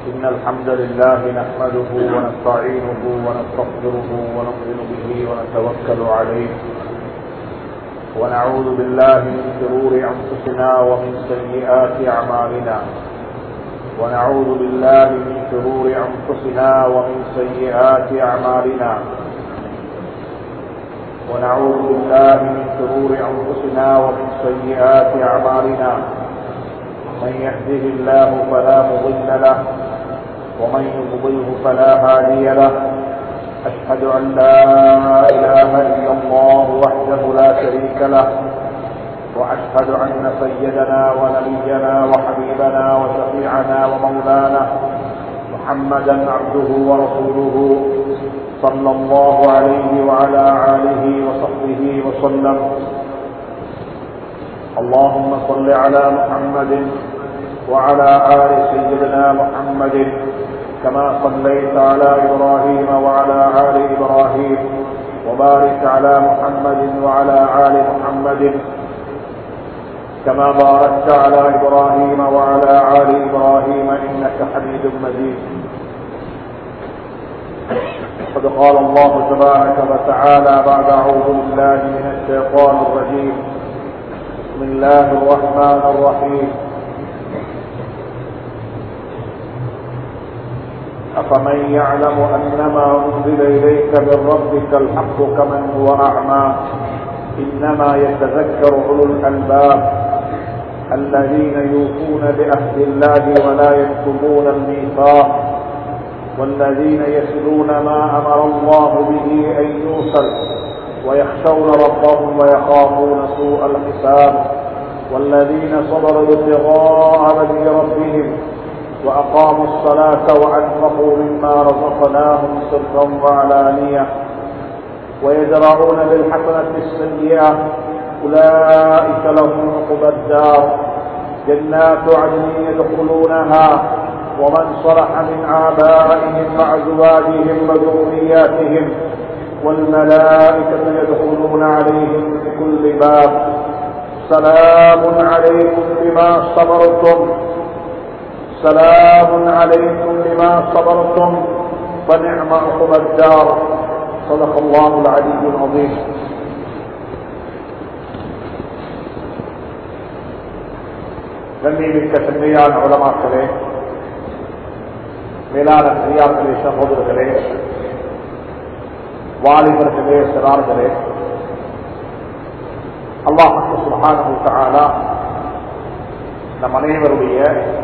إن الحمد لله نحمده ونستعينه ونستغفره ونؤمن به ونتوكل عليه ونعوذ بالله من شرور أنفسنا ومن سيئات أعمالنا ونعوذ بالله من شرور أنفسنا ومن سيئات أعمالنا ونعوذ بالله من شرور أنفسنا ومن سيئات أعمالنا من يهده الله فلا مضل له ومن يضلله فلا هادي له أشهد أن لا إله إلا الله وحده لا شريك له وأشهد أن سيدنا ونبينا وحبيبنا وشفيعنا ومولانا محمدا عبده ورسوله صلى الله عليه وعلى آله وصحبه وسلم اللهم صل على محمد وعلى آل سيدنا محمد كما صليت على إبراهيم وعلى آل إبراهيم وبارك على محمد وعلى آل محمد كما باركت على إبراهيم وعلى آل إبراهيم إنك حميد مجيد قد قال الله تبارك وتعالى بعد أعوذ بالله من الشيطان الرجيم بسم الله الرحمن الرحيم أفمن يعلم أنما أنزل إليك من ربك الحق كمن هو أعمى إنما يتذكر أولو الألباب الذين يوفون بعهد الله ولا يكتمون الميثاق والذين يصلون ما أمر الله به أن يوصل ويخشون ربهم ويخافون سوء الحساب والذين صبروا ابتغاء وجه ربهم وأقاموا الصلاة وأنفقوا مما رزقناهم سرا وعلانية ويدرعون بالحسنة السيئة أولئك لهم عقبى الدار جنات عدن يدخلونها ومن صلح من آبائهم وأزواجهم وذرياتهم والملائكة يدخلون عليهم بكل باب سلام عليكم بما صبرتم سلام عليكم بما صبرتم ونعم عقبى الدار صدق الله العلي العظيم கண்ணியமிக்க தன்மையான உலமாக்களே மேலான பெரியார்களே சகோதரர்களே வாலிபர்களே சிறார்களே அல்லாஹு சுகானா நம் அனைவருடைய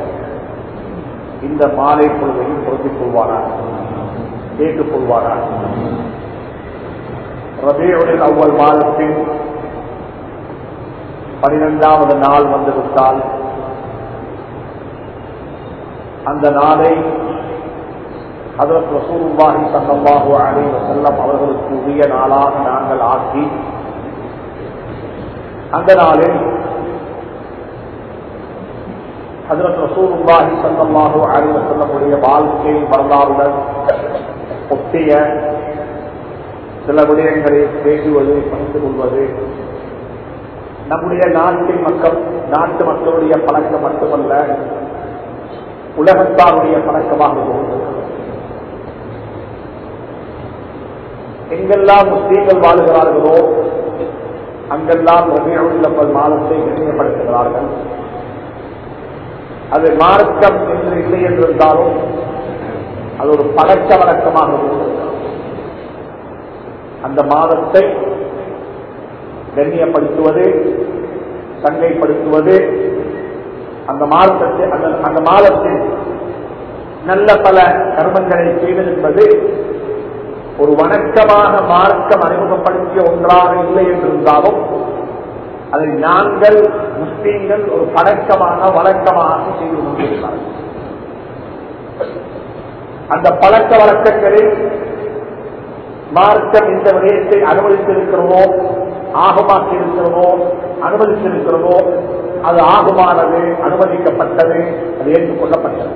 இந்த மாலை பொழுதையும் பொருத்திக் கொள்வானார் கேட்டுக் கொள்வானார் ரபியுடைய அவ்வள் மாதத்தின் பனிரெண்டாவது நாள் வந்துவிட்டால் அந்த நாளை அதற்கு ரசூலுல்லாஹி சல்லல்லாஹு அலைஹி வஸல்லம் அவர்களுக்கு உரிய நாளாக நாங்கள் ஆக்கி அந்த நாளில் ஹஜரத் ரசூலுல்லாஹி சல்லல்லாஹு அலைஹி வஸல்லமுடைய வாழ்க்கை வரலாறுடன் ஒட்டிய சில விடயங்களை பேசுவது பகிர்ந்து கொள்வது நம்முடைய நாட்டின் மக்கள் நாட்டு மக்களுடைய பழக்கம் மட்டுமல்ல உலகத்தாருடைய பழக்கமாக இருக்கிறது எங்கெல்லாம் முஸ்லீம்கள் வாழுகிறார்களோ அங்கெல்லாம் ரபியுள்ள மாதத்தை கண்ணியப்படுத்துகிறார்கள் அது மார்க்கம் என்று இல்லை என்றிருந்தாலும் அது ஒரு பழக்க வழக்கமாக இருக்கிறது அந்த மாதத்தை கண்ணியப்படுத்துவது சங்கைப்படுத்துவது அந்த மாதத்தை அந்த மாதத்தில் நல்ல பல கர்மங்களை செய்வது என்பது ஒரு வணக்கமாக மார்க்கம் அறிமுகப்படுத்திய ஒன்றாக இல்லை என்றிருந்தாலும் அதை நாங்கள் முஸ்லீம்கள் ஒரு பழக்கமாக வழக்கமாக செய்து கொண்டிருக்கிறார்கள் அந்த பழக்க வழக்கங்களில் மார்க்கம் இந்த விடயத்தை அனுமதித்திருக்கிறதோ ஆகமாக்கி இருக்கிறதோ அனுமதித்திருக்கிறதோ அது ஆகுமானது அனுமதிக்கப்பட்டது அது ஏற்றுக்கொள்ளப்பட்டது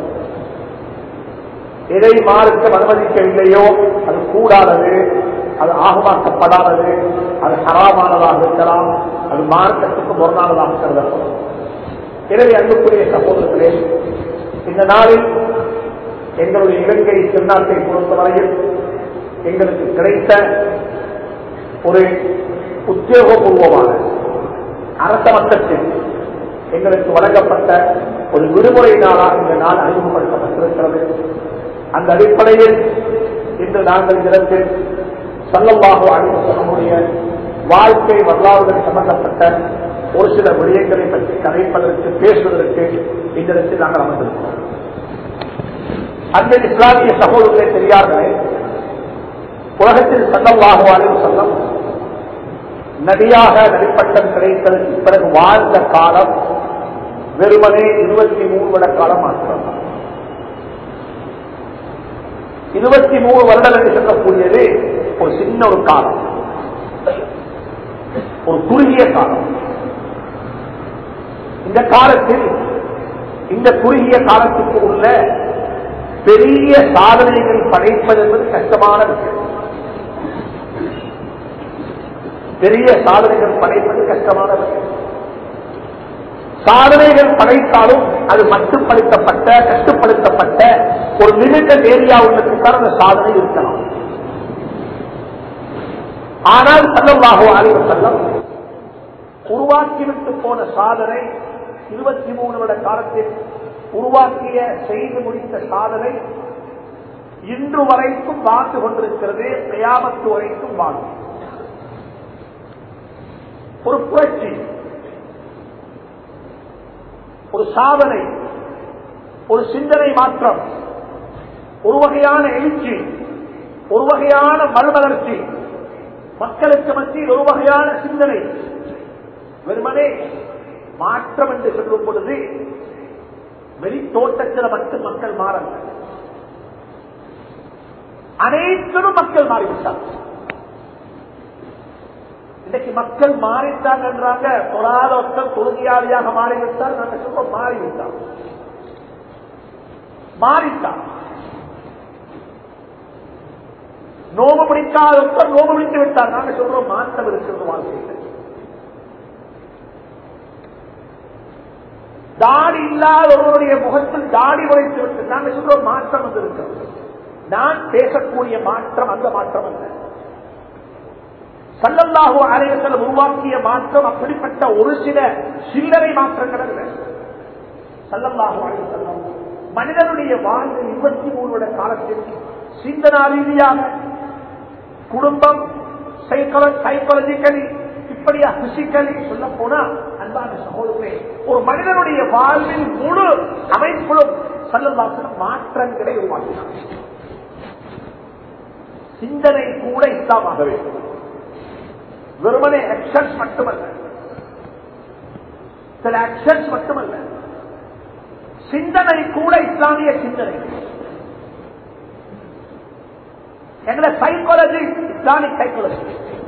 எதை மார்க்கம் அனுமதிக்கவில்லையோ அது கூடாதது அது ஆகமாக்கப்படாதது அது ஹராமானதாக இருக்கலாம் அது மார்க்கத்துக்கு முரணானதாக கருதப்படும் எனவே அன்புக்குரிய சகோதரர்களே இந்த நாளில் எங்களுடைய இலங்கை திருநாட்டை பொறுத்தவரையில் எங்களுக்கு கிடைத்த ஒரு உத்தியோகபூர்வமான அரச மட்டத்தில் எங்களுக்கு வழங்கப்பட்ட ஒரு விடுமுறை நாளாக இந்த நாள் அறிமுகப்படுத்தப்பட்டிருக்கிறது அந்த அடிப்படையில் இன்று நாங்கள் இடத்தில் சல்லமாக அனுபவமுடைய வாழ்க்கை வரலாறுடன் சம்பந்தப்பட்ட ஒரு சில விடயங்களை பற்றி கதைப்பதற்கு பேசுவதற்கு இந்த இடத்தில் நாங்கள் அமர்ந்திருக்கிறோம் அந்த இஸ்லாமிய சகோதரர்களை தெரியார்களே உலகத்தில் சல்லல்லாஹு அலைஹி வஸல்லம் நபியாக நடிப்பட்டம் கிடைத்ததற்கு பிறகு வாழ்ந்த காலம் வெறுமனே இருபத்தி மூணு வருட காலம் மாற்றம் இருபத்தி மூணு வருடம் என்று சொல்லக்கூடியது ஒரு சின்ன ஒரு காலம் ஒரு குறுகிய காலம் இந்த காலத்தில் இந்த குறுகிய காலத்துக்கு உள்ள பெரிய சாதனைகள் படைப்பது என்பது கஷ்டமான விஷயம் பெரிய சாதனைகள் படைப்பது கஷ்டமான விஷயம் சாதனைகள் படைத்தாலும் அது மட்டுப்படுத்தப்பட்ட கட்டுப்படுத்தப்பட்ட ஒரு லிமிட்டட் ஏரியா உள்ளதுக்கான அந்த சாதனை இருக்கலாம் ஆனால் சல்லல்லாஹு அலைஹி வஸல்லம் உருவாக்கிவிட்டு போன சாதனை இருபத்தி மூணு வருட காலத்தில் உருவாக்கிய செய்து முடித்த சாதனை இன்று வரைக்கும் வாழ்ந்து கொண்டிருக்கிறது பிரயாமத்து வரைக்கும் வாழ்ந்து ஒரு புரட்சி ஒரு சாதனை ஒரு சிந்தனை மாற்றம் ஒரு வகையான எழுச்சி ஒரு வகையான மறுமலர்ச்சி மக்களுக்கு மத்தியில் ஒரு வகையான சிந்தனை வெறுமனே மாற்றம் என்று சொல்லும் பொழுது வெளித்தோட்டத்தில் மட்டும் மக்கள் மாறல அனைத்திலும் மக்கள் மாறிவிட்டார் இன்னைக்கு மக்கள் மாறிட்டாங்க என்றாங்க தொழாத ஒருத்தர் தொழுகையாளியாக மாறிவிட்டார் நாங்கள் சொல்றோம் மாறிவிட்டார் மாறிட்டார் நோம்பு பிடிக்காத ஒருத்தர் நோம்பு பிடித்து விட்டார் நாங்கள் சொல்றோம் மாற்றம் இருக்கிறது வாழ்க்கையில் தாடி இல்லாத ஒருவருடைய முகத்தில் தாடி உழைத்து விட்டு நாங்கள் சொல்றோம் மாற்றம் வந்து இருக்கிறது நான் பேசக்கூடிய மாற்றம் அந்த மாற்றம் அல்ல சல்லல்லாஹு அலைவசல் உருவாக்கிய மாற்றம் அப்படிப்பட்ட ஒரு சில சில்லறை மாற்றங்கள் அல்ல சல்லல்லாஹு அலைவசல்லம் மனிதனுடைய வாழ்வு இருபத்தி மூணு வருட காலத்தில் சிந்தனா ரீதியாக குடும்பம் சைக்காலஜிக்கலி இப்படியா பிசிக்கலி சொல்ல போனா அன்பான சகோதரே ஒரு மனிதனுடைய வாழ்வில் முழு அமைப்பிலும் சல்லல்லாசனம் மாற்றங்களை உருவாக்கினார் சிந்தனை கூட இஸ்லாமாக வேண்டும் வெறுமனே ஆக்ஷன்ஸ் மட்டுமல்ல சில ஆக்ஷன்ஸ் மட்டுமல்ல சிந்தனை கூட இஸ்லாமிய சிந்தனை எங்களை சைக்காலஜி இஸ்லாமிக் சைக்காலஜி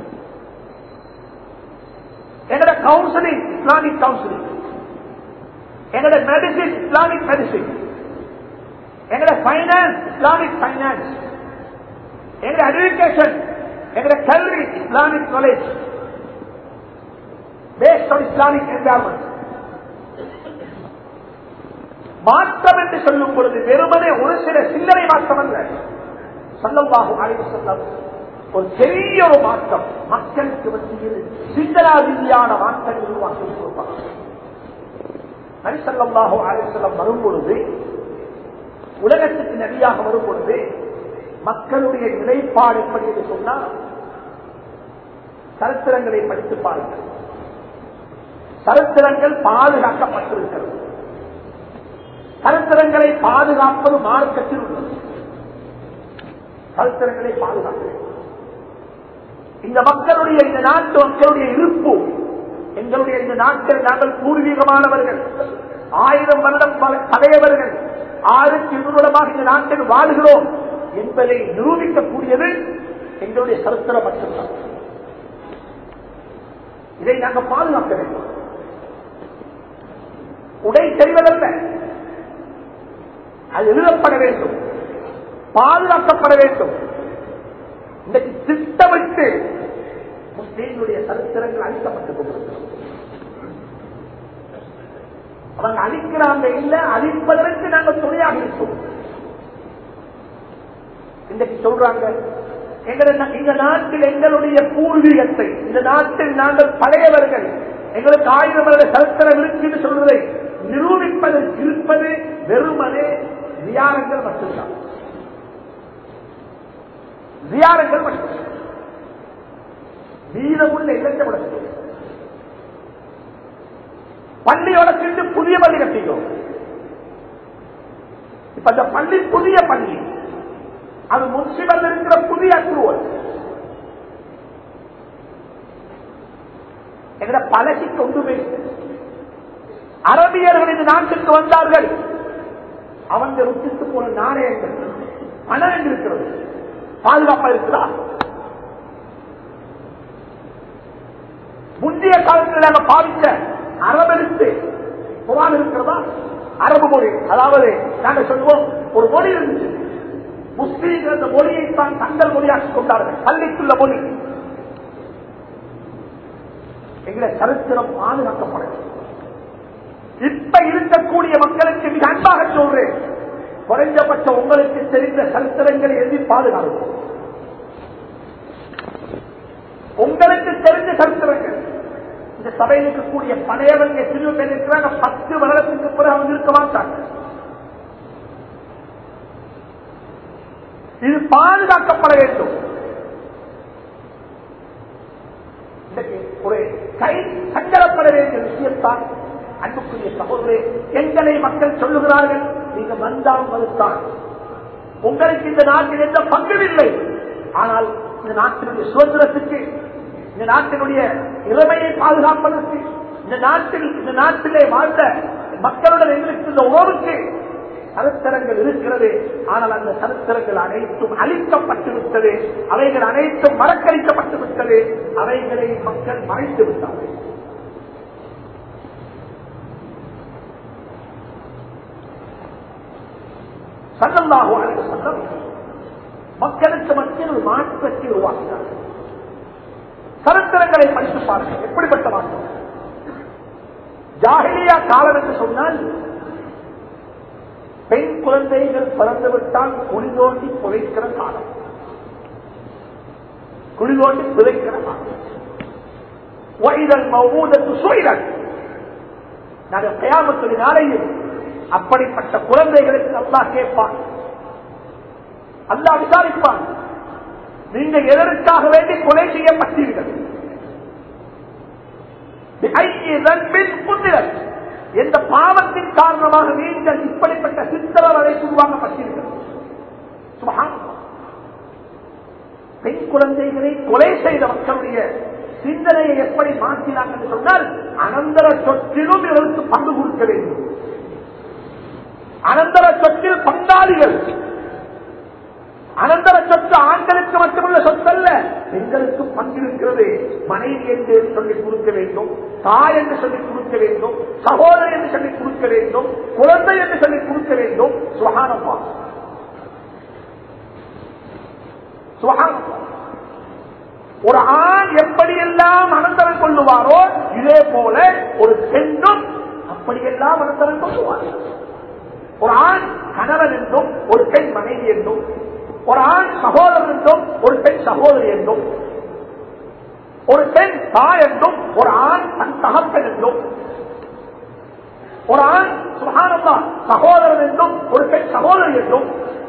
எங்களோட கவுன்சிலிங் இஸ்லாமிக் கவுன்சிலிங் எங்களோட மெடிசின் இஸ்லாமிக் மெடிசின் எங்களோட பைனான்ஸ் இஸ்லாமிக் பைனான்ஸ் எங்களோட எஜுகேஷன் எங்களோட கல்வி Islamic knowledge based on Islamic environment மாற்றம் என்று சொல்லும் பொழுது வெறுமனே ஒரு சில சில்லறை மாற்றம் அல்ல சொல்லவாகும் அழைத்து சொல்லம் ஒரு பெரிய ஒரு மாற்றம் மக்களுக்கு மத்தியில் சிந்தனா ரீதியான மாற்றங்கள் உருவாக்கி கொடுப்பாங்க நரிசல்லாஹோ அலிசல்லம் வரும் பொழுது உலகத்துக்கு நதியாக வரும் பொழுது மக்களுடைய நிலைப்பாடு எப்படி என்று சொன்னால் சரித்திரங்களை படித்து பாருங்கள் சரித்திரங்கள் பாதுகாக்கப்பட்டிருக்கிறது சரித்திரங்களை பாதுகாப்பது மார்க்கத்தில் உள்ளது சரித்திரங்களை பாதுகாக்க வேண்டும் இந்த மக்களுடைய இந்த நாட்டு மக்களுடைய இருப்பு எங்களுடைய இந்த நாட்டில் நாங்கள் பூர்வீகமானவர்கள் ஆயிரம் வருடம் பழையவர்கள் ஆயிரத்தி இருநூறுடமாக இந்த நாட்டில் வாழுகிறோம் என்பதை நிரூபிக்கக்கூடியது எங்களுடைய சரித்திரம் மட்டும்தான் இதை நாங்கள் பாதுகாக்க வேண்டும் உடை தெரிவதல்ல அது எழுதப்பட வேண்டும் பாதுகாக்கப்பட வேண்டும் இன்றைக்கு திட்டமிட்டு முஸ்லீம்களுடைய சரித்திரங்கள் அழிக்கப்பட்டுக் கொண்டிருக்கிறது அவங்க அழிக்கிறாங்க இல்ல அழிப்பதற்கு நாங்கள் துணையாக இருக்கோம் சொல்றாங்க எங்களை நா- இந்த நாட்டில் எங்களுடைய பூர்வீகத்தை இந்த நாட்டில் நாங்கள் பழையவர்கள் எங்களுக்கு ஆயிரம் வருட சரித்திரம் இருக்குன்னு சொல்றதை நிரூபிப்பதற்கு இருப்பது வெறுமனே வியாரங்கள் மட்டும்தான் வியாரங்கள் மட்டும் மீதமுள்ள இலட்சம் உலகத்தில் பள்ளியோட சேர்ந்து புதிய பள்ளி கட்டிக்கும் இப்ப அந்த பள்ளி புதிய பள்ளி அது முன்சிபல் இருக்கிற புதிய அக்ரூவல் எங்களை பழகி கொண்டு போய் அரபியர்கள் இந்த நாட்டுக்கு வந்தார்கள் அவங்க ருச்சித்து போன நாணயங்கள் பணம் என்று இருக்கிறது பாதுகாப்பா இருக்கிறா முந்தைய காலத்தில் நாங்கள் பாவித்த அரபெழுத்து குரான் இருக்கிறதா அரபு மொழி அதாவது நாங்கள் சொல்வோம் ஒரு மொழி இருந்துச்சு முஸ்லீம்கள் அந்த மொழியை தான் தங்கள் மொழியாக்கி கொண்டார்கள் பள்ளிக்குள்ள மொழி எங்களை சரித்திரம் பாதுகாக்கப்பட இப்ப இருக்கக்கூடிய மக்களுக்கு மிக அன்பாக சொல்றேன் குறைஞ்சபட்ச உங்களுக்கு தெரிந்த சரித்திரங்களை எழுதி பாதுகாக்கும் உங்களுக்கு தெரிந்த சரித்திரங்கள் இந்த சபையில் இருக்கக்கூடிய பழையவங்க எத்தனையோ பேர் இருக்கிறாங்க பத்து வருடத்துக்கு பிறகு அவங்க இருக்க மாட்டாங்க இது பாதுகாக்கப்பட வேண்டும் இன்றைக்கு ஒரு கை சஞ்சலப்பட வேண்டிய விஷயத்தான் அன்புக்குரிய சகோதரே எங்களை மக்கள் சொல்லுகிறார்கள் நீங்க வந்தால் மறுத்தான் உங்களுக்கு இந்த நாட்டில் எந்த பங்கும் இல்லை ஆனால் இந்த நாட்டினுடைய சுதந்திரத்துக்கு இந்த நாட்டினுடைய இளமையை பாதுகாப்பதற்கு இந்த நாட்டில் இந்த நாட்டிலே வாழ்ந்த மக்களுடன் எங்களுக்கு இந்த உறவுக்கு சரித்திரங்கள் இருக்கிறது ஆனால் அந்த சரித்திரங்கள் அனைத்தும் அழிக்கப்பட்டு விட்டது அவைகள் அனைத்தும் மறக்கடிக்கப்பட்டு விட்டது அவைகளை மக்கள் மறைத்து விட்டார்கள் சல்லல்லாஹு அலைஹி வஸல்லம் மக்களுக்கு மத்தியில் ஒரு மாற்றத்தை உருவாக்கினார்கள் சரித்திரங்களை படித்து பாருங்கள் எப்படிப்பட்ட மாற்றம் ஜாகிலியா காலம் என்று சொன்னால் பெண் குழந்தைகள் பிறந்துவிட்டால் குழி தோண்டி புதைக்கிற காலம் குழி தோண்டி புதைக்கிற காலம் வைதல் மௌதத்து சுயிரல் நாங்கள் கயாமத்துடைய நாளையில் அப்படிப்பட்ட குழந்தைகளுக்கு அல்லாஹ் கேட்பான் அல்லாஹ் விசாரிப்பான் நீங்க எதற்காக வேண்டி கொலை செய்யப்பட்டீர்கள் بأي ذنب قتلت? எந்த பாவத்தின் காரணமாக நீங்கள் இப்படிப்பட்ட சித்திரவதை உருவாக்கப்பட்டீர்கள் சுபஹானல்லாஹ். பெண் குழந்தைகளை கொலை செய்த மக்களுடைய சிந்தனையை எப்படி மாற்றினாங்க என்று சொன்னால் அனந்தர சொற்றிலும் இவருக்கு பங்கு கொடுக்க வேண்டும் அனந்தர சொத்தில் பங்காளிகள் அனந்தர சொத்து ஆண்களுக்கு மட்டுமல்ல சொத்தல்ல பெண்களுக்கு பங்கிருக்கிறது மனைவி என்று சொல்லிக் கொடுக்க வேண்டும் தாய் என்று சொல்லிக் கொடுக்க வேண்டும் சகோதரி என்று சொல்லிக் கொடுக்க வேண்டும் குழந்தை என்று சொல்லிக் கொடுக்க வேண்டும் சுகானப்பா சுகானப்பா ஒரு ஆண் எப்படியெல்லாம் அனந்தரம் கொள்ளுவாரோ இதே போல ஒரு பெண்ணும் அப்படியெல்லாம் அனந்தரம் கொள்ளுவார் ஒரு ஆண் கணவன் என்றும் ஒரு பெண் மனைவி என்றும் ஒரு ஆண் சகோதரன் என்றும் ஒரு பெண் சகோதரி என்றும் ஒரு பெண் தாய் என்றும் ஒரு ஆண் தன் தகப்பன் என்றும் ஒரு ஆண் சுகானந்தா சகோதரன் என்றும் ஒரு பெண் சகோதரி என்றும்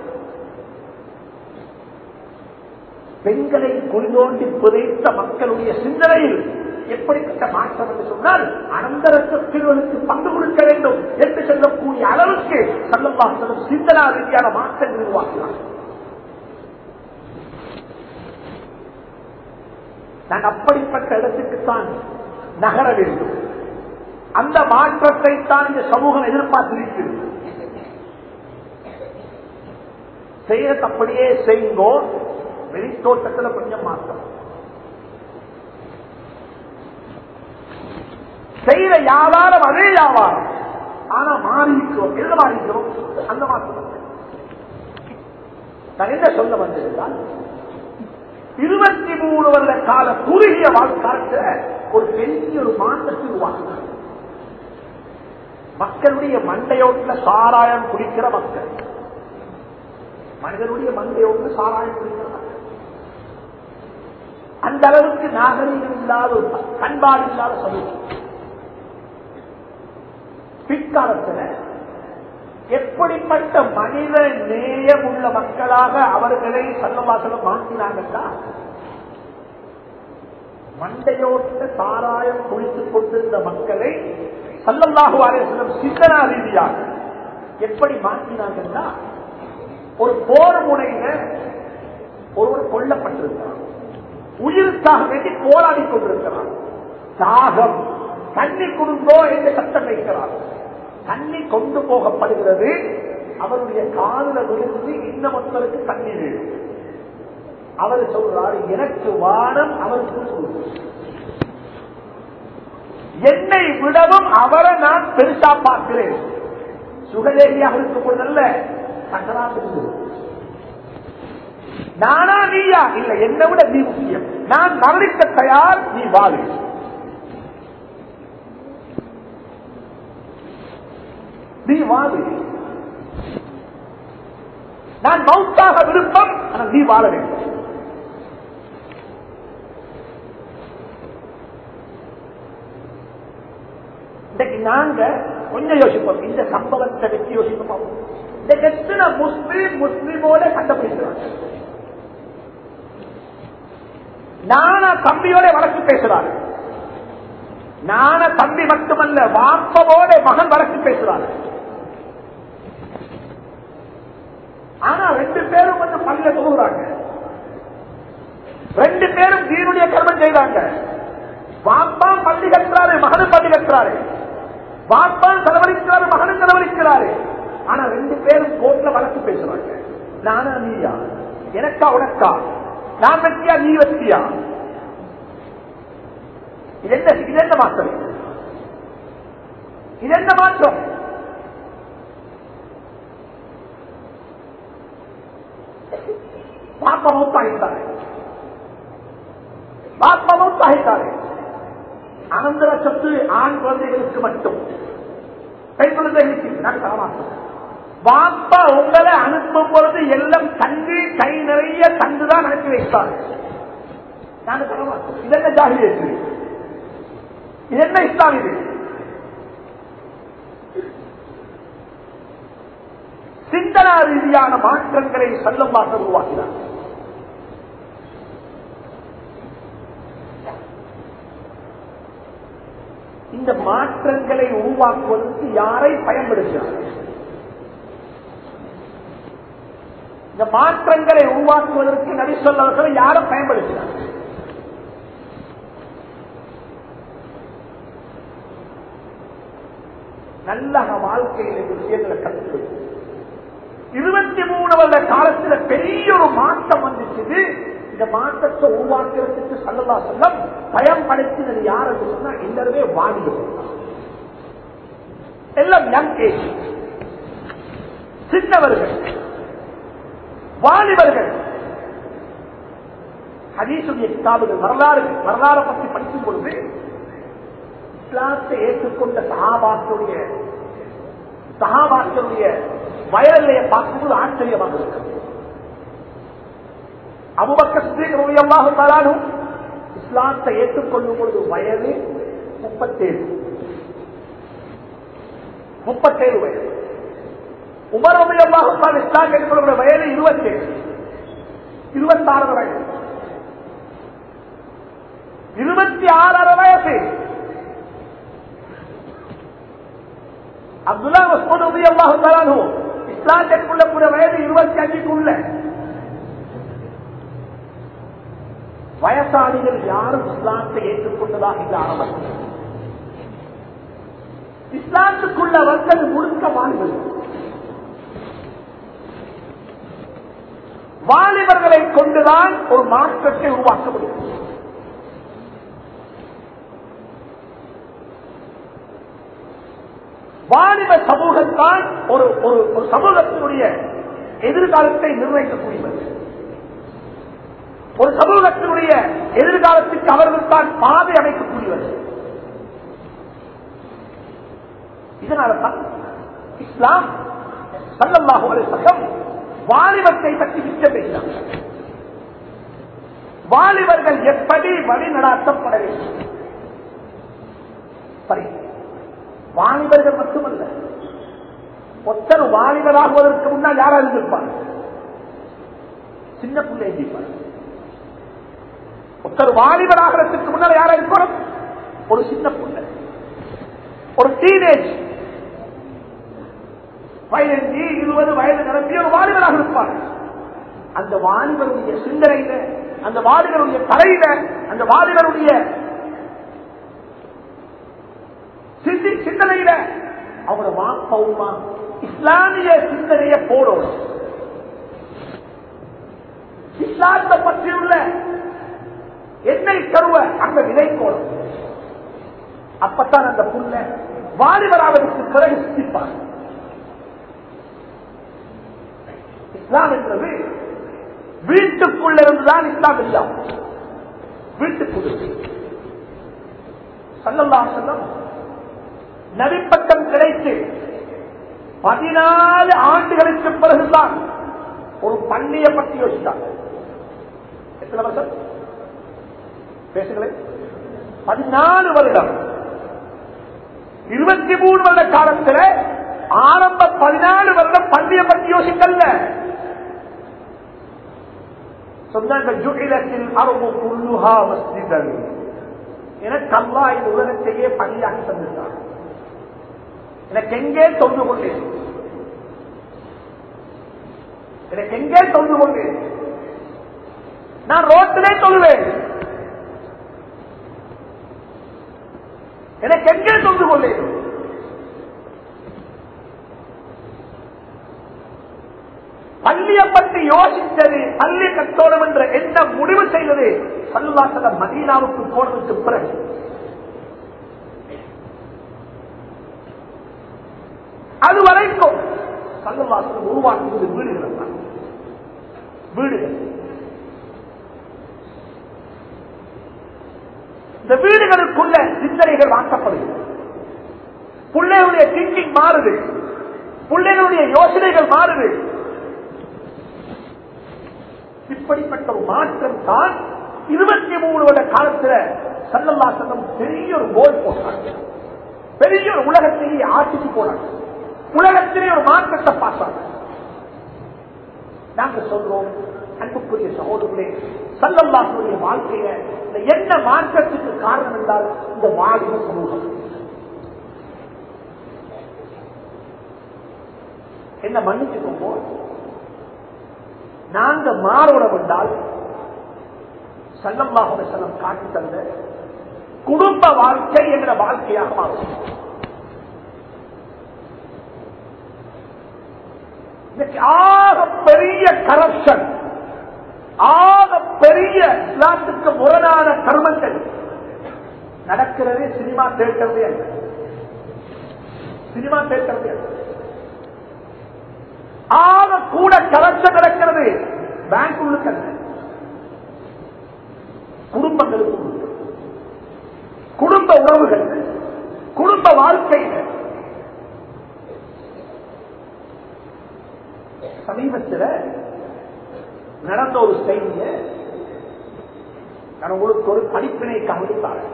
பெண்களை குறிதோண்டி புதைத்த மக்களுடைய சிந்தனையில் எப்படிப்பட்ட மாற்றம் என்று சொன்னால் அனந்தர சொத்துகளுக்கு பங்கு கொடுக்க வேண்டும் என்று சொல்லக்கூடிய அளவுக்கு சல்லம்பாசனம் சிந்தனா ரீதியான மாற்றங்கள் உருவாக்கினார் நான் அப்படிப்பட்ட இடத்துக்குத்தான் நகர வேண்டும் அந்த மாற்றத்தை தான் இந்த சமூகம் எதிர்பார்த்திருக்கிறது செய்யறது அப்படியே செய்யுங்கோ வெளித்தோட்டத்தில் கொஞ்சம் மாற்றம் செய்யற வியாபாரம் அதே வியாபாரம் ஆனா மாறிக்கிறோம் எது மாறிக்கிறோம் அந்த மாற்றம் நான் என்ன சொல்ல வந்திருந்தால் இருபத்தி மூணு வருட கால குறுகிய வாழ்க்காலத்தில் ஒரு பெரிய ஒரு மாற்றத்தை உருவாக்கினார் மக்களுடைய மண்டையோட்டில் சாராயம் குடிக்கிற மக்கள் மனிதனுடைய மந்தையோடு சாராயம் குடிக்கிறார் அந்த அளவுக்கு நாகரீகம் இல்லாத ஒரு பண்பாடு இல்லாத சமூகம் பிற்காலத்தில் எப்படிப்பட்ட மனித நேயம் உள்ள மக்களாக அவர்களை சல்லவாசலம் மாற்றினாங்கன்னா மண்டையோட்ட சாராயம் குளித்துக் கொண்டிருந்த மக்களை சல்லல்லாஹு அலேசலம் சிந்தனா ரீதியாக எப்படி மாற்றினாங்கன்னா ஒரு போர் முனையில ஒருவர் கொல்லப்பட்டிருக்கிறார் உயிருக்காக வேண்டி போராடி கொண்டிருக்கிறார் தாகம் தண்ணி கொடுங்கோ என்று சட்டம் வைக்கிறார் தண்ணி கொண்டு போகப்படுகிறது அவருடைய காதல விழுந்து இன்னமொத்தருக்கு தண்ணி வேணும் அவர் சொல்றாரு எனக்கு வானம் அவருக்கு சொல்லு என்னை விடவும் அவரை நான் பெருசா பார்க்கிறேன் சுகலேகியாக இருக்கும் போதல்ல சங்கராத்து நானா நீயா இல்ல என்னை விட நீ முக்கியம் நான் மரணிக்க தயார் நீ வாழு நீ வாழு நான் மவுத்தாக விருப்பம் ஆனால் நீ வாழ வேண்டும் இன்னைக்கு நாங்க கொஞ்சம் யோசிப்போம் இந்த சம்பவத்தை வச்சு யோசிப்போம் இந்த எத்தனை முஸ்லீம் முஸ்லீமோட சண்டை பிடிக்கிறாங்க நானா தம்பியோட வழக்கு பேசுறாரு நான தம்பி மட்டுமல்ல வாப்பவோட மகன் வழக்கு பேசுறாரு ஆனா ரெண்டு பேரும் வந்து பள்ளிய தொகுறாங்க ரெண்டு பேரும் தீனுடைய கர்மம் செய்றாங்க வாப்பான் பள்ளி கட்டுறாரு மகனும் பள்ளி கட்டுறாரு வாப்பான் செலவழிக்கிறாரு மகனும் செலவழிக்கிறாரு ஆனா ரெண்டு பேரும் கோர்ட்ல வழக்கு பேசுறாங்க நானா நீயா எனக்கா உனக்கா நான் வெற்றியா நீ வெற்றியா இது என்ன இது என்ன மாற்றம் இது என்ன மாற்றம் பாப்பா மௌத்தாகிட்டாரு பாப்பா மௌத்தாகிட்டாரு அனந்தர சொத்து ஆண் குழந்தைகளுக்கு மட்டும் பெண் குழந்தைகளுக்கு நான் தரமாட்டேன் பாப்பா உங்களை அனுப்பும் பொழுது எல்லாம் தங்கு கை நிறைய தங்குதான் அனுப்பி வைத்தார் நான் தரமாட்டேன் இதென்ன ஜாகிரியத்து இது என்ன இஸ்லாம் இது சிந்தனா ரீதியான மாற்றங்களை செல்லமாக உருவாக்கினார் இந்த மாற்றங்களை உருவாக்குவதற்கு யாரை பயன்படுத்தினார் இந்த மாற்றங்களை உருவாக்குவதற்கு நபி சொல்லவர்கள் யாரும் பயன்படுத்தினார் நல்ல வாழ்க்கையில் இந்த விஷயங்களை கற்றுக்கொள்ளும் இருபத்தி மூணு வருட காலத்துல பெரிய ஒரு மாற்றம் வந்துச்சு இந்த மாற்றத்தை உருவாக்குறதுக்கு சல்லல்லா செல்லம் பயன்படுத்தினது யாருக்கு சொன்னா எல்லாருமே வாலிபர் எல்லாம் யங் ஏஜ் சின்னவர்கள் வாலிபர்கள் ஹதீசுடைய கிதாபுகள் வரலாறு வரலாறு பற்றி படிக்கும் பொழுது இஸ்லாத்தை ஏற்றுக்கொண்ட சகாபாக்களுடைய சகாபாக்களுடைய வயலையை பார்க்கும்போது ஆச்சரியமாக இருக்கிறது அபுபக்கமாக தரானும் இஸ்லாத்தை ஏற்றுக்கொள்ளும் பொழுது வயது முப்பத்தேழு முப்பத்தேழு வயது உமர் உமையமாக இஸ்லாம் ஏற்றுக்கொள்ளும் வயது இருபத்தேழு இருபத்தாறு வயது இருபத்தி ஆறரை வயசு அப்துல்லா மஸ்மூத் உதவி அல்லாஹு தரானு இஸ்லாத்திற்குள்ள கூட வயது இருபத்தி அஞ்சுக்குள்ள வயசாளிகள் யாரும் இஸ்லாத்தை ஏற்றுக்கொண்டதாக இந்த ஆரம்பத்தில் இஸ்லாத்துக்குள்ள வந்தது முழுக்க வாலிபர்கள் வாலிபர்களை கொண்டுதான் ஒரு மாற்றத்தை உருவாக்க முடியும் வாலிப சமூகத்தான் ஒரு ஒரு ஒரு சமூகத்தினுடைய எதிர்காலத்தை நிர்ணயிக்கக்கூடியவர் ஒரு சமூகத்தினுடைய எதிர்காலத்துக்கு அவர்கள் தான் பாதை அமைக்கக்கூடியவர் இதனால தான் இஸ்லாம் சல்லல்லாஹு அலைஹி வஸல்லம் வாலிபத்தை பற்றி மிச்சம் பேசினாங்க வாலிபர்கள் எப்படி வழி நடாத்தப்பட வேண்டும் சரி வாலிபர்கள் மட்டுமல்ல ஒத்தர் வாலிபராகுவதற்கு முன்னால் யாரா இருந்திருப்பார் சின்ன பிள்ளை இருப்பார் ஒருத்தர் வாலிபராகிறதுக்கு முன்னால் யாரா இருக்கணும் ஒரு சின்ன பிள்ளை ஒரு டீனேஜ் பதினஞ்சு இருபது வயது நிரம்பிய ஒரு வாலிபராக இருப்பார் அந்த வாலிபருடைய சிந்தனையில அந்த வாலிபருடைய தலையில அந்த வாலிபருடைய சிந்தி சிந்தனையில அவரோட வாப்பவுமா இஸ்லாமிய சிந்தனையை போடணும் இஸ்லாத்தை பற்றியுள்ள எண்ணெய் கருவ அங்க விதைக்கோணும் அப்பத்தான் அந்த புள்ள வாலிபராவதற்கு பிறகு சிந்திப்பார் இஸ்லாம் என்றது வீட்டுக்குள்ள இருந்துதான் இஸ்லாம் இல்லம் வீட்டுக்குள்ள சல்லல்லா செல்லம் நபிப்பட்டம் கிடைத்து பதினாலு ஆண்டுகளுக்கு பிறகுதான் ஒரு பள்ளியை பற்றி யோசித்தாங்க எத்தனை வருஷம் பேசுங்களேன் பதினாலு வருடம் இருபத்தி மூணு வருட காலத்தில் ஆரம்ப பதினாலு வருடம் பள்ளியை பற்றி யோசிக்கல சொன்னாங்க ஜுகிலத்தில் அரபு புல்லுஹா மஸ்ஜிதன் எனக்கு அல்லா இந்த உலகத்தையே பள்ளியாக தந்திருந்தார் எனக்கு எங்கே தொழுது கொண்டேன் எனக்கு எங்கே தொழுது கொண்டேன் நான் ரோட்டிலே தொழுவேன் எனக்கு எங்கே தொழுது கொண்டேன் பள்ளியை பற்றி யோசித்தது பள்ளி கட்டோடம் என்ற என்ன முடிவு செய்தது பல்லாசல மதீனாவுக்கு போனதுக்கு பிறகு அது வரைக்கும் பல்லவாசலம் உருவாக்குவது வீடுகள் தான் வீடுகள் இந்த வீடுகளுக்குள்ள சிந்தனைகள் வாக்கப்படுகிறது பிள்ளைகளுடைய திங்கிங் மாறுது பிள்ளைகளுடைய யோசனைகள் மாறுது இப்படிப்பட்ட ஒரு மாற்றம் தான் இருபத்தி மூணு வருட காலத்துல சல்லல்லா சங்கம் பெரிய ஒரு கோல் போட்டாங்க பெரிய ஒரு உலகத்திலேயே ஆட்சிக்கு போனாங்க உலகத்திலே ஒரு மாற்றத்தை பார்த்தாங்க நாங்க சொல்றோம் அன்புக்குரிய சகோதரர்களே சல்லல்லாஹுடைய வாழ்க்கைய இந்த என்ன மாற்றத்துக்கு காரணம் என்றால் இந்த வாலிப சமூகம் என்ன மன்னிச்சுக்கோங்க நாங்க மாறோடம் என்றால் சல்லல்லாஹுடைய செல்லம் காட்டி தந்த குடும்ப வாழ்க்கை என்ற வாழ்க்கையாக மாறும் இன்னைக்கு ஆக பெரிய கரப்ஷன் ஆக பெரிய இஸ்லாத்துக்கு முரணான கர்மங்கள் நடக்கிறதே சினிமா தேட்டரே அல்ல சினிமா தேட்டரே அல்ல ஆக கூட கரப்ஷன் நடக்கிறது பேங்க் உள்ளுக்கு குடும்பங்களுக்கு உள்ள. குடும்ப உறவுகள் குடும்ப வாழ்க்கைகள் சமீபத்தில் நடந்த ஒரு செய்திய நான் உங்களுக்கு ஒரு படிப்பினை கவனித்தார்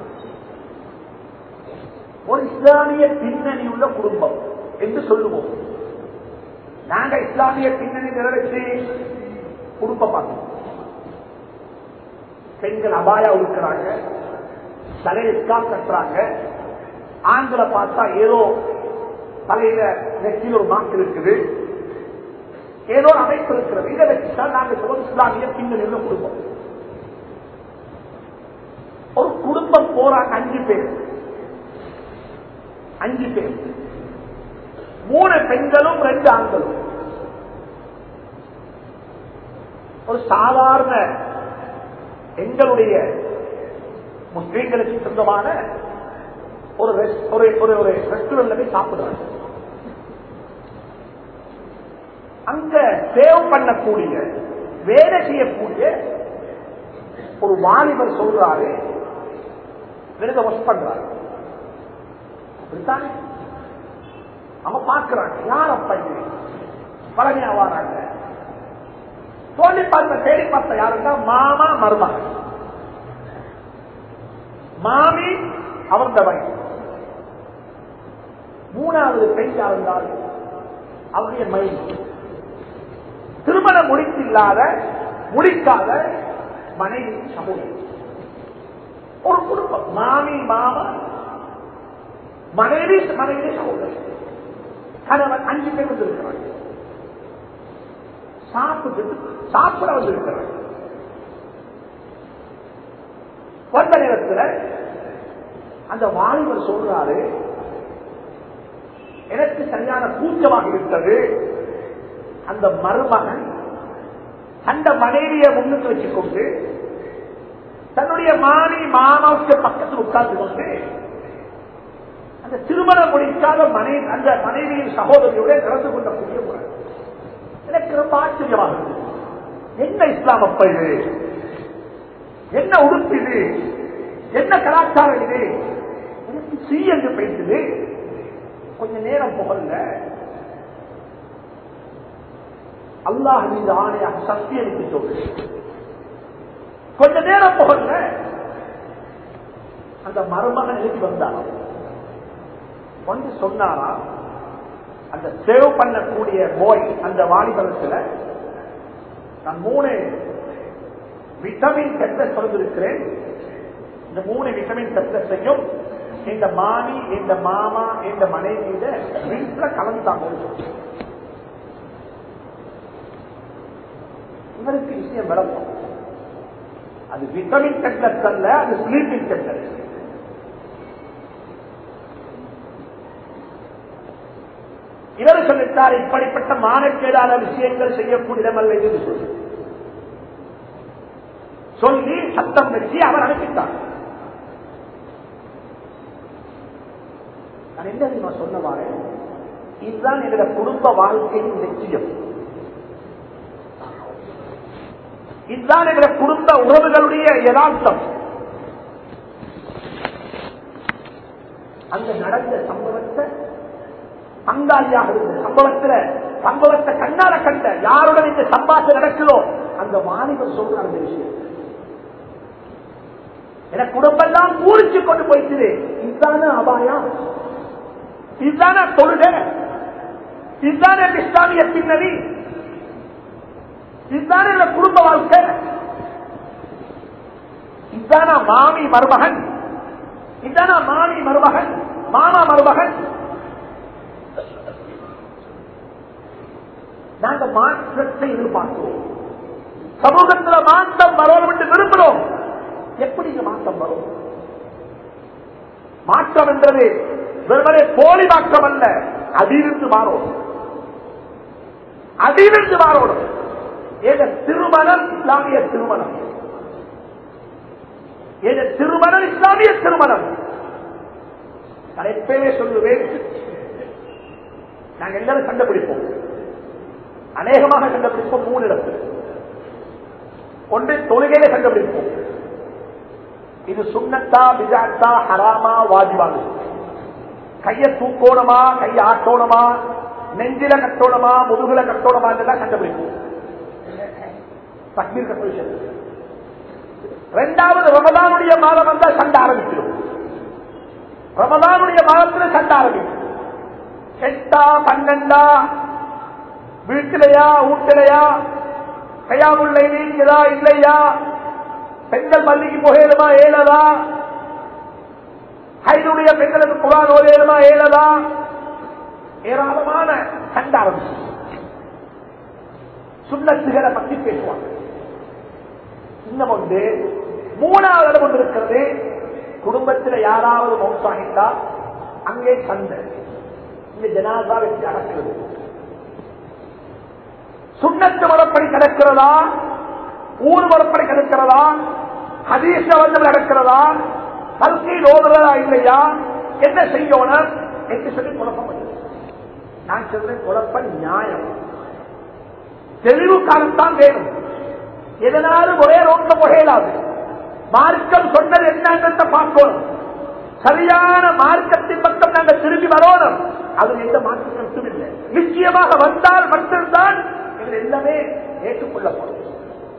ஒரு இஸ்லாமிய பின்னணி உள்ள குடும்பம் என்று சொல்லுவோம் நாங்க இஸ்லாமிய பின்னணி நிறைவேற்றி குடும்பம் பார்த்தோம் பெண்கள் அபாயா இருக்கிறாங்க தலையிற்கா கட்டுறாங்க ஆண்களை பார்த்தா ஏதோ தலையில நெற்றியில் ஒரு மார்க் இருக்குது ஏதோ ஒரு அமைப்பு இருக்கிறது இதை வச்சுதான் நாங்க சொல்லுவோம் இஸ்லாமிய பின்னணியில் குடும்பம் ஒரு குடும்பம் போறாங்க அஞ்சு பேர் அஞ்சு பேர் மூணு பெண்களும் ரெண்டு ஆண்களும் ஒரு சாதாரண எங்களுடைய முஸ்லீம்களுக்கு சொந்தமான ஒரு ரெஸ்- ஒரு ஒரு ஒரு ரெஸ்டாரண்ட்ல போய் சாப்பிடுறாங்க அங்க சேவ் பண்ணக்கூடிய வேலை செய்யக்கூடிய ஒரு வாலிபர் சொல்றாரு விருத ஒர்க் பண்றாரு அப்படித்தானே அவங்க பார்க்கிறாங்க யார் அப்பா இது பழனியா வாராங்க பார்த்த தேடி பார்த்த யாருன்னா மாமா மருமகன் மாமி அவர்ந்த வயசு மூணாவது பெண் இருந்தால் அவருடைய மனைவி திருமணம் முடித்தில்லாத முடிக்காத மனைவி சமூகம் ஒரு குடும்பம் மாமி மாமா மனைவி மனைவி சகோதரர் கணவன் அஞ்சு பேர் வந்திருக்கிறாங்க சாப்பிட்டு சாப்பிட வந்திருக்கிறாங்க வந்த நேரத்தில் அந்த வாலிபர் சொல்றாரு எனக்கு சரியான கூச்சமாக இருந்தது அந்த மருமகன் அந்த மனைவியை முன்னுக்கு வச்சுக்கொண்டு தன்னுடைய மாணி மாமாவுக்கு பக்கத்தில் உட்கார்ந்து கொண்டு அந்த திருமணம் முடிக்காத மனைவி அந்த மனைவியின் சகோதரியோட நடந்து கொள்ளக்கூடிய முறை எனக்கு ரொம்ப ஆச்சரியமாக இருந்தது. என்ன இஸ்லாம் அப்ப இது என்ன உடுப்பு இது என்ன கலாச்சாரம் இது எனக்கு சீ என்று பேசுது கொஞ்ச நேரம் புகழ்ல அல்லாஹ் மீது ஆணையாக சத்தியமிட்டு சொல்லு கொஞ்ச நேரம் புகழ்ல அந்த மருமகன் எழுதி வந்தாராம் வந்து சொன்னாரா அந்த சேவ் பண்ணக்கூடிய போய் அந்த வாலிபரத்துல நான் மூணு விட்டமின் டெஸ்ட் சொல்லிருக்கிறேன் இந்த மூணு விட்டமின் டெஸ்டையும் இந்த மாமி இந்த மாமா இந்த மனைவியில வீட்டுல கலந்துட்டாங்க இவருக்கு விஷயம் விளக்கம் அது விட்டமின் டெஸ்ட் அல்ல அது ஸ்லீப்பிங் டெஸ்ட் இவர் சொல்லிட்டார் இப்படிப்பட்ட மானக்கேடான விஷயங்கள் செய்யக்கூடியதல்ல என்று சொல்லி சொல்லி சத்தம் வச்சு அவர் அனுப்பிட்டார் நான் என்ன தெரியுமா சொன்னவாறு இதுதான் என்னோட குடும்ப வாழ்க்கையின் லட்சியம் இதுதான் எங்களோட குடும்ப உறவுகளுடைய யதார்த்தம் அந்த நடந்த சம்பவத்தை பங்காளியாக இருந்த சம்பவத்துல சம்பவத்தை கண்ணால கண்ட யாருடன் இந்த சம்பாஷம் நடக்குதோ அந்த வாலிபர் சொல்ற அந்த விஷயம் என குடும்பம் தான் பூரிச்சு கொண்டு போயிட்டு இதுதானே அபாயம் இதுதானே தொழுக இதுதானே இஸ்லாமிய பின்னணி இதுதானே இந்த குடும்ப வாழ்க்கை இதுதானா மாமி மருமகன் இதுதானா மாமி மருமகன் மாமா மருமகன் நாங்க மாற்றத்தை எதிர்பார்க்கிறோம் சமூகத்துல மாற்றம் வரணும் என்று விரும்புகிறோம் எப்படி இங்க மாற்றம் வரும் மாற்றம் என்றது வெறுமனே போலி மாற்றம் அல்ல அதிலிருந்து மாறும் அதிலிருந்து மாறணும் ஏத திருமணம் இஸ்லாமிய திருமணம் ஏத திருமணம் இஸ்லாமிய திருமணம் நான் எப்பயுமே சொல்லுவேன் நாங்க எல்லாரும் கண்டுபிடிப்போம் அநேகமாக கண்டுபிடிப்போம் மூணு இடத்தில் ஒன்று தொழுகையில கண்டுபிடிப்போம் இது சுண்ணத்தா பிஜாத்தா ஹராமா வாஜிபானு கைய தூக்கோணமா கைய ஆட்டோணமா நெஞ்சில கட்டோணமா முதுகுல கட்டோணமா எல்லாம் கண்டுபிடிப்போம் தக்மீர் கட்ட விஷயம் ரெண்டாவது ரமதானுடைய மாதம் வந்தா சண்டை ஆரம்பிச்சிடும் ரமதானுடைய மாதத்துல சண்டை ஆரம்பிக்கும் எட்டா பன்னெண்டா வீட்டிலையா வீட்டிலையா கையாமுள்ள நீங்களா இல்லையா பெண்கள் பள்ளிக்கு போகலுமா ஏழதா ஹைனுடைய பெண்களுக்கு குரான் ஓதேலுமா ஏழதா ஏராளமான சண்டை ஆரம்பிச்சு சுண்ணத்துகளை பற்றி பேசுவாங்க இன்னும் ஒன்று மூணாவது இடம் ஒன்று இருக்கிறது குடும்பத்தில் யாராவது மௌசாகிட்டா அங்கே சண்டை இந்த ஜனாதா வச்சு அடக்கிறது சுண்ணத்து முறைப்படி கிடக்கிறதா ஊர் முறைப்படி கிடக்கிறதா ஹதீச வந்து நடக்கிறதா கல்கியில் ஓதுறதா இல்லையா என்ன செய்யணும் என்று சொல்லி குழப்பம் பண்ணுது. நான் சொல்றேன் குழப்பம் நியாயம் தெளிவு காலத்தான் வேணும் எதனாலும் ஒரே ரோட்ல புகையலாது மார்க்கம் சொன்னது என்னன்றத பார்க்கணும் சரியான மார்க்கத்தின் பக்கம் நாங்கள் திரும்பி வரணும் அது எந்த மாற்று கருத்தும் இல்லை நிச்சயமாக வந்தால் மட்டும்தான் எங்கள் எல்லாமே ஏற்றுக்கொள்ளப்படும்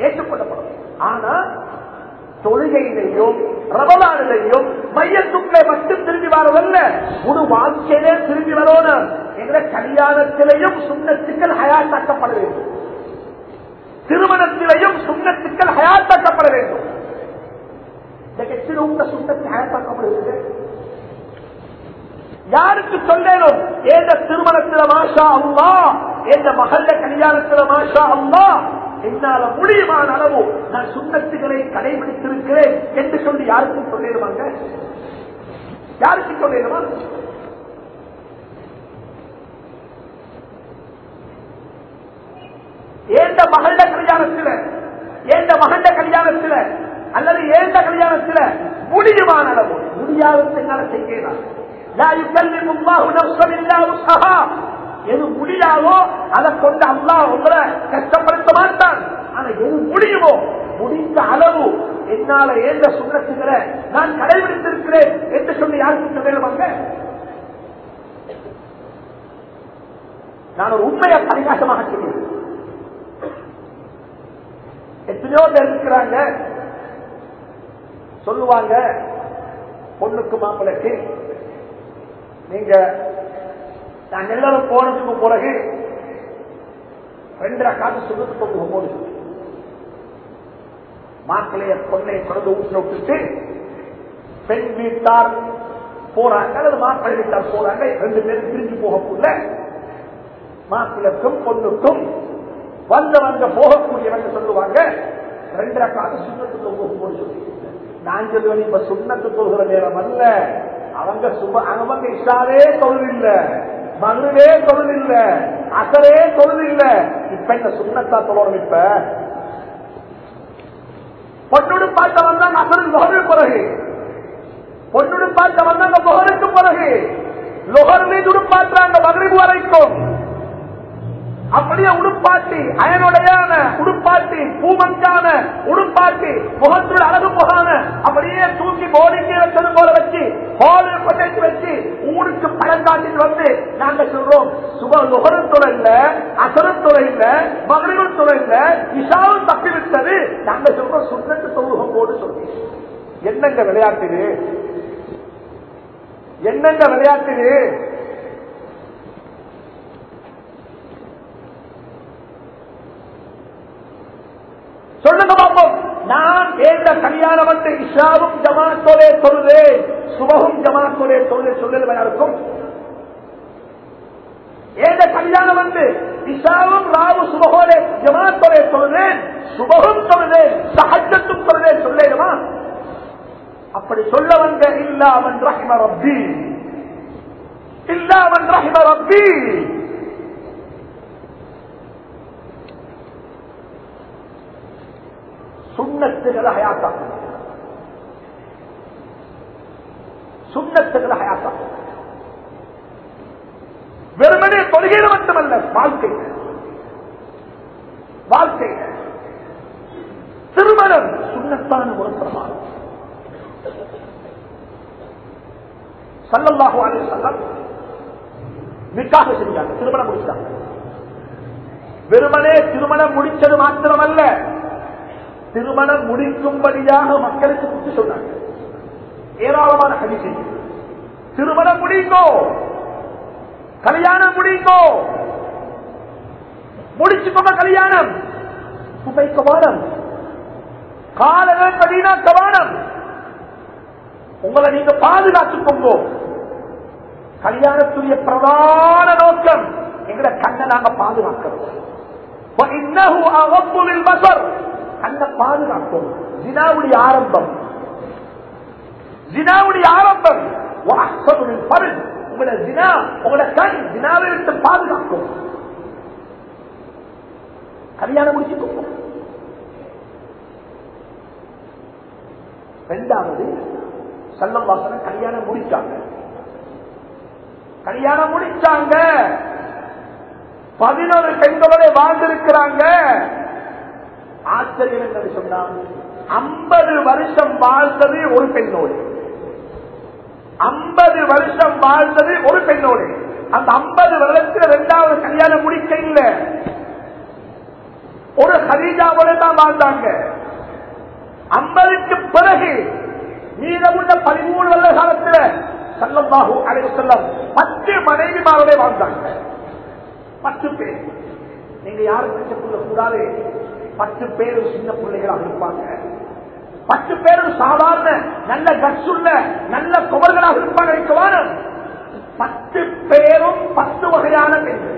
ஏற்றுக்கொள்ளப்படும் ஆனா தொழுகையிலையும் ரமலானிலையும் மையத்துக்களை மட்டும் திரும்பி வரவல்ல முழு வாழ்க்கையிலே திரும்பி வரணும் என்ற கல்யாணத்திலையும் சுண்ணத்துக்கள் ஹயாத்தாக்கப்பட வேண்டும் திருமணத்திலையும் சுண்ணத்துக்கள் ஹயாத்தாக்கப்பட வேண்டும் இந்த கட்சியில் உங்க சுண்ணத்தை ஹயாத்தாக்கப்படுகிறது யாருக்கு சொல்லேனும் ஏந்த திருமணத்துல மாஷா அல்லா எந்த மகள கல்யாணத்துல மாஷா அல்லா என்னால முடியுமான அளவு நான் சுண்ணத்துகளை கடைபிடித்திருக்கிறேன் என்று சொல்லி யாருக்கும் சொல்லிடுவாங்க யாருக்கு சொல்லிடுமா ஏந்த மகள கல்யாணத்துல ஏந்த மகள கல்யாணத்துல அல்லது ஏந்த கல்யாணத்துல முடியுமான அளவு முடியாத என்னால செய்யலாம் எது முடியாதோ அதை கொண்டு அல்லா உங்களை கஷ்டப்படுத்த மாட்டான் ஆனா எது முடியுமோ முடிந்த அளவு என்னால ஏந்த சுண்ணத்துகளை நான் கடைபிடித்திருக்கிறேன் என்று சொல்லி யாருக்கு சொல்லுவாங்க நான் ஒரு உண்மையை பரிகாசமாக சொல்லுவேன் எத்தனையோ பேர் இருக்கிறாங்க சொல்லுவாங்க பொண்ணுக்கு மாப்பிளைக்கு நீங்க நாங்க எல்லாரும் போனதுக்கு பிறகு ரெண்டரை காசு சுகத்து கொண்டு போது மாப்பிளைய பொண்ணை கொண்டு ஊற்ற விட்டுட்டு பெண் வீட்டார் போறாங்க அல்லது மாப்பிள்ளை வீட்டார் போறாங்க ரெண்டு பேரும் பிரிஞ்சு போகக்குள்ள மாப்பிளைக்கும் பொண்ணுக்கும் வந்த வந்த போகக்கூடியவங்க சொல்லுவாங்க ரெண்டரை காசு சுண்ணத்து தொகுப்பு சொல்லி நான் சொல்லுவேன் இப்ப சுண்ணத்து தொகுகிற நேரம் அல்ல அவங்க சுப அவங்க இஷாவே தொழில் இல்ல மதுவே தொழில் இல்ல அசரே தொழில் இல்ல இப்ப இந்த சுண்ணத்தா தொழணும் இப்ப பொண்ணுடு பார்த்த வந்தாங்க அசரின் முகருக்கு பிறகு பொண்ணுடு பார்த்த வந்தாங்க முகருக்கு பிறகு லொகர் மீது உடுப்பாற்றாங்க மகிழ்வு வரைக்கும் அப்படியே உடுப்பாட்டி அயனுடையான உடுப்பாட்டி பூமஞ்சான உடுப்பாட்டி முகத்தில் அழகு முகான அப்படியே தூக்கி போடிக்கு வச்சது போல வச்சு ஹோலில் கொண்டு வச்சு ஊருக்கு படம் காட்டிட்டு வந்து நாங்க சொல்றோம் சுப நுகரும் துறை இல்ல அசரும் துறை இல்ல மகளிரும் துறை இல்ல இஷாவும் தப்பி விட்டது நாங்க சொல்றோம் சுண்ணத்து தொழுகம் போடு சொல்லி என்னங்க விளையாட்டு இது? என்னங்க விளையாட்டு இது? சொல்லுங்க பாப்போம் நான் ஏந்த கல்யாணம் வந்து இஷாவும் ஜமாத்தோலே தொழுதேன் சுபகும் ஜமாத்தோலே தொழுதே சொல்லுது இருக்கும் ஏந்த கல்யாணம் வந்து இஷாவும் ராவு சுபகோலே ஜமாத்தோலே தொழுதேன் சுபகும் தொழுதேன் சஹஜத்தும் தொழுதேன் சொல்லேடுமா அப்படி சொல்ல வந்த இல்லாமன் ரஹிம ரப்பி இல்லாமன் ரஹிம ரப்பி சுண்ணத்துகளை ஹயாத்தாக்கும் சுண்ணத்துகளை ஹயாத்தாக்கும் வெறுமனே தொழுகையில மட்டுமல்ல வாழ்க்கை வாழ்க்கை திருமணம் சுண்ணத்தான ஒரு பிரமாணம் சல்லல்லாஹு அலைஹி வஸல்லம் நிக்காக செஞ்சாங்க திருமணம் முடிச்சாங்க வெறுமனே திருமணம் முடிச்சது மாத்திரமல்ல திருமணம் முடிக்கும்படியாக மக்களுக்கு புத்தி சொன்னாங்க ஏராளமான ஹரிசை திருமணம் முடிங்கோ கல்யாணம் முடிங்கோ முடிச்சுக்கோங்க கல்யாணம் சுபை கவானம் காலங்கள் பதினா கவானம் உங்களை நீங்க பாதுகாத்துக்கோங்கோ கல்யாணத்துடைய பிரதான நோக்கம் எங்களை கண்ணை நாங்க பாதுகாக்கிறோம் وَإِنَّهُ أَغَضُّ لِلْبَصَرِ கண்ணை பாதுகாக்கும் ஜினாவுடைய ஆரம்பம் ஜினாவுடைய ஆரம்பம் வாசலுடைய பருள் உங்களோட ஜினா உங்களோட கண் ஜினாவை விட்டு பாதுகாக்கும் கல்யாணம் முடிச்சுக்கோ ரெண்டாவது செல்லம் வாசனம் கல்யாணம் முடிச்சாங்க கல்யாணம் முடிச்சாங்க பதினோரு பெண்களோட வாழ்ந்திருக்கிறாங்க ஆச்சரியம் என்று சொன்னான் ஐம்பது வருஷம் வாழ்ந்தது ஒரு பெண்ணோடு ஐம்பது வருஷம் வாழ்ந்தது ஒரு பெண்ணோடு அந்த ஐம்பது வருடத்தில் இரண்டாவது கல்யாணம் முடிக்க இல்லை ஒரு ஹதீஜாவோட தான் வாழ்ந்தாங்க ஐம்பதுக்கு பிறகு மீதமுள்ள பதிமூணு வருட காலத்துல சல்லம்பாகு அழைவு செல்லம் பத்து மனைவிமாரோட வாழ்ந்தாங்க பத்து பேர் நீங்க யாரும் நினைச்சுக்கொள்ள கூடாது பத்து பேரும் சின்ன பிள்ளைகளாக இருப்பாங்க பத்து பேரும் சாதாரண நல்ல கட்சுள்ள நல்ல குமர்களாக இருப்பாங்க இருக்கவான பத்து பேரும் பத்து வகையான பெண்கள்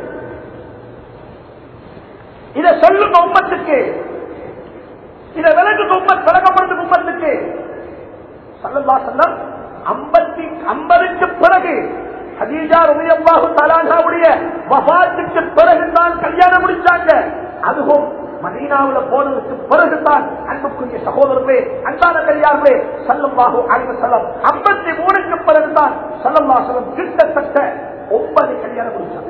இதை சொல்லும் உம்மத்துக்கு இதை விலகு உம்மத் விலகப்படுத்தும் உம்மத்துக்கு சல்லல்லா செல்லம் ஐம்பத்தி ஐம்பதுக்கு பிறகு ஹதீஜா ரலியல்லாஹு தஆலாவுடைய வஃபாத்துக்கு பிறகுதான் கல்யாணம் முடிச்சாங்க அதுவும் மதீனாவுல போனதுக்கு பிறகுதான் அன்புக்குரிய சகோதரர்களே அன்பான கல்யாணங்களே சல்லல்லாஹு அலைஹி வஸல்லம் 53 க்கு பிறகுதான் சல்லல்லாஹு அலைஹி வஸல்லம் கிட்டத்தட்ட ஒன்பது கல்யாணம் முடிச்சாங்க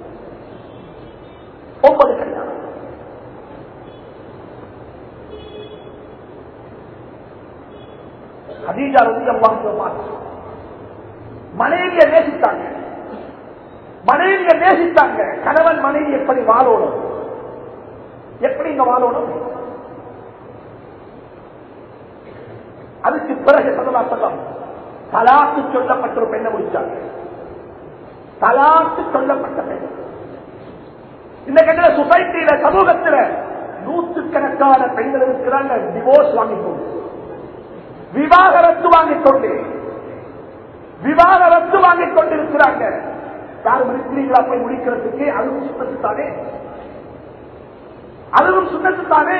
ஒன்பது கல்யாணம் ஹதீஜா ரலியல்லாஹு பார்த்து மனைவியை நேசித்தாங்க மனைவியை நேசித்தாங்க கணவன் மனைவி எப்படி வாழணும் எப்படி இங்க வாழணும் அதுக்கு பிறகு சதலா சொல்லம் தலாக்கு சொல்லப்பட்ட ஒரு பெண்ணை முடிச்சாங்க தலாக்கு சொல்லப்பட்ட பெண் இந்த கட்டில சொசைட்டியில சமூகத்தில் நூற்றுக்கணக்கான பெண்கள் இருக்கிறாங்க டிவோர்ஸ் வாங்கிக் கொண்டு விவாகரத்து வாங்கிக் கொண்டு விவாகரத்து வாங்கிக் கொண்டிருக்கிறாங்க யாரும் இருக்கிறீங்களா போய் முடிக்கிறதுக்கு அதுவும் சுண்ணத்துத்தானே அதுவும் சுண்ணத்துத்தானே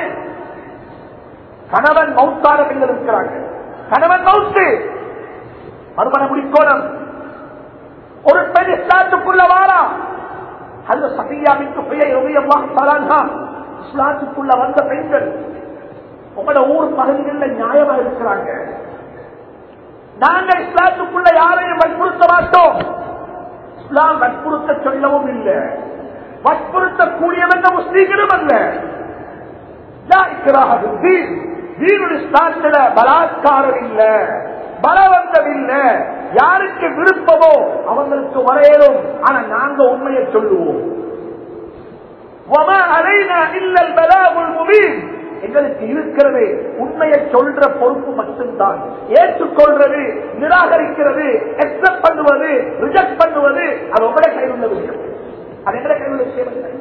கணவன் மௌத்தான பெண்கள் இருக்கிறாங்க கணவன் மௌத்து மறுமணம் முடிக்கோணம் ஒரு பெண் இஸ்லாத்துக்குள்ள வாரா அந்த சபியாவிற்கு பெயர் இஸ்லாத்துக்குள்ள வந்த பெண்கள் உங்களோட ஊர் பகுதிகளில் நியாயமா இருக்கிறாங்க நாங்க இஸ்லாத்துக்குள்ள யாரையும் வற்புறுத்த மாட்டோம் இஸ்லாம் வற்புறுத்த சொல்லவும் இல்லை வற்புறுத்தக்கூடியவங்க முஸ்லீம்களும் அல்ல இஸ்லாத்துல பலாத்காரம் இல்ல பலவந்தம் இல்ல யாருக்கு விருப்பமோ அவங்களுக்கு வரையலும் ஆனா நாங்க உண்மையை சொல்லுவோம் எங்களுக்கு இருக்கிறது உண்மையை சொல்ற பொறுப்பு மட்டும்தான் ஏற்றுக்கொள்றது நிராகரிக்கிறது எக்ஸப்ட் பண்ணுவது ரிஜெக்ட் பண்ணுவது அது உங்களோட கையில் உள்ள விஷயம் அது எங்களை கையில் உள்ள விஷயம் இல்லை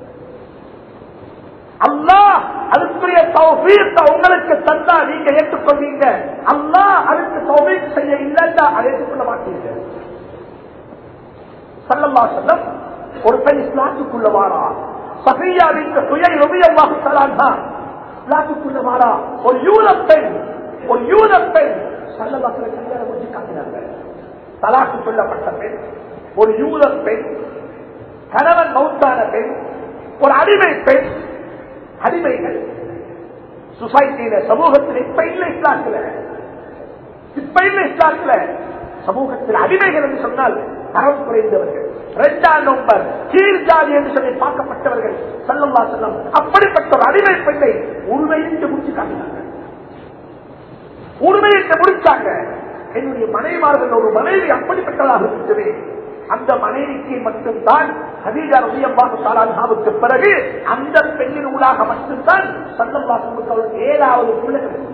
அல்லா அதுக்குரிய தௌஃபீத்தை உங்களுக்கு தந்தா நீங்க ஏற்றுக்கொள்வீங்க அல்லா அதுக்கு தௌஃபீக் செய்ய இல்லைன்னா அதை ஏற்றுக்கொள்ள மாட்டீங்க சல்லல்லா செல்லம் ஒரு பெண் இஸ்லாத்துக்குள்ள வாரா சஃபியாவிற்கு சுய ரவியல்லாஹு தலான் இஸ்லாத்துக்குள்ள வாரா ஒரு யூத பெண் ஒரு யூத பெண் சல்லல்லா கல்யாணம் முடிச்சு காட்டினாங்க தலாக்கு சொல்லப்பட்ட பெண் ஒரு யூத பெண் கணவன் மௌத்தான பெண் ஒரு அடிமை பெண் அடிமைகள் சொசைட்டியில சமூகத்தில் இப்ப இல்ல இஸ்லாத்துல இப்ப இல்ல இஸ்லாத்துல சமூகத்தில் அடிமைகள் என்று சொன்னால் தரம் குறைந்தவர்கள் இரண்டாம் நம்பர் கீழ் ஜாதி என்று சொல்லி பார்க்கப்பட்டவர்கள் செல்லல்லா செல்லம் அப்படிப்பட்ட ஒரு அடிமை பெண்ணை உண்மையிட்டு முடிச்சு காட்டினாங்க உண்மையிட்டு முடிச்சாங்க என்னுடைய மனைவார்கள் ஒரு மனைவி அப்படிப்பட்டதாக இருந்தது அந்த மனைவிக்கு மட்டும்தான் ஹதீஜா ரலியல்லாஹு தஆலாவுக்கு பிறகு அந்த பெண்ணின் ஊடாக மட்டும்தான் சல்லல்லாஹு அலைஹி வஸல்லம் ஏழாவது பிள்ளைகள்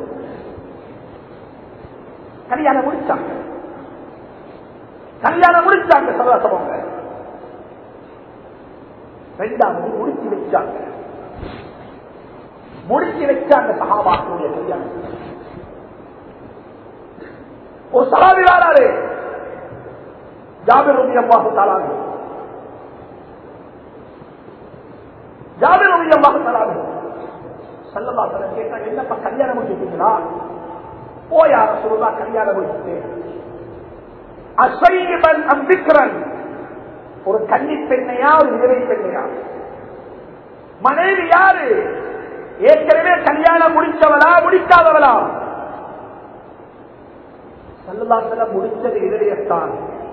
கல்யாணம் முடிச்சாங்க கல்யாணம் முடிச்சாங்க சதாசவங்க ரெண்டாவது முடிச்சு வச்சாங்க முடிச்சு வச்சாங்க சகாபாக்களுடைய கல்யாணம் ஒரு சகாபி வாராரு ஜாபிர் ரவி அம்மாவு தாளாது ஜாபிர் ரவி அம்மாவு தாளாது சல்லல்லா தலை கேட்டா என்னப்பா கல்யாணம் முடிச்சுட்டீங்களா போயார சொல்லுதா கல்யாணம் முடிச்சுட்டேன் அசைவன் அம்பிக்கிறன் ஒரு கன்னி பெண்ணையா ஒரு விதவை பெண்ணையா மனைவி யாரு ஏற்கனவே கல்யாணம் முடிச்சவளா முடிக்காதவளா சல்லல்லாத்துல முடிச்சது இதயத்தான்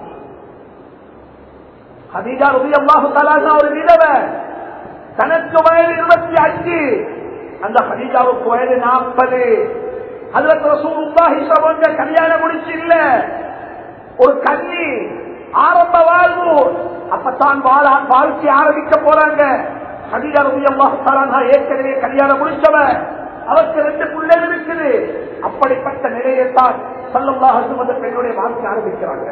ஹதீஜா ரபி அல்லாஹு தலாசா ஒரு விதவை தனக்கு வயது இருபத்தி அஞ்சு அந்த ஹதீஜாவுக்கு வயது நாற்பது அதுல ரசூலுல்லாஹி சமங்க கல்யாணம் முடிச்சு இல்ல ஒரு கன்னி ஆரம்ப வாழ்வு அப்பத்தான் வாழ வாழ்க்கை ஆரம்பிக்க போறாங்க ஹதீஜா ரலியல்லாஹு தஆலா ஏற்கனவே கல்யாணம் முடிச்சவ அவருக்கு ரெண்டு பிள்ளைகள் இருக்குது அப்படிப்பட்ட நிலையைத்தான் சல்லல்லாஹு அலைஹி வஸல்லம் பெண்ணுடைய வாழ்க்கை ஆரம்பிக்கிறாங்க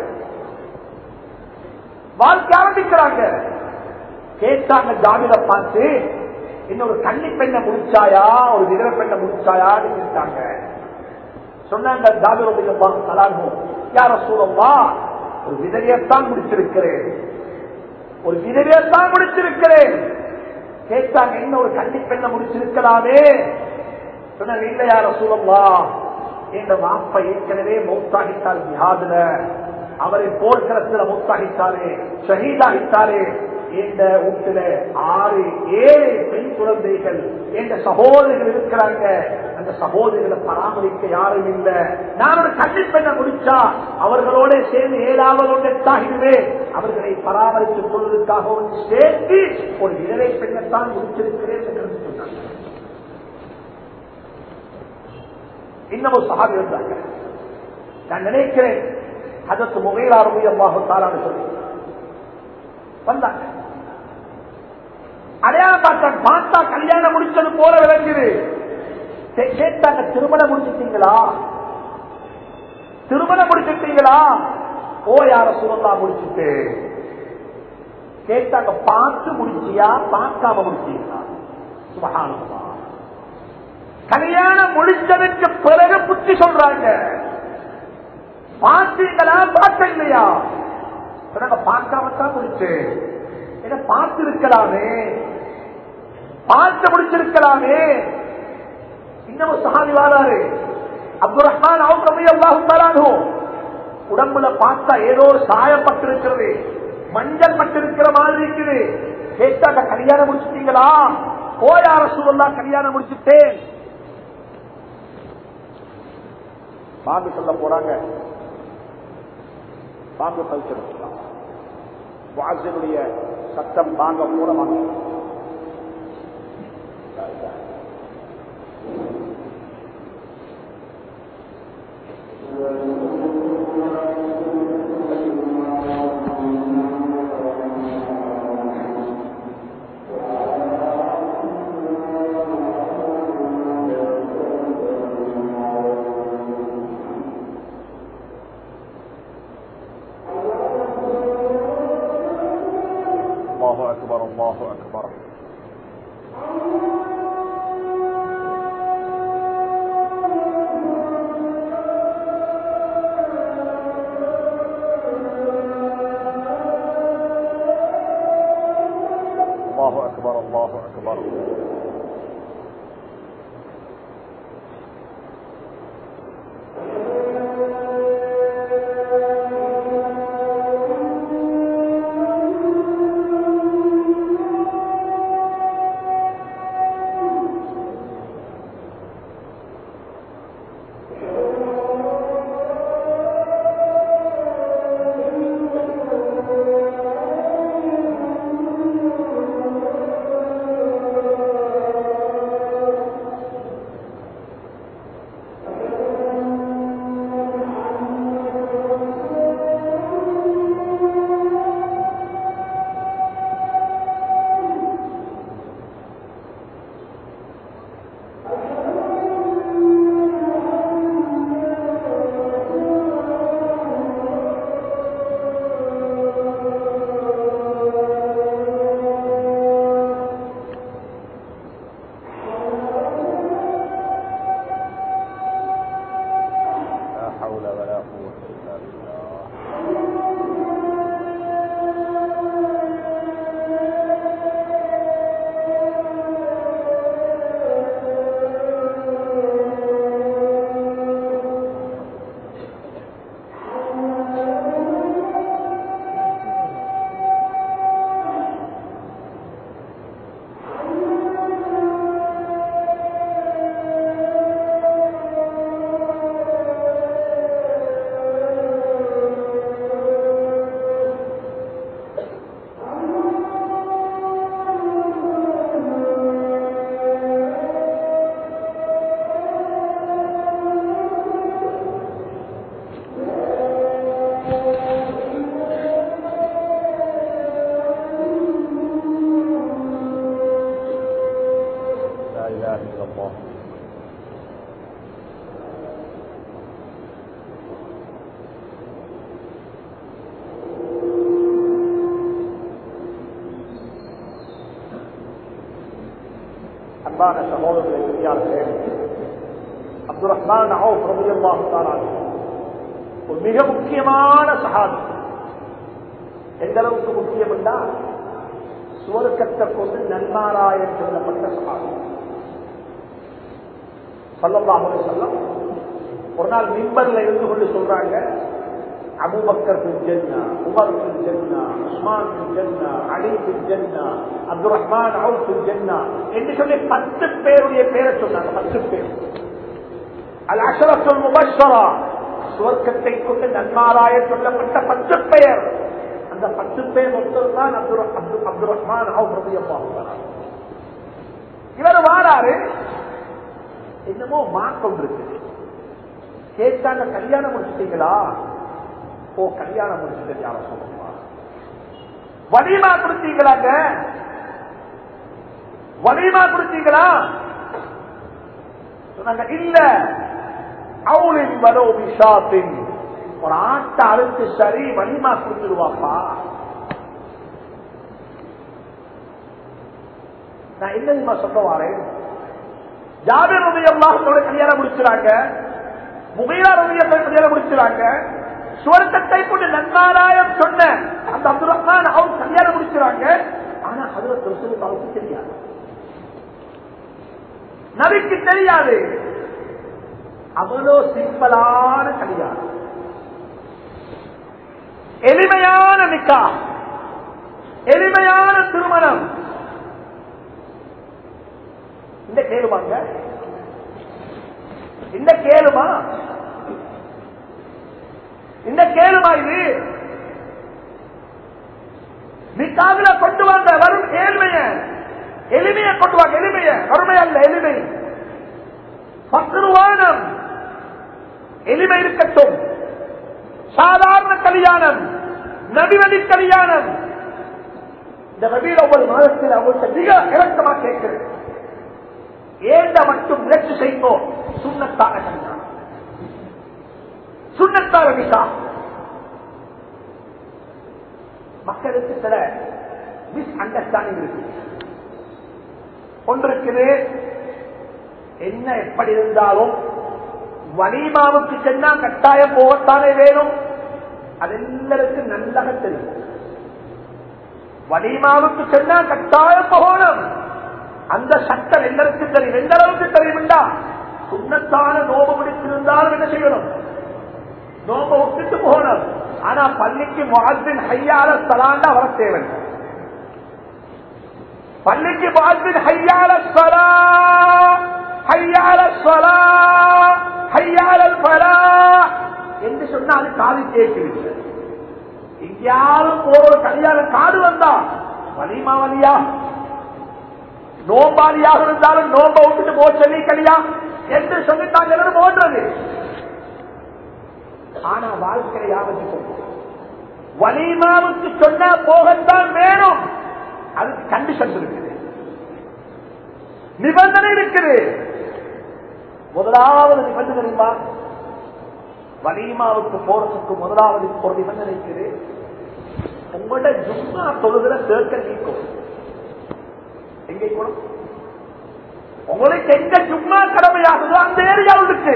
வாழ்க்கை ஆரம்பிக்கிறாங்க கேட்டாங்க ஜாமில பார்த்து இன்னொரு கன்னி பெண்ணை முடிச்சாயா ஒரு விதவ பெண்ணை முடிச்சாயான்னு கேட்டாங்க சொன்னாங்க ஜாமிரபின் தலாகும் யார சூழல்லா ஒரு விதவையத்தான் முடிச்சிருக்கிறேன் ஒரு விதவையத்தான் முடிச்சிருக்கிறேன் கேட்டாங்க என்ன ஒரு கன்னி பெண்ணை முடிச்சிருக்கலாமே சொன்னாங்க இல்ல யார சூழல்லா என் மாப்ப ஏற்கனவே மௌத்தாகித்தார் ஜிஹாதுல அவரை போர்க்களத்தில் மௌத்தாகித்தாரே ஷஹீதாகித்தாரே இந்த வீட்டுல ஆறு ஏழு பெண் குழந்தைகள் என்ற சகோதரிகள் இருக்கிறாங்க அந்த சகோதரிகளை பராமரிக்க யாரும் இல்ல நான் ஒரு கல்வி பெண்ணை முடிச்சா அவர்களோட சேர்ந்து ஏழாவது ஒன்றாகிடுவே அவர்களை பராமரித்துக் கொள்வதற்காக ஒன்று சேர்த்து ஒரு இளவை பெண்ணைத்தான் முடிச்சிருக்கிறேன் என்று சொன்னாங்க இன்னமும் சகாபி இருந்தாங்க நான் நினைக்கிறேன் அதற்கு முகையிலாருடைய அம்மாவுத்தாரான்னு சொல்லி வந்தாங்க அடையாளம் பார்த்தாங்க பார்த்தா கல்யாணம் முடிச்சது போல விளங்குது கே- கேட்டாங்க திருமணம் முடிச்சிட்டீங்களா திருமணம் முடிச்சிட்டீங்களா ஓ யார சுரந்தா முடிச்சுட்டு கேட்டாங்க பார்த்து முடிச்சியா பார்க்காம முடிச்சீங்களா சுபகானமா கல்யாணம் முடிச்சதுக்கு பிறகு புத்தி சொல்றாங்க பார்த்தீங்களா பார்க்க இல்லையா சொன்னாங்க பார்க்காமத்தான் முடிச்சு என்ன பார்த்து இருக்கலாமே பார்த்து முடிச்சிருக்கலாமே இன்னமும் சஹாபி வாராரு அப்துல் ரஹ்மான் அவங்க ரபி அல்லாஹும் தரானோ உடம்புல பார்த்தா ஏதோ ஒரு சாயம் பட்டிருக்கிறது மஞ்சள் பட்டிருக்கிற மாதிரி இருக்குது கேட்டாங்க கல்யாணம் முடிச்சிட்டீங்களா கோயார சூழல்லாம் கல்யாணம் முடிச்சுட்டேன் பாம்பு சொல்ல போறாங்க பாம்பு கழிச்சிருக்கலாம் வாசனுடைய சத்தம் தாங்க கூட வாங்க الله أكبر الله أكبر الله أكبر الله أكبر لا إله إلا الله அன்பான சகோதரர்களை பெரியார்களே அப்துல் ரஹ்மான் அவுப் ரலியல்லாஹு தஆலா ஒரு மிக முக்கியமான சஹாபி எந்த அளவுக்கு முக்கியம் என்றால் சுவர்க்கத்தை கொண்டு நன்மாராயம் சொல்லப்பட்ட சஹாபி சல்லல்லாஹு அலைஹி வஸல்லம் ஒரு நாள் மிம்பர்ல இருந்து கொண்டு சொல்றாங்க அபூபக்கர் பின் ஜன்னா உமர் பின் ஜன்னா உஸ்மான் பின் ஜன்னா அலி பின் ஜன்னா அப்துல் ரஹ்மான் அவுப் பின் ஜன்னா என்று சொல்லி பத்து பேருடைய பேரை சொன்னாங்க பத்து பேர் அல் அஷரத்துல் முபஷரா சுவர்க்கத்தை கொண்டு நன்மாராய சொல்லப்பட்ட பத்து பெயர் அந்த பத்து பேர் மொத்தம் தான் அப்துல் அப்துல் அப்துல் ரஹ்மான் அவுப் ரலியல்லாஹு இவர் வாராரு என்னமோ மாற்றம் இருக்குது கேட்டாங்க கல்யாணம் முடிச்சிட்டீங்களா ஓ கல்யாணம் முடிச்சுட்டு யார சொல்லுமா வலிமா கொடுத்தீங்களாங்க வலிமா கொடுத்தீங்களா சொன்னாங்க இல்ல அவளின் வரோ விஷாத்தின் ஒரு ஆட்டை அறுத்து சரி வலிமா கொடுத்துருவாப்பா நான் என்ன தெரியுமா சொல்ல வாரேன் ஜாபிர் ரவி அல்லாஹோட கல்யாணம் முடிச்சுறாங்க முகையா ரவி கல்யாணம் முடிச்சுறாங்க சுவர்க்கத்தை கொண்டு நன்மாராயம் சொன்ன அந்த அப்துல் ரஹ்மான் அவங்க கல்யாணம் முடிச்சுறாங்க ஆனா அதுல ரசூலுல்லாவுக்கு தெரியாது நபிக்கு தெரியாது அவ்வளோ சிம்பிளான கல்யாணம் எளிமையான நிக்கா எளிமையான திருமணம் இந்த கேளுமாங்க இந்த கேளுமா இந்த கேளுமா இது நிக்காவில கொண்டு வாங்க வரும் ஏழ்மைய எளிமைய கொண்டு வாங்க எளிமைய வறுமை அல்ல எளிமை பக்ருவானம் எளிமை இருக்கட்டும் சாதாரண கல்யாணம் நபிவழி கல்யாணம் இந்த நபியில் ஒவ்வொரு மாதத்தில் அவங்களுக்கு மிக இறக்கமா கேட்கிறேன் ஏண்ட மட்டும் முயற்சி செய்வோம் சுண்ணத்தான கல்யாணம் சுண்ணத்தான விசா மக்களுக்கு சில மிஸ் அண்டர்ஸ்டாண்டிங் இருக்கு ஒன்று இருக்குது என்ன எப்படி இருந்தாலும் வலிமாவுக்கு சென்னா கட்டாயம் போகத்தானே வேணும் அது எல்லாருக்கும் நல்லாக தெரியும் வலிமாவுக்கு சென்னா கட்டாயம் போகணும் அந்த சட்டம் எல்லாருக்கும் தெரியும் எந்த அளவுக்கு தெரியும்டா சுண்ணத்தான நோபம் பிடித்திருந்தாலும் என்ன செய்யணும் நோம்ப விட்டுட்டு போகணும் ஆனா பள்ளிக்கு வாழ்வின் ஹையால சலாண்டா வர தேவை பள்ளிக்கு வாழ்வின் ஹையால சலா ஹையால சலா ஹையால பலா என்று சொன்னா அது காது கேட்குது எங்கேயாலும் போற ஒரு கல்யாண காடு வந்தா வலிமா வலியா நோம்பாளியாக இருந்தாலும் நோம்ப விட்டுட்டு போ சொல்லி கலியா என்று சொல்லிட்டாங்க போன்றது ஆனா வாழ்க்கையை யாவத்து வலிமாவுக்கு சொன்னா போகத்தான் வேணும் அதுக்கு கண்டிஷன் இருக்குது நிபந்தனை இருக்குது முதலாவது நிபந்தனை தெரியுமா வலிமாவுக்கு போறதுக்கு முதலாவது ஒரு நிபந்தனை இருக்குது உங்களோட ஜும்மா தொழுகிற சேர்க்க நீக்கும் எங்கே கூட உங்களுக்கு எங்க ஜும்மா கடமையாகுதோ அந்த ஏரியாவில் இருக்கு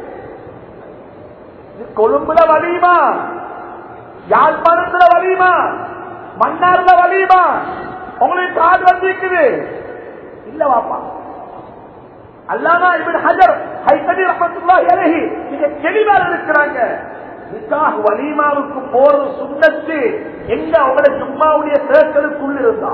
கொழும்புல வலியுமா யாழ்ப்பாணத்துல வலியுமா மன்னார்ல வலியுமா உங்களுக்கு காது வந்திருக்குது இல்ல வாப்பா அல்லாமா இவன் ஹஜர் ஹைசடி ரஹமத்துல்லா இறகி மிக தெளிவாக இருக்கிறாங்க நிக்காஹ் வலிமாவுக்கு போறது சுண்ணத்து எங்க அவங்களோட ஜும்மாவுடைய சேர்க்கலுக்குள் இருந்தா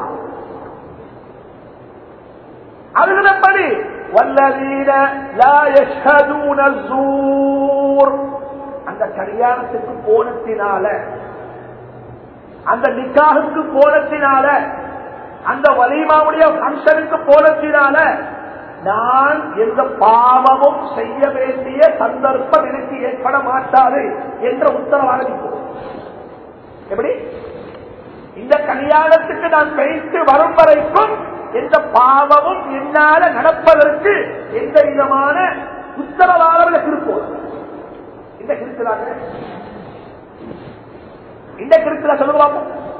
அதுகளப்படி வல்லதீன லா யஷ்ஹதூன الزور அந்த கல்யாணத்துக்கு போனத்தினால அந்த நிக்காகுக்கு போனத்தினால அந்த வலிமாவுடைய பங்கனுக்கு போனத்தினால நான் எந்த பாவமும் செய்ய வேண்டிய சந்தர்ப்பம் எனக்கு ஏற்பட மாட்டாது என்ற உத்தரவாதம் எப்படி இந்த கல்யாணத்துக்கு நான் பேசி வரும் வரைக்கும் எந்த பாவமும் என்னால நடப்பதற்கு எந்த விதமான உத்தரவாதம் இருப்போம் இந்த இருக்கிறாங்க இந்த இருக்கிற சொல்லுவாங்க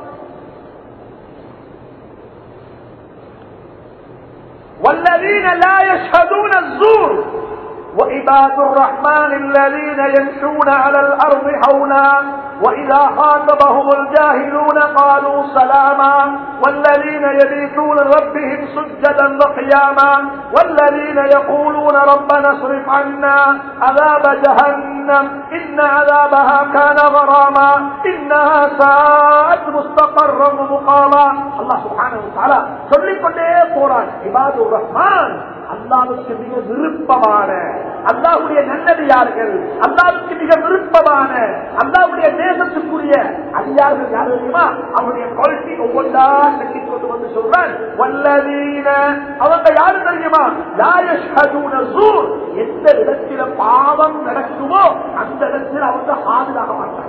والذين لا يشهدون الزور وعباد الرحمن الذين يمشون على الأرض حولا وإذا خاطبهم الجاهلون قالوا سلاما والذين يبيتون ربهم سجدا وقياما والذين يقولون ربنا اصرف عنا عذاب جهنم إن عذابها كان غراما إنها ساءت مستقرا ومقاما الله سبحانه وتعالى சொல்லிக்கொண்டே போறான் இபாது ரஹ்மான் அல்லாவுக்கு மிக விருப்பமான அல்லாவுடைய நல்லடியார்கள் அல்லாவுக்கு மிக விருப்பமான அல்லாவுடைய தேசத்துக்குரிய அதிகாரிகள் யார் தெரியுமா அவருடைய குவாலிட்டி ஒவ்வொன்றா கட்டி கொண்டு வந்து சொல்றான் வல்லவீன அவங்க யாரு தெரியுமா லாயஷ்ஹதூன சூர் எந்த இடத்தில பாவம் நடக்குமோ அந்த இடத்தில் அவங்க பாதுகாக்க மாட்டாங்க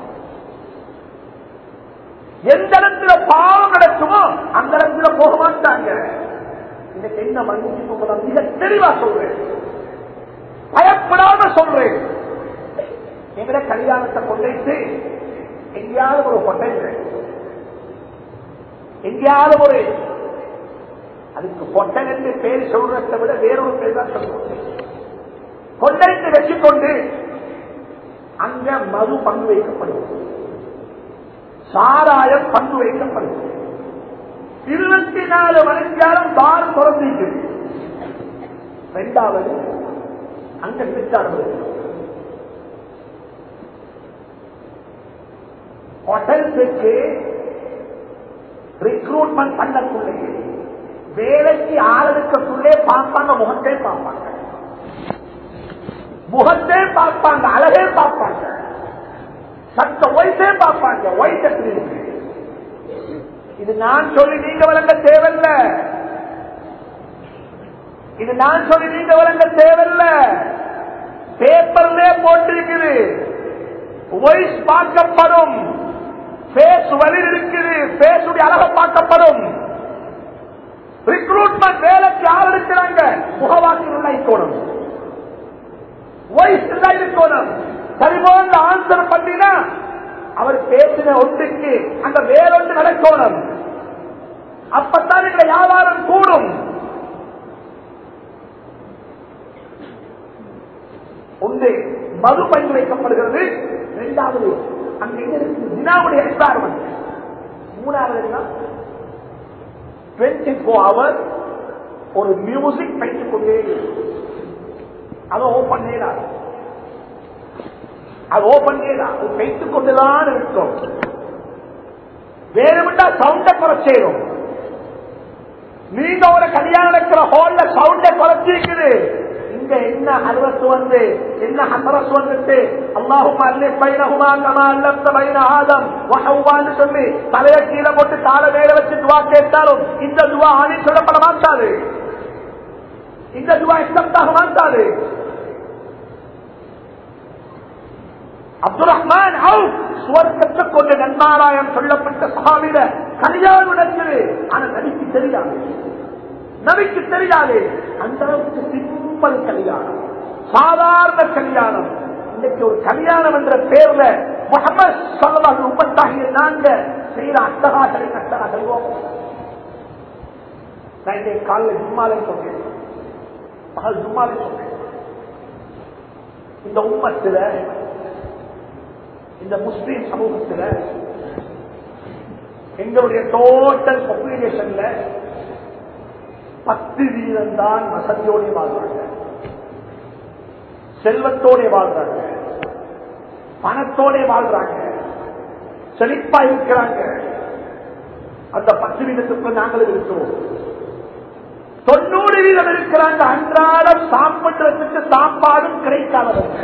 எந்த இடத்துல பாவம் நடக்குமோ அந்த இடத்துல போக மாட்டாங்க இன்னைக்கு என்ன மன்னிச்சு போகலாம் மிக தெளிவா சொல்றேன் பயப்படாம சொல்றேன் எங்கட கல்யாணத்தை கொண்டு எங்கேயாவது ஒரு கொண்டை எங்கேயாவது ஒரு அதுக்கு பொட்டன் என்று பேர் சொல்றதை விட வேறொரு பேர் தான் சொல்லுவோம் கொண்டைத்து வச்சுக்கொண்டு அங்க மது பங்கு வைக்கப்படுவது சாராயம் பங்கு வைக்கப்படுவது இருபத்தி நாலு மணிக்காலம் பார் திறந்திருக்கு ரெண்டாவது அங்க விசாரணை ஹோட்டல்ஸுக்கு ரிக்ரூட்மெண்ட் பண்ணக்குள்ளே வேலைக்கு ஆளுக்குள்ளே பார்ப்பாங்க முகத்தை பார்ப்பாங்க முகத்தே பார்ப்பாங்க அழகே பார்ப்பாங்க சட்ட ஒய்ஸே பார்ப்பாங்க ஒய்ஸ் எப்படி இருக்கு இது நான் சொல்லி நீங்க வழங்க தேவையில்ல இது நான் சொல்லி நீங்க வழங்க தேவையில்ல பேப்பர்ல போட்டிருக்குது வாய்ஸ் பார்க்கப்படும் பேஸ் வலி இருக்குது பேசுடைய அழக பார்க்கப்படும் ரிக்ரூட்மெண்ட் வேலைக்கு ஆள் இருக்கிறாங்க முகவாக்கி நல்லா இருக்கணும் வாய்ஸ் நல்லா இருக்கணும் சரிபோன்ற ஆன்சர் பண்ணினா அவர் பேசின ஒன்றுக்கு அந்த வேறொன்று நடக்கணும் அப்பத்தான் இந்த வியாபாரம் கூடும் ஒன்று மது பங்கு வைக்கப்படுகிறது இரண்டாவது அங்க என்ன இருக்கு வினாவுடைய எக்ஸ்பார்மெண்ட் மூணாவது டுவெண்ட்டி போர் ஹவர் ஒரு மியூசிக் வைத்துக் கொண்டே அதை ஓபன் செய்யலாம் அது ஓபன் செய்யலாம் அது வைத்துக் கொண்டுதான் இருக்கும் வேணுமெண்டா சவுண்ட குறைச்சேரும் நீங்க ஒரு கல்யாணம் நடக்கிற ஹால்ல சவுண்ட குறைச்சிருக்குது இங்க என்ன அலுவத்து வந்து என்ன ஹசரஸ் வந்துட்டு அல்லாஹும் அல்லி பைனகுமா கமா அல்லத்த பைன ஆதம் வஹவ்வான்னு சொல்லி தலைய கீழே போட்டு கால மேல வச்சு துவா கேட்டாலும் இந்த துவா ஆணி சொல்லப்பட மாட்டாது இந்த துவா இஷ்டத்தாக மாட்டாது அப்துல் ரஹ்மான் சுவர்க்கத்தை கொண்ட நன்மாராயம் சொல்லப்பட்ட சகாவிட கல்யாணம் நடக்குது ஆனா நபிக்கு தெரியாது நபிக்கு தெரியாது அந்த அளவுக்கு சிம்பிள் கல்யாணம் சாதாரண கல்யாணம் இன்னைக்கு ஒரு கல்யாணம் என்ற பேர்ல முகமது சொல்லமாக உப்பத்தாகிய நாங்க செய்யற அட்டகாசலை கட்டா செல்வோம் நான் இன்றைய காலையில் ஜும்மாலை சொன்னேன் பகல் ஜும்மாலை சொன்னேன் இந்த உம்மத்துல இந்த முஸ்லீம் சமூகத்தில் எங்களுடைய டோட்டல் பாப்புலேஷன்ல பத்து வீதம் தான் வசதியோட வாழ்றாங்க செல்வத்தோட வாழ்றாங்க பணத்தோட வாழ்றாங்க செழிப்பா இருக்கிறாங்க அந்த பத்து வீதத்துக்கு நாங்களும் இருக்கிறோம் தொண்ணூறு வீதம் இருக்கிறாங்க அன்றாடம் சாப்பிடுறதுக்கு சாப்பாடும் கிடைக்காதவங்க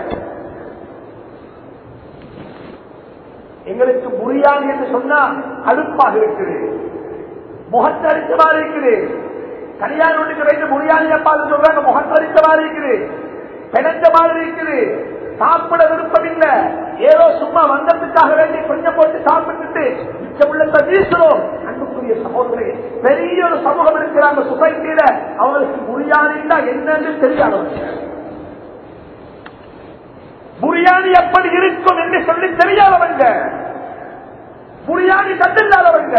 எங்களுக்கு புரியாது என்று சொன்னா அடுப்பாக இருக்குது முகத்தரித்த மாதிரி இருக்குது கல்யாணம் ஒன்றுக்கு வைத்து புரியாது எப்பாது சொல்றாங்க முகத்தரித்த மாதிரி இருக்குது பிணைஞ்ச மாதிரி இருக்குது சாப்பிட விருப்பம் இல்ல ஏதோ சும்மா வந்ததுக்காக வேண்டி கொஞ்சம் போட்டு சாப்பிட்டுட்டு மிச்சம் உள்ளத்தை வீசுறோம் அன்புக்குரிய கண்ணியத்துக்குரிய சகோதரி பெரிய ஒரு சமூகம் இருக்கிறாங்க சொசைட்டியில அவங்களுக்கு புரியாதுன்னா என்னன்னு தெரியாதவங்க புரியாணி எப்படி இருக்கும் என்று சொல்லி தெரியாதவங்க புரியாணி கண்டில்லாதவங்க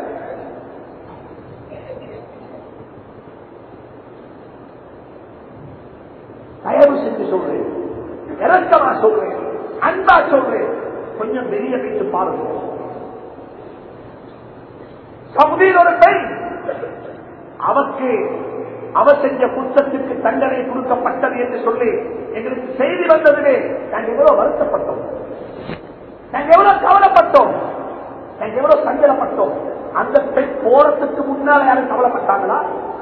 தயவு செஞ்சு சொல்றேன் இறக்கமா சொல்றேன் அன்பா சொல்றேன் கொஞ்சம் வெளியே வைத்து பாருங்க சவுதியில் ஒரு பெண் அவருக்கு அவ செஞ்ச குற்றத்துக்கு தண்டனை கொடுக்கப்பட்டது என்று சொல்லி எங்களுக்கு செய்தி வந்ததிலே நாங்கள் எவ்வளவு வருத்தப்பட்டோம் நாங்கள் எவ்வளவு கவலைப்பட்டோம் நாங்கள் எவ்வளவு சஞ்சலப்பட்டோம் அந்த பெண் போறதுக்கு முன்னால யாரும் கவலைப்பட்டாங்களா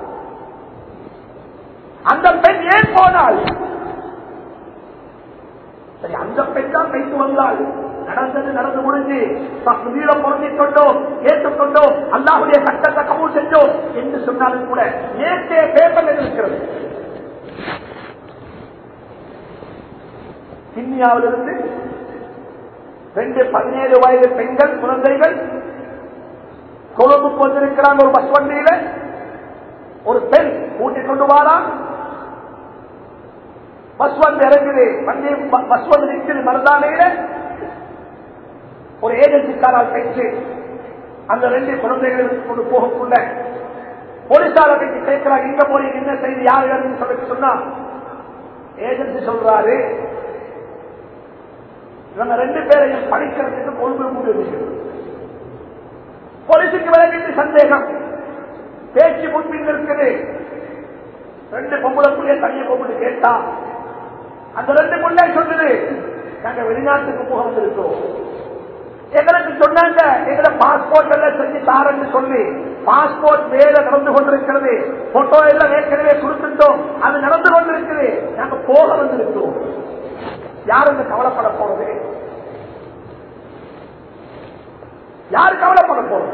அந்த பெண் ஏன் போனாள் சரி அந்த பெண் தான் பேசி வந்தால் நடந்தது நடந்து முடிஞ்சு வீரம் பொருந்திக் கொண்டோம் ஏற்றுக்கொண்டோம் அல்லாஹுடைய சட்டத்தை கபூல் செஞ்சோம் என்று சொன்னாலும் கூட நேற்றே பேப்பர் இருக்கிறது கிண்ணியாவிலிருந்து ரெண்டு பதினேழு வயது பெண்கள் குழந்தைகள் கொழும்புக்கு வந்திருக்கிறாங்க ஒரு பஸ் வண்டியில ஒரு பெண் கூட்டிக் கொண்டு வாரான் பஸ் வந்து இறங்குது வண்டி பஸ் வந்து நிற்குது மருதானையில ஒரு ஏஜென்சிக்காரால் பேச்சு அந்த ரெண்டு குழந்தைகளுக்கு கொண்டு போகக்குள்ள போலீசார பேச்சு கேட்கிறாங்க இங்க போய் என்ன செய்தி யாரு சொல்லி சொன்னா ஏஜென்சி சொல்றாரு இவங்க ரெண்டு பேரையும் படிக்கிறதுக்கு கொள்கை முடிவு போலீசுக்கு விலகிட்டு சந்தேகம் பேச்சு முன்பின் இருக்குது ரெண்டு பொம்பளைக்குள்ளே தனியை கூப்பிட்டு கேட்டா அந்த ரெண்டு முன்னே சொல்லுது நாங்க வெளிநாட்டுக்கு போக வந்திருக்கோம் எங்களுக்கு சொன்னாங்க எங்களை பாஸ்போர்ட் எல்லாம் செஞ்சு தாரன்னு சொல்லி பாஸ்போர்ட் வேற நடந்து கொண்டிருக்கிறது போட்டோ எல்லாம் ஏற்கனவே கொடுத்துட்டோம் அது நடந்து கொண்டிருக்குது நாங்க போக வந்திருக்கோம் யாருங்க கவலைப்பட போறது யாரு கவலைப்பட போறது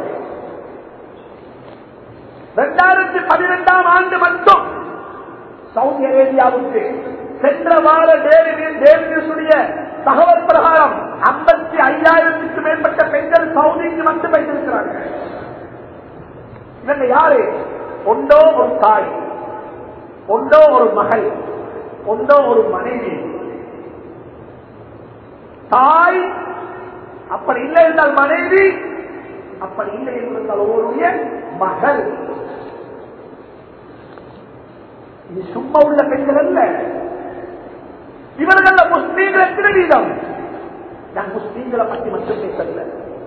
இரண்டாயிரத்தி பதினெட்டாம் ஆண்டு மட்டும் சவுதி அரேபியாவுக்கு சென்ற வார டேவிடிய தகவல் பிரகாரம் ஐம்பத்தி ஐயாயிரத்துக்கு மேற்பட்ட பெண்கள் சவுதிக்கு வந்து வைத்திருக்கிறாங்க இவங்க யாரு ஒன்றோ ஒரு தாய் ஒன்றோ ஒரு மகள் ஒன்றோ ஒரு மனைவி தாய் அப்படி இல்லை என்றால் மனைவி அப்படி இல்லை என்றால் ஒருவருடைய மகள் இது சும்மா உள்ள பெண்கள் அல்ல இவர்கள் முஸ்லீம்கள் எத்தனை வீதம் நான் முஸ்லீம்களை பற்றி மட்டும் பேசல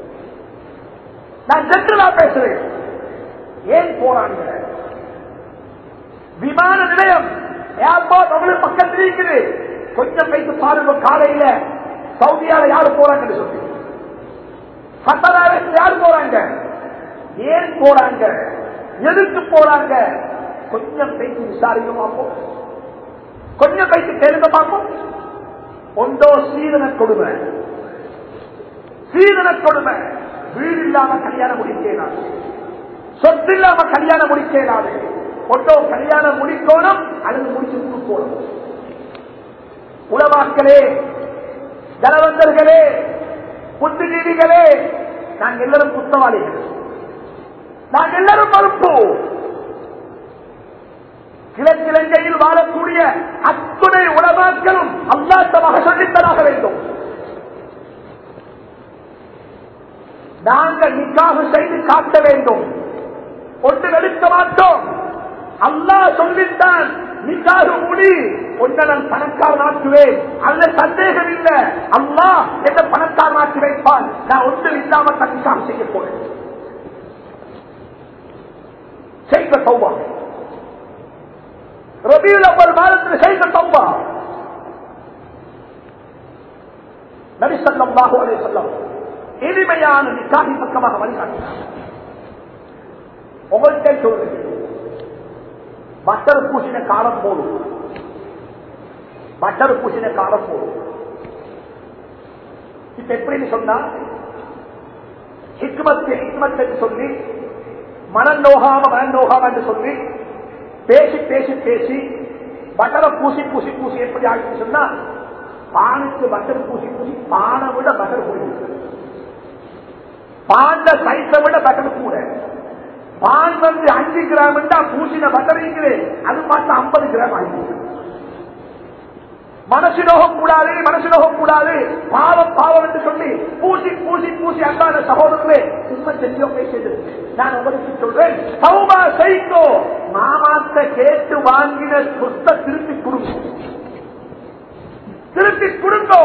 நான் ஜென்ரலா பேசுறேன் ஏன் போறாங்க விமான நிலையம் ஏர்போர்ட் அவங்களுக்கு பக்கத்தில் இருக்குது கொஞ்சம் பேசி பாருங்க காலையில சவுதியால யாரு போறாங்கன்னு சொல்லி கத்தராவில் யாரு போறாங்க ஏன் போறாங்க எதுக்கு போறாங்க கொஞ்சம் பேசி விசாரிக்க பார்ப்போம் கொஞ்சம் பேசி கேளுங்க பார்ப்போம் ஒன்றோ சீதன கொடுமை சீதன கொடுமை வீடு இல்லாம கல்யாணம் முடிக்கலாது சொத்து இல்லாம கல்யாணம் முடிக்கலாது ஒன்றோ கல்யாணம் முடிக்கணும் அல்லது முடிச்சு கொடுக்கணும் உளவாக்களே ஜனவந்தர்களே புத்திஜீவிகளே நாங்கள் எல்லாரும் குத்தவாளிகள் நாங்கள் எல்லாரும் மறுப்போம் கிழக்கிழங்கையில் வாழக்கூடிய அத்துணை உலமாக்களும் அல்லாத்தமாக சொல்லித்தராக வேண்டும் நாங்கள் நிக்காக செய்து காட்ட வேண்டும் ஒன்று எடுக்க மாட்டோம் அல்லாஹ் சொல்லித்தான் நிக்காக முடி ஒன்றை நான் பணக்காரன் ஆக்குவேன் அல்ல சந்தேகம் இல்லை அல்லாஹ் எந்த பணக்காரன் ஆக்கி வைப்பான் நான் ஒன்று இல்லாம தனிக்காக செய்ய போறேன் செய்த சௌபா ரபியுல் அவ்வல் மாதத்தில் செய்த சௌபா நபி ஸல்லல்லாஹு அலைஹி வஸல்லம் எளிமையான நிக்காஹி பக்கமாக வழிகாட்டினார் உங்கள்கிட்ட சொல்றேன் பட்டர் பூசின காலம் போதும் பட்டர் பூசின காலம் போதும் இப்ப எப்படின்னு சொன்னா ஹிக்மத்து ஹிக்மத் என்று சொல்லி மனம் நோகாம மனம் நோகாம என்று சொல்லி பேசி பேசி பேசி பட்டரை பூசி பூசி பூசி எப்படி ஆகிட்டு சொன்னா பானுக்கு பட்டர் பூசி பூசி பானை விட பட்டர் போயிருக்கு பாண்ட சைஸை விட பட்டர் கூட பால் வந்து அஞ்சு கிராம் பூசின பட்டரிக்குது அது பார்த்தா ஐம்பது கிராம் ஆயிடுச்சு மனசு நோகம் கூடாது மனசு நோகம் கூடாது பாவம் பாவம் என்று சொல்லி பூசி பூசி பூசி அன்பான சகோதரர்களே உண்மை செஞ்சோ பேசியது நான் உங்களுக்கு சொல்றேன் சௌபா செய்தோ மாமாத்த கேட்டு வாங்கின சொத்தை திருப்பி கொடுங்க திருப்பி கொடுங்கோ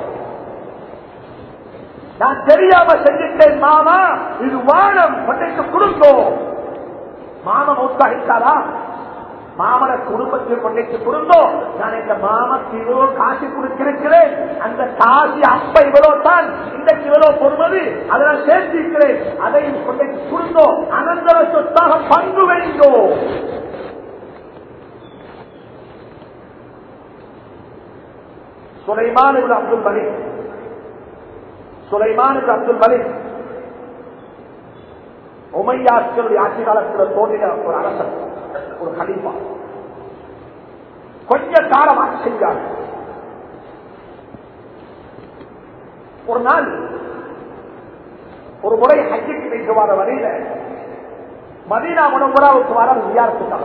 நான் தெரியாம செஞ்சிட்டேன் மாமா இது வானம் கொண்டைக்கு கொடுங்கோ மாமா உற்சாகித்தாரா மாமன குடும்பத்தில் கொண்டைக்கு கொடுங்கோ நான் இந்த மாமக்கு இவ்வளோ காசு கொடுத்திருக்கிறேன் அந்த காசு அப்ப இவ்வளவு தான் இன்றைக்கு இவ்வளவு பொறுமது அதனால் சேர்த்திருக்கிறேன் அதை கொண்டைக்கு கொடுங்கோ அனந்தர சொத்தாக பங்கு வைங்கோ சுலைமான் அப்துல் மலிக் சுலைமானுக்கு அப்துல் மலிக் உமையாட்சிகளுடைய ஆட்சி காலத்தில் தோன்றின ஒரு அரசன் ஒரு கலிப்பா கொஞ்ச காலம் ஆட்சி செஞ்சார் ஒரு நாள் ஒரு முறை ஹஜ்ஜுக்கு வைத்து வர வரையில மதீனா முனவராவுக்கு வர வியாரத்துக்காக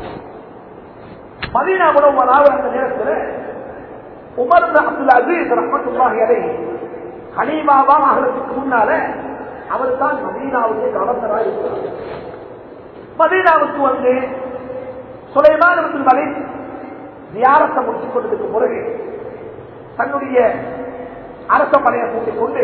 மதீனா முனவராவு அந்த நேரத்தில் உமர் அப்துல் அசீஸ் ரஹமத்துல்லாஹி அலை ஹலீமாவா ஆகிறதுக்கு முன்னால அவர் தான் மதீனாவுக்கு கவர்னராக இருக்கிறார் மதீனாவுக்கு வந்து சுலைமான் அப்துல் மலிக் தியாரத்தை முடிச்சுக் கொண்டதுக்கு பிறகு தன்னுடைய அரச படையை கூட்டிக் கொண்டு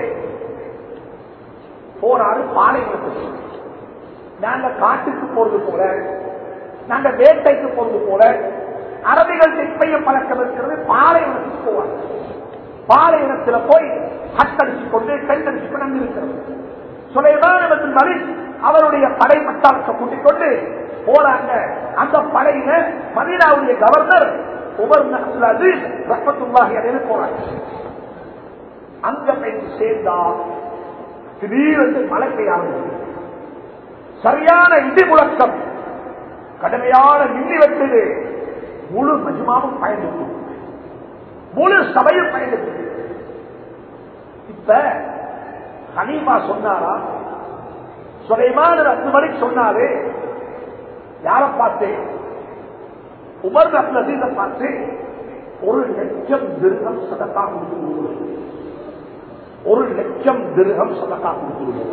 போனாரு பாலைவனத்துக்கு நாங்க காட்டுக்கு போறது போல நாங்க வேட்டைக்கு போறது போல அரபிகள் தெப்பைய பழக்கம் இருக்கிறது பாலைவனத்துக்கு போவாங்க பாலைவனத்துல போய் ஹட்டடிச்சு கொண்டு பெண்டடிச்சு கொண்டு இருக்கிறது சுலைமான மலிக் அவருடைய படை பட்டாளத்தை கூட்டிக் கொண்டு போறாங்க அந்த படையில மதீனாவுடைய கவர்னர் உமர் அப்துல் ரப்பத்துல்லாஹி அடைந்து போறாங்க அங்க போய் சேர்ந்தா திடீரென்று மழை பெய்ய ஆரம்பிச்சு சரியான இடி முழக்கம் கடுமையான மின்னி வெட்டது முழு மஜ்மாவும் பயந்து முழு சபையும் பயந்து இப்ப ஹனீமா சொன்னாரா சுலைமான அத்துமணி சொன்னாரு யார பார்த்து உமர் அப்தீத பார்த்து ஒரு லட்சம் திருகம் சதக்கா கொடுத்து ஒரு லட்சம் திருகம் சதக்கா கொடுத்து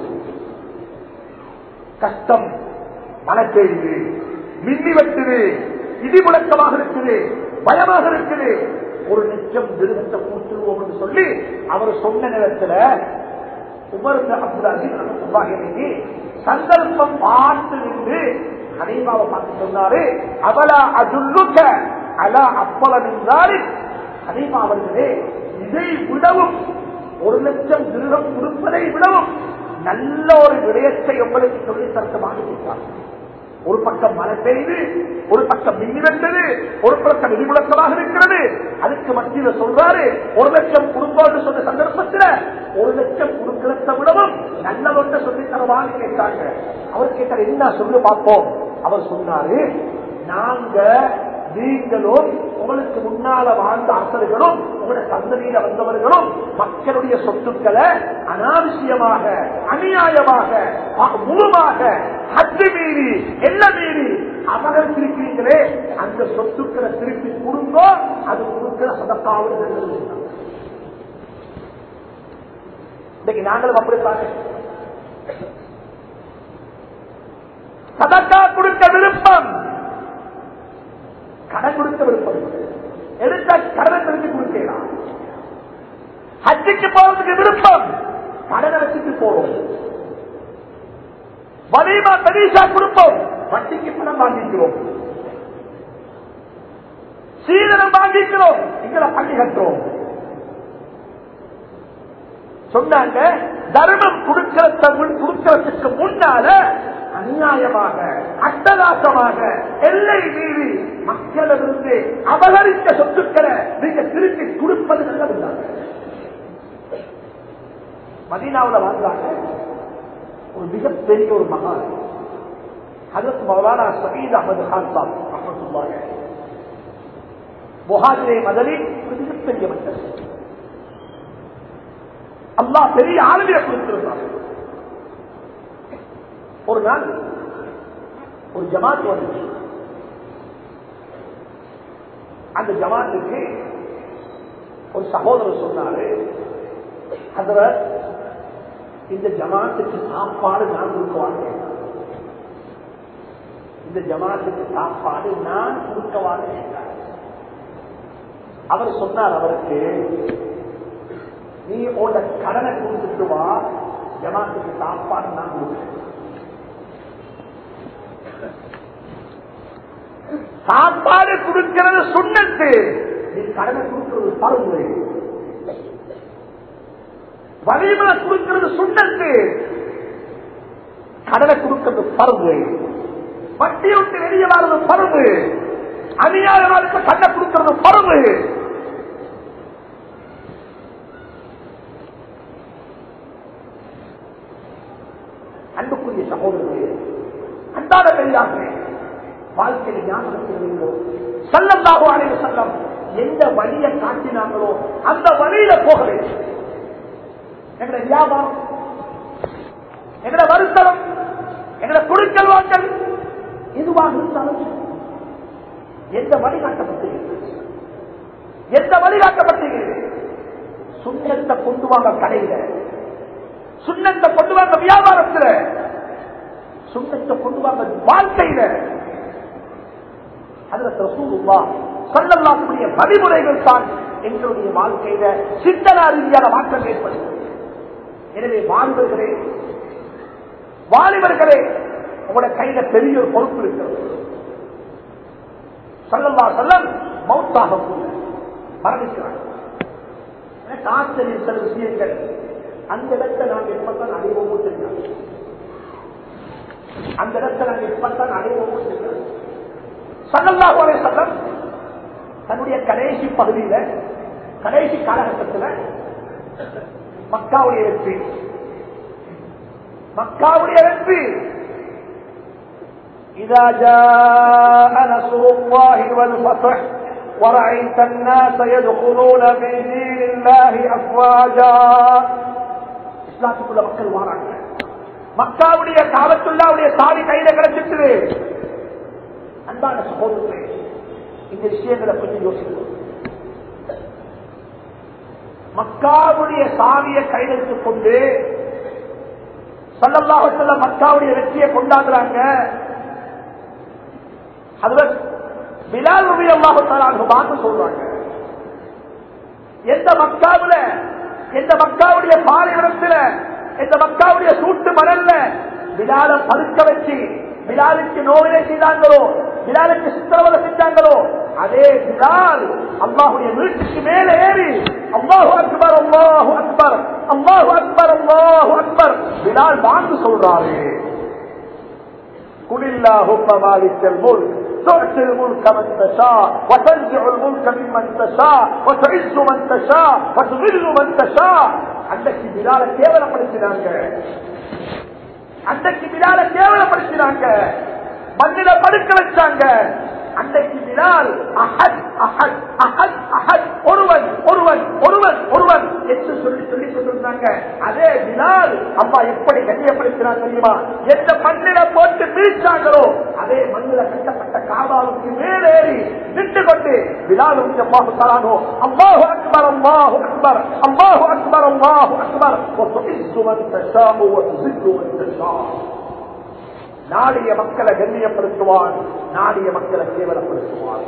கஷ்டம் மழை பெய்யுது மின்னி வெட்டுது இடி முழக்கமாக இருக்குது பயமாக இருக்குது ஒரு லட்சம் திருகத்தை கொடுத்துருவோம் என்று சொல்லி அவர் சொன்ன நேரத்தில் உமர் அப்துல் அசீஸ் சந்தர்ப்பம் பார்த்து நின்று ஹனீமாவை பார்த்து சொன்னாரு அவலா அதுல்லுக்க அலா அப்பலம் என்றாரு ஹனீமா அவர்களே இதை விடவும் ஒரு லட்சம் திருகம் கொடுப்பதை விடவும் நல்ல ஒரு விடயத்தை உங்களுக்கு சொல்லி தரத்தமாக இருக்கிறார் ஒரு பக்கம் மழை பெய்து ஒரு பக்கம் மின்னி வெட்டது ஒரு பக்கம் இடிமுழக்கமாக இருக்கிறது அதுக்கு மத்தியில் சொல்றாரு ஒரு லட்சம் கொடுப்போம் சொன்ன சந்தர்ப்பத்தில் ஒரு லட்சம் கொடுக்கிறத விடவும் நல்ல ஒன்றை சொல்லி தரவான்னு கேட்டாங்க அவர் கேட்டார் என்ன சொல்லு பார்ப்போம் அவர் சொன்னாரு நாங்க நீங்களும் உங்களுக்கு முன்னால வாழ்ந்த அரசர்களும் உங்களுடைய சந்ததியில வந்தவர்களும் மக்களுடைய சொத்துக்களை அனாவசியமாக அநியாயமாக முழுமாக ஹத்து மீறி என்ன மீறி அபகரிச்சிருக்கிறீங்களே அந்த சொத்துக்களை திருப்பி கொடுங்கோ அது கொடுக்கிற சதக்காவது இன்னைக்கு நாங்களும் அப்படித்தாங்க சதக்கா கொடுக்க விருப்பம் கடன் கொடுக்க விருப்பம் எடுத்த கடனை திருப்பி கொடுக்கலாம் ஹஜ்ஜுக்கு போறதுக்கு விருப்பம் கடனை வச்சுட்டு போறோம் வலிமா பெரிசா கொடுப்போம் வட்டிக்கு பணம் வாங்கிக்கிறோம் சீதனம் வாங்கிக்கிறோம் எங்களை பள்ளி கட்டுறோம் சொன்னாங்க தர்மம் கொடுக்கிறத கொடுக்கிறதுக்கு முன்னால அநியாயமாக அட்டகாசமாக எல்லை மீறி மக்களிலிருந்து அபகரித்த சொத்துக்களை நீங்க திருப்பி கொடுப்பது நல்லது மதீனாவில் வாழ்ந்தாங்க ஒரு மிகப்பெரிய ஒரு மகான் அதற்கு மௌலானா சயீத் அகமது கான் சாப் ரஹமத்துல்லாஹி முஹாஜிரை மதலி ஒரு மிகப்பெரிய மனிதர் அல்லாஹ் பெரிய ஆளுமையை கொடுத்திருந்தார் ஒரு நாள் ஒரு ஜமாத் வந்துச்சு அந்த ஜமாத்துக்கு ஒரு சகோதரர் சொன்னாரு அதுல இந்த ஜமாத்துக்கு சாப்பாடு நான் கொடுக்கவாங்க இந்த ஜமாத்துக்கு சாப்பாடு நான் கொடுக்கவாங்க அவர் சொன்னார் அவருக்கு நீ உன்ட கடனை கொடுத்துட்டு வா ஜமாத்துக்கு சாப்பாடு நான் கொடுக்கிறேன் சாப்பாடு கொடுக்கிறது சுண்ணத்து நீ கடனை கொடுக்கிறது பருவு வலிமலை கொடுக்கிறது சுண்ணத்து கடனை கொடுக்கிறது பருவு வட்டி விட்டு வெளியே வர்றது பருவு அநியாயமாக கண்ணை கொடுக்கிறது பருவு அன்புக்குரிய சகோதரர்களே அன்றாட பெரியார்களே வாழ்க்கையில் ஞாபகத்தில் செல்லந்தாக அனைவரு செல்லம் எந்த வழியை காட்டினாங்களோ அந்த வழியில போக வேண்டும் எங்களை வியாபாரம் எங்களை வருத்தம் எங்களை குழுக்கள் வாங்கல் எதுவாக இருந்தாலும் எந்த வழிகாட்டப்பட்டிருக்கிறது எந்த வழிகாட்டப்பட்டிருக்கிறது சுண்ணத்தை கொண்டு வாங்க கடையில சுண்ணத்தை கொண்டு வாங்க வியாபாரத்தில் சுண்ணத்தை கொண்டு வாங்க வாழ்க்கையில அதுல ரசூலுல்லா சொல்லலாக்கூடிய வழிமுறைகள் தான் எங்களுடைய வாழ்க்கையில சிந்தனா ரீதியான மாற்றம் ஏற்படும் எனவே வாலிபர்களே வாலிபர்களே உங்களோட கையில பெரிய ஒரு பொறுப்பு இருக்கிறது சொல்லல்லா சொல்லம் மௌத்தாக கூட மரணிக்கிறாங்க எனக்கு ஆச்சரியம் சில விஷயங்கள் அந்த இடத்தை நாங்கள் எப்பத்தான் அடைவோம் தெரியாது அந்த இடத்தை நாங்கள் எப்பத்தான் அடைவோம் தெரியாது சல்லல்லாஹு சல்லம் தன்னுடைய கடைசி பகுதியில கடைசி காலகட்டத்தில் மக்காவுடைய வெற்றி மக்காவுடைய வெற்றி إذا جاء نصر الله والفتح ورأيت الناس يدخلون في دين الله أفواجا இஸ்லாத்துக்குள்ள மக்கள் வாராங்க மக்காவுடைய காலத்துள்ளாவுடைய சாவி கையில கிடைச்சிட்டு அன்பான சகோதரர்களே இந்த விஷயங்களை கொஞ்சம் யோசிக்கணும் மக்காவுடைய சாவியை கையில் எடுத்துக் கொண்டு சல்லல்லாஹு சொல்ல மக்காவுடைய வெற்றியை கொண்டாடுறாங்க அதுல பிலால் ரவி அல்லாஹு பார்த்து சொல்றாங்க எந்த மக்காவுல எந்த மக்காவுடைய பாலைவனத்துல எந்த மக்காவுடைய சூட்டு மணல்ல பிலால பதுக்க வச்சு பிலாலுக்கு நோவினை செய்தாங்களோ பிலாலுக்கு சித்திரவதை செஞ்சாங்களோ அதே பிலால் அல்லாஹுடைய வீட்டுக்கு மேல ஏறி அல்லாஹு அக்பர் அல்லாஹு அக்பர் அல்லாஹு அக்பர் அல்லாஹு அக்பர் பிலால் வாங்க சொல்றாரு குலில்லாஹும்ம மாலிக்கல் முல்க் تؤتي الملك من تشاء وتنزع الملك ممن تشاء وتعز من تشاء وتذل من تشاء அன்றைக்கு பிலால கேவலப்படுத்தினாங்க அன்றைக்கு பிலால கேவலப்படுத்தினாங்க மண்ணில படுக்க வச்சாங்க அன்றைக்கு பிலால் அஹத் அஹத் அஹத் அஹத் ஒருவன் ஒருவன் ஒருவன் ஒருவன் என்று சொல்லி சொல்லி கொண்டிருந்தாங்க அதே பிலால் அம்மா எப்படி கண்ணியப்படுத்தினார் தெரியுமா எந்த மண்ணில போட்டு வீழ்ச்சாங்களோ அதே மண்ணில கட்டப்பட்ட காபாவுக்கு மேலேறி நின்று கொண்டு பிலால் அம்மாவு தரானோ அம்மாஹு அக்பர் அம்மாஹு அக்பர் அம்மாஹு அக்பர் அம்மாஹு அக்பர் وتعز من تشاء وتذل من تشاء நாடிய மக்களை கண்ணியப்படுத்துவான் நாடிய மக்களை கேவலப்படுத்துவான்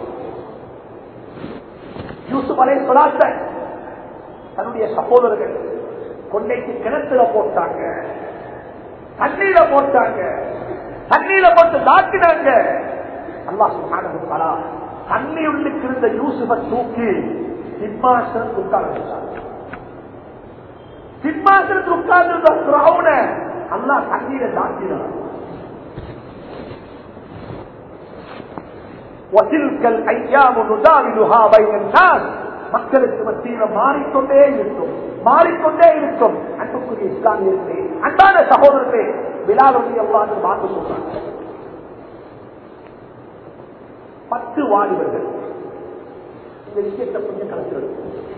யூசுப் அலை சொல்லாத்த தன்னுடைய சகோதரர்கள் கொண்டைக்கு கிணத்துல போட்டாங்க தண்ணீர போட்டாங்க தண்ணீர போட்டு தாக்கினாங்க அல்லா சுகானா தண்ணி உள்ளுக்கு இருந்த யூசுஃபை தூக்கி சிம்மாசனத்தில் உட்கார வச்சாங்க சிம்மாசனத்தில் உட்கார்ந்து அல்லா தண்ணீரை தாக்கினார் வசில்கள் ஐயாமு நுதாவிலுஹா பைனன் மக்களுக்கு மத்தியில மாறிக்கொண்டே இருக்கும் மாறிக்கொண்டே இருக்கும் அன்புக்குரிய இஸ்லாமியர்களே அன்பான சகோதரர்களே விழாவுடைய எவ்வாறு மாற்ற சொல்றாங்க பத்து வாலிபர்கள் இந்த விஷயத்தை கொஞ்சம் கலந்து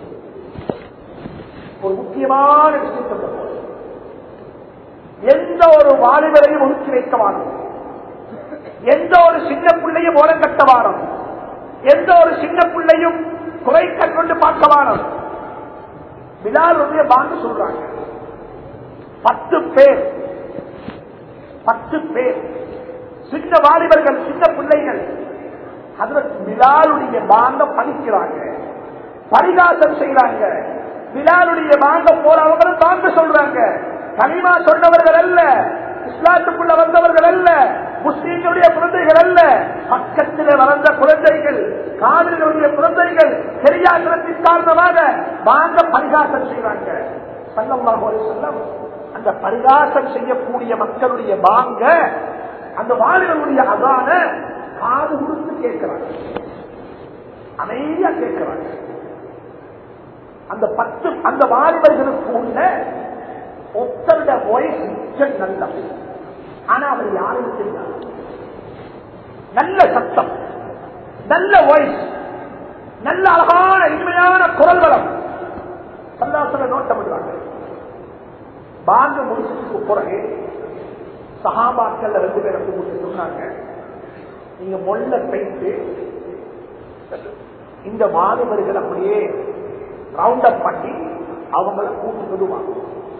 ஒரு முக்கியமான விஷயத்தை எந்த ஒரு வாலிபரையும் ஒதுக்கி வைக்க மாட்டோம் எந்த ஒரு சின்ன பிள்ளையும் ஓரம் கட்ட வாரம் எந்த ஒரு சின்ன பிள்ளையும் குறை கண்டு பார்க்க வாரம் பிலாலுடைய பாண்டு சொல்றாங்க பத்து பேர் பத்து பேர் சின்ன வாலிபர்கள் சின்ன பிள்ளைகள் அதுல பிலாலுடைய பாண்ட படிக்கிறாங்க பரிகாசம் செய்யறாங்க பிலாலுடைய பாண்ட போறவங்களும் தாங்க சொல்றாங்க கனிமா சொன்னவர்கள் அல்ல இஸ்லாத்துக்குள்ள வந்தவர்கள் அல்ல முஸ்லீம்களுடைய குழந்தைகள் அல்ல பக்கத்தில் வளர்ந்த குழந்தைகள் காவிரிகளுடைய குழந்தைகள் தெரியாதத்தின் காரணமாக வாங்க பரிகாசம் செய்றாங்க சல்லல்லாஹு அலைஹி வஸல்லம் அந்த பரிகாசம் செய்யக்கூடிய மக்களுடைய வாங்க அந்த வாலிபர்களுடைய அதான காது கொடுத்து கேட்கிறாங்க அமைதியா கேட்கிறாங்க அந்த பத்து அந்த வாலிபர்களுக்கு உள்ள ஒத்தருட வாய்ஸ் மிச்சம் நல்ல ஆனா அவர் யாரும் தெரியாது நல்ல சத்தம் நல்ல வாய்ஸ் நல்ல அழகான இனிமையான குரல் வளம் சல்லாசல நோட்டமிடுறாங்க பாங்க முடிச்சதுக்கு பிறகு சகாபாக்கள் ரெண்டு பேரை கூப்பிட்டு சொன்னாங்க நீங்க மொல்ல பெய்து இந்த மாணவர்கள் அப்படியே ரவுண்ட் அப் பண்ணி அவங்கள கூட்டு விடுவாங்க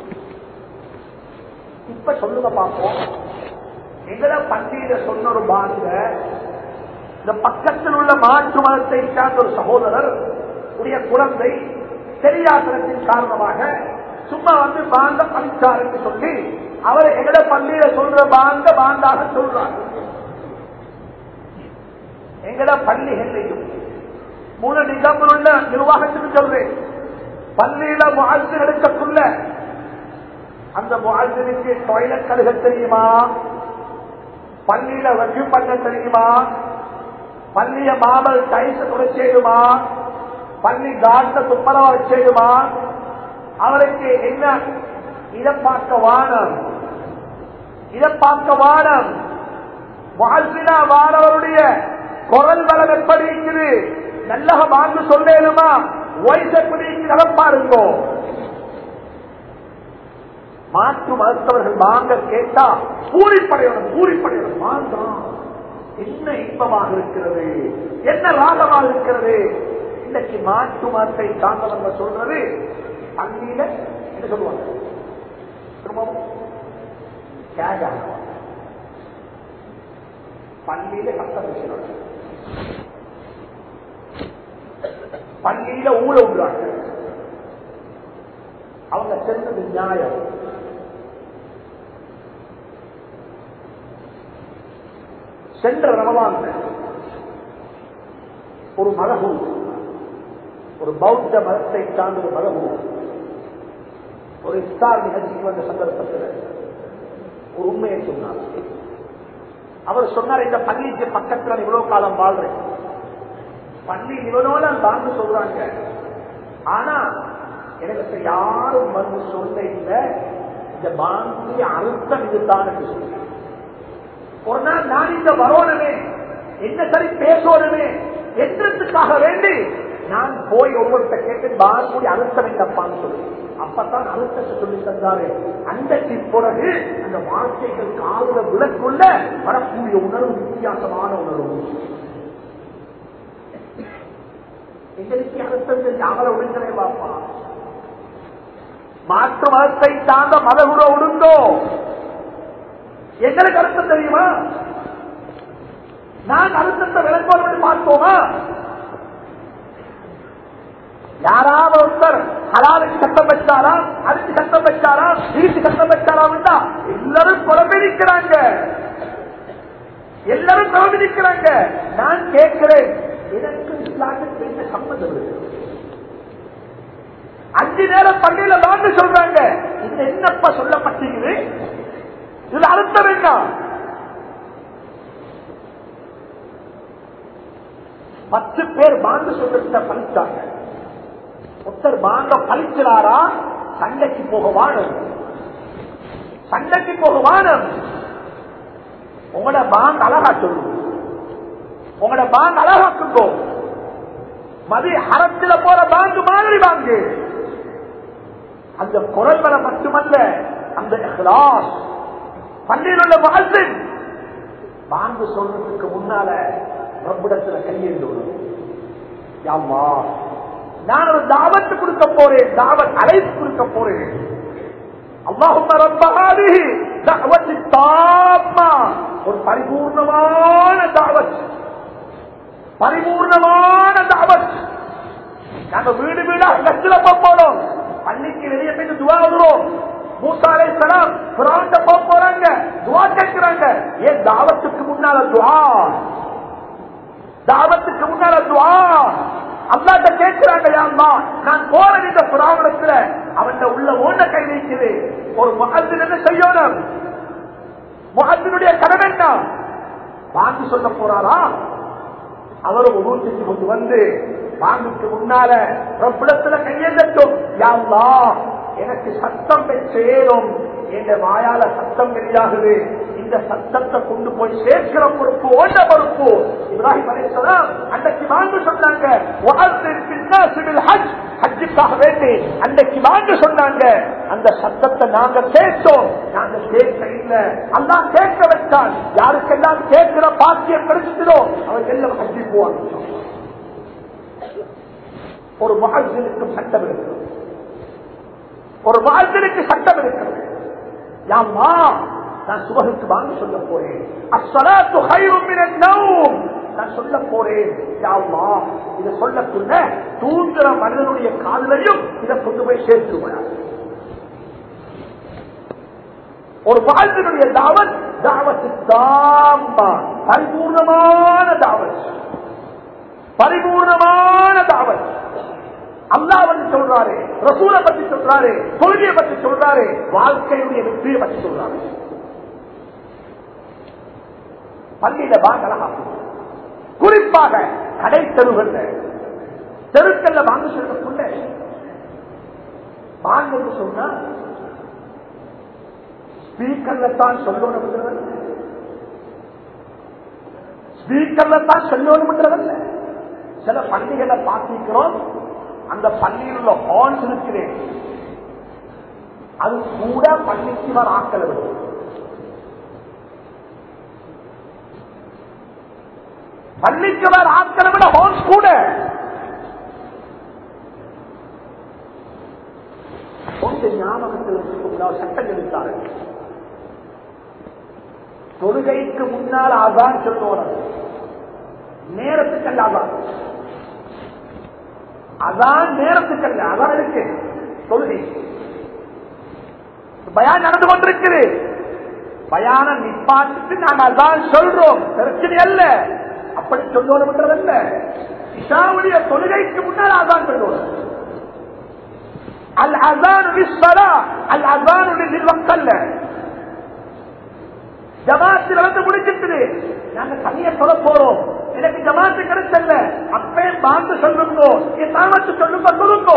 இப்ப சொல்லுங்க பார்ப்போம் எங்களை பண்டிகையில சொன்ன ஒரு பாருங்க இந்த பக்கத்தில் உள்ள மாற்று மதத்தை சார்ந்த ஒரு சகோதரர் உடைய குழந்தை தெரியாதனத்தின் காரணமாக சும்மா வந்து பாண்ட பணிச்சாருன்னு சொல்லி அவர் எங்கட பள்ளியில சொல்ற பாண்ட பாண்டாக சொல்றாங்க எங்கட பள்ளிகளையும் மூல நிகழ்வு உள்ள நிர்வாகத்துக்கு சொல்றேன் பள்ளியில வாழ்த்து எடுக்கக்குள்ள அந்த வாழ்த்துக்கு டாய்லெட் கழுக தெரியுமா பள்ளியில வெற்றி பண்ண தெரியுமா பள்ளிய மாமல் டைஸ் துடைச்சேடுமா பள்ளி காட்ட துப்பரவா வச்சேடுமா அவருக்கு என்ன இதை பார்க்க வானம் இதை பார்க்க வானம் வாழ்வினா வானவருடைய குரல் வளம் எப்படி இருக்குது நல்லக வாங்க சொல்லேனுமா வயசு எப்படி நடப்பாருங்கோ மாற்று மருத்துவர்கள் வாங்க கேட்டா பூரிப்படையணும் பூரிப்படையணும் வாங்காம் என்ன இன்பமாக இருக்கிறது என்ன ராகமாக இருக்கிறது இன்னைக்கு மாற்று மரத்தை சார்ந்தவங்க சொல்றது பள்ளியில என்ன சொல்லுவாங்க திரும்பவும் கேஜாக பள்ளியில கஷ்டம் பேசுறாங்க பள்ளியில ஊழ விடுறாங்க அவங்க சென்றது நியாயம் சென்ற ரமவான் ஒரு மதகுரு ஒரு பௌத்த மதத்தை சார்ந்த ஒரு மதகுரு ஒரு இஸ்தார் நிகழ்ச்சிக்கு வந்த சந்தர்ப்பத்தில் ஒரு உண்மையை சொன்னார் அவர் சொன்னார் இந்த பள்ளிக்கு பக்கத்தில் இவ்வளவு காலம் வாழ்றேன் பள்ளி இவனோட வாழ்ந்து சொல்றாங்க ஆனா எனக்கு யாரும் வந்து சொல்ல இல்லை இந்த பாங்கிய அர்த்தம் இதுதான் என்று சொல்றேன் ஒரு நாள் நான் இந்த வரோனமே என்ன சரி பேசோனமே என்றதுக்காக வேண்டி நான் போய் ஒவ்வொருத்த கேட்டு பாரக்கூடிய அழுத்தம் என்னப்பான்னு சொல்லி அப்பதான் அழுத்தத்தை சொல்லி தந்தாரு அந்த பிறகு அந்த வாழ்க்கைகள் காதுல விளக்குள்ள வரக்கூடிய உணர்வு வித்தியாசமான உணர்வு எங்களுக்கு அழுத்தம் தெரிஞ்சு அவரை ஒழுங்கனே பாப்பா மாற்று மதத்தை சார்ந்த மதகுர ஒழுங்கோ எங்களுக்கு அர்த்தம் தெரியுமா நான் அழுத்தத்தை விளக்கோடு பார்த்தோமா யாராவது ஒருத்தர் ஹலாலுக்கு சட்டம் வச்சாரா அதுக்கு சட்டம் வச்சாரா இதுக்கு சட்டம் வச்சாரா எல்லாரும் குழம்பிக்கிறாங்க எல்லாரும் குழம்பிக்கிறாங்க நான் கேட்கிறேன் எனக்கு இஸ்லாமுக்கு என்ன சம்மந்தம் இருக்கு அஞ்சு நேரம் பள்ளியில வாங்க சொல்றாங்க இது என்னப்பா சொல்லப்பட்டீங்க இதுல அர்த்தம் என்ன பத்து பேர் பாண்டு சொல்றத பழிச்சாங்க ஒருத்தர் பாண்ட பழிக்கிறாரா சண்டைக்கு போக வாணும் சண்டைக்கு போக வாணும் உங்களோட பாண்ட் அழகா சொல்லுங்க உங்களோட பாண்ட் அழகாக்குங்கோ மதி ஹரத்துல போற பாங்கு மாதிரி வாங்கு அந்த குரல் வர மட்டுமல்ல அந்த இஹ்லாஸ் பள்ளியில் உள்ள மகசின் பாங்கு சொல்றதுக்கு முன்னால ரப்பிடத்துல கையெழுந்து யாமா நான் ஒரு தாவத்து கொடுக்க போறேன் தாவத் அழைப்பு கொடுக்க போறேன் அல்லாஹும் ரப்பஹாதி தஅவத்தி தாம்மா ஒரு பரிபூர்ணமான தாவத் பரிபூர்ணமான தாவத் நாங்க வீடு வீடாக கச்சில போறோம் பள்ளிக்கு வெளியே போயிட்டு துவா வருவோம் மூசாலை சலாம் புறாண்ட போக போறாங்க துவா கேட்கிறாங்க ஏன் தாவத்துக்கு முன்னால துவா தாவத்துக்கு முன்னால துவா அல்லாட்ட கேட்கிறாங்க யாருமா நான் போறேன் இந்த புறாவணத்துல அவன் உள்ள ஓட்ட கை வைக்குது ஒரு மகத்தின் என்ன செய்யணும் முகத்தினுடைய கடமை என்ன வாங்கி சொல்ல போறாரா அவரும் உருவம் செஞ்சு கொண்டு வந்து வாங்குக்கு முன்னால பிரபலத்துல கையெழுத்தும் யாருலா எனக்கு சத்தம் சேரும் என்ற வாயால சத்தம் வெளியாகுது இந்த சத்தத்தை கொண்டு போய் சேர்க்கிற பொறுப்பு ஓட்ட பொறுப்பு இப்ராஹிம் அலிஸ்லாம் அன்றைக்கு வாங்க சொன்னாங்க ஹஜ் ஹஜ்ஜுக்காக வேண்டி அன்றைக்கு வாங்க சொன்னாங்க அந்த சத்தத்தை நாங்க கேட்டோம் நாங்க கேட்க இல்லை அல்லா கேட்க வச்சால் யாருக்கெல்லாம் கேட்கிற பாக்கியம் கிடைச்சிட்டோ அவங்க எல்லாம் ஹஜ்ஜி போவாங்க ஒரு மகஜனுக்கும் சட்டம் இருக்கிறது ஒரு மகஜனுக்கு சட்டம் இருக்கிறது யாமா நான் சுபகுக்கு வாங்க சொல்ல போறேன் அஸ்ஸலாத்து ஹைரும் மினன் நௌம் நான் சொல்ல போறேன் யாமா இதை சொல்லக்குள்ள தூங்குற மனிதனுடைய காதலையும் இதை கொண்டு போய் சேர்த்துவார் ஒரு வாழ்வினுடைய தாவத் தாவத்து தாம்பா பரிபூர்ணமான தாவத் பரிபூர்ணமான தாவத் அல்லா வந்து சொல்றாரு ரசூலை பத்தி சொல்றாரு கொள்கையை பத்தி சொல்றாரு வாழ்க்கையுடைய வெற்றியை பத்தி சொல்றாரு பள்ளியில வாங்க அழகா குறிப்பாக கடை தெருகல்ல தெருக்கல்ல வாங்க சொல்றதுக்குள்ள வாங்க சொன்னா ஸ்பீக்கர்ல தான் சொல்லணும் ஸ்பீக்கர்ல தான் சொல்லணும்ன்றதல்ல சில பள்ளிகளை பார்த்திருக்கிறோம் அந்த பள்ளியில் உள்ள ஹால்ஸ் இருக்கிறேன் அது கூட பள்ளிக்கு வர ஆக்கள் விடும் பள்ளிக்கு வர ஆட்களை விட ஹால்ஸ் கூட கொஞ்சம் ஞாபகத்தில் வச்சுக்கொண்டால் சட்டம் எடுத்தார்கள் தொழுகைக்கு முன்னால் அதான் சொல்லுவோம் நேரத்துக்கு அல்ல அதான் அதான் நேரத்துக்கு அல்ல அதான் இருக்கு தொழுகை பயான் நடந்து கொண்டிருக்குது பயான நிப்பாட்டு நாங்க அதான் சொல்றோம் பிரச்சனை அல்ல அப்படி சொல்லணும்ன்றதல்ல இஷாவுடைய தொழுகைக்கு முன்னால் அதான் சொல்லுவோம் அல் அதான் அல் அதான் வக்கல்ல ஜமாத்தில் வந்து முடிச்சிட்டு நாங்க தனிய சொல்ல போறோம் எனக்கு ஜமாத்து கிடைச்சல்ல அப்பே பாந்து சொல்லுங்க என் தாமத்து சொல்லுங்க சொல்லுங்க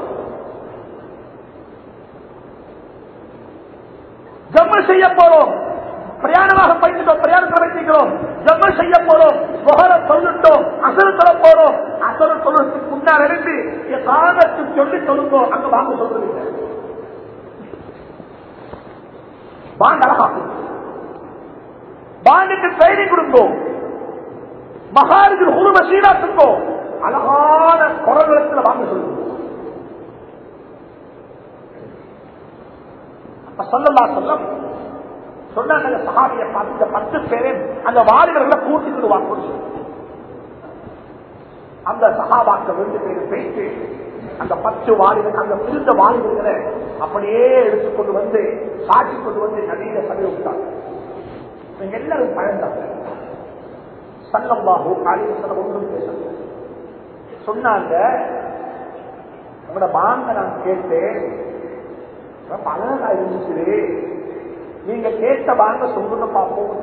ஜம்மு செய்ய போறோம் பிரயாணமாக பயந்துட்டோம் பிரயாணத்தில் வைத்திருக்கிறோம் ஜம்மு செய்ய போறோம் முகர சொல்லிட்டோம் அசல் சொல்ல போறோம் அசல் சொல்றதுக்கு முன்னால் இருந்து என் தாமத்து சொல்லி சொல்லுங்க அங்க வாங்க சொல்றது வாங்க அழகா பாண்டுக்கு ட்ரைனிங் கொடுப்போம் மகாருக்கு உருவ சீராக்குங்கோ அழகான குரல்களத்தில் வாங்க சொல்லுங்க அப்ப சொல்லலா சொல்லம் சொன்னாங்க சகாபியை பார்த்து இந்த பத்து பேரே அந்த வாலிபர்களை கூட்டிட்டு வாங்க அந்த சகாபாக்க ரெண்டு பேரும் பேசி அந்த பத்து வாலிபர் அந்த பிரிந்த வாலிபர்களை அப்படியே எடுத்துக்கொண்டு வந்து சாட்சி கொண்டு வந்து நதியில சரி விட்டாங்க நீங்க எல்லாரும் பயந்தாங்க சல்லம்பாஹு காலிவசனம் ஒன்றும் பேசல சொன்னாங்க உங்களோட பாங்க நான் கேட்டேன் ரொம்ப அழகா இருந்துச்சு நீங்க கேட்ட பாங்க சொல்லுங்க பார்ப்போம்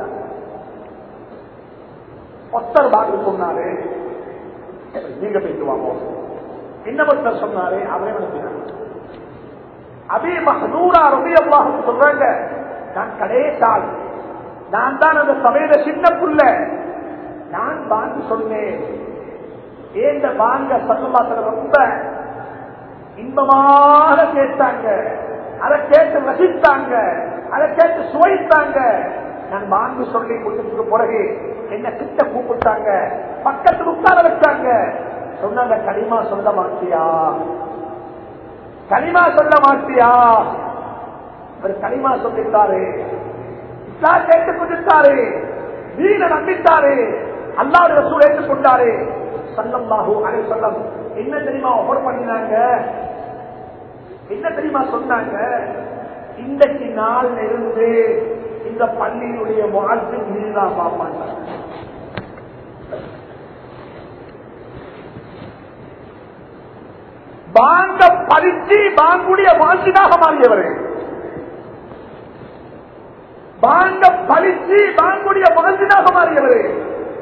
ஒத்தர் பாங்க சொன்னாரு நீங்க போயிட்டு வாங்க இன்னொருத்தர் சொன்னாரு அவரே அனுப்பினார் அபி மஹதூரா ரபியல்லாஹு சொல்றாங்க நான் கடைசால் நான் தான் அந்த சபையில சின்ன புள்ள நான் பாங்கு சொன்னேன் ஏந்த பாங்க சத்தமாத்திர ரொம்ப இன்பமாக கேட்டாங்க அதை கேட்டு ரசித்தாங்க அதை கேட்டு சுவைத்தாங்க நான் வாங்கி சொல்லி கொடுத்ததுக்கு பிறகு என்ன கிட்ட கூப்பிட்டாங்க பக்கத்துல உட்கார வச்சாங்க சொன்னாங்க கனிமா சொல்ல மாட்டியா கனிமா சொல்ல மாட்டியா அவர் கனிமா சொல்லிட்டாரு இஸ்லாம் கேட்டுக் கொண்டிருக்காரு வீர நம்பிட்டாரு அல்லாவுடைய ரசூல் ஏற்றுக்கொண்டாரு சல்லல்லாஹு அலைஹி வஸல்லம் என்ன தெரியுமா ஆஃபர் பண்ணினாங்க என்ன தெரியுமா சொன்னாங்க இன்றைக்கு நாள் இருந்து இந்த பள்ளியினுடைய வாழ்த்து நீதான் பார்ப்பாங்க பாங்க பறிச்சு பாங்குடைய வாழ்த்தினாக மாறியவர்கள் பாங்க பறிச்சு பாங்குடைய வாழ்த்தினாக மாறியவர்கள்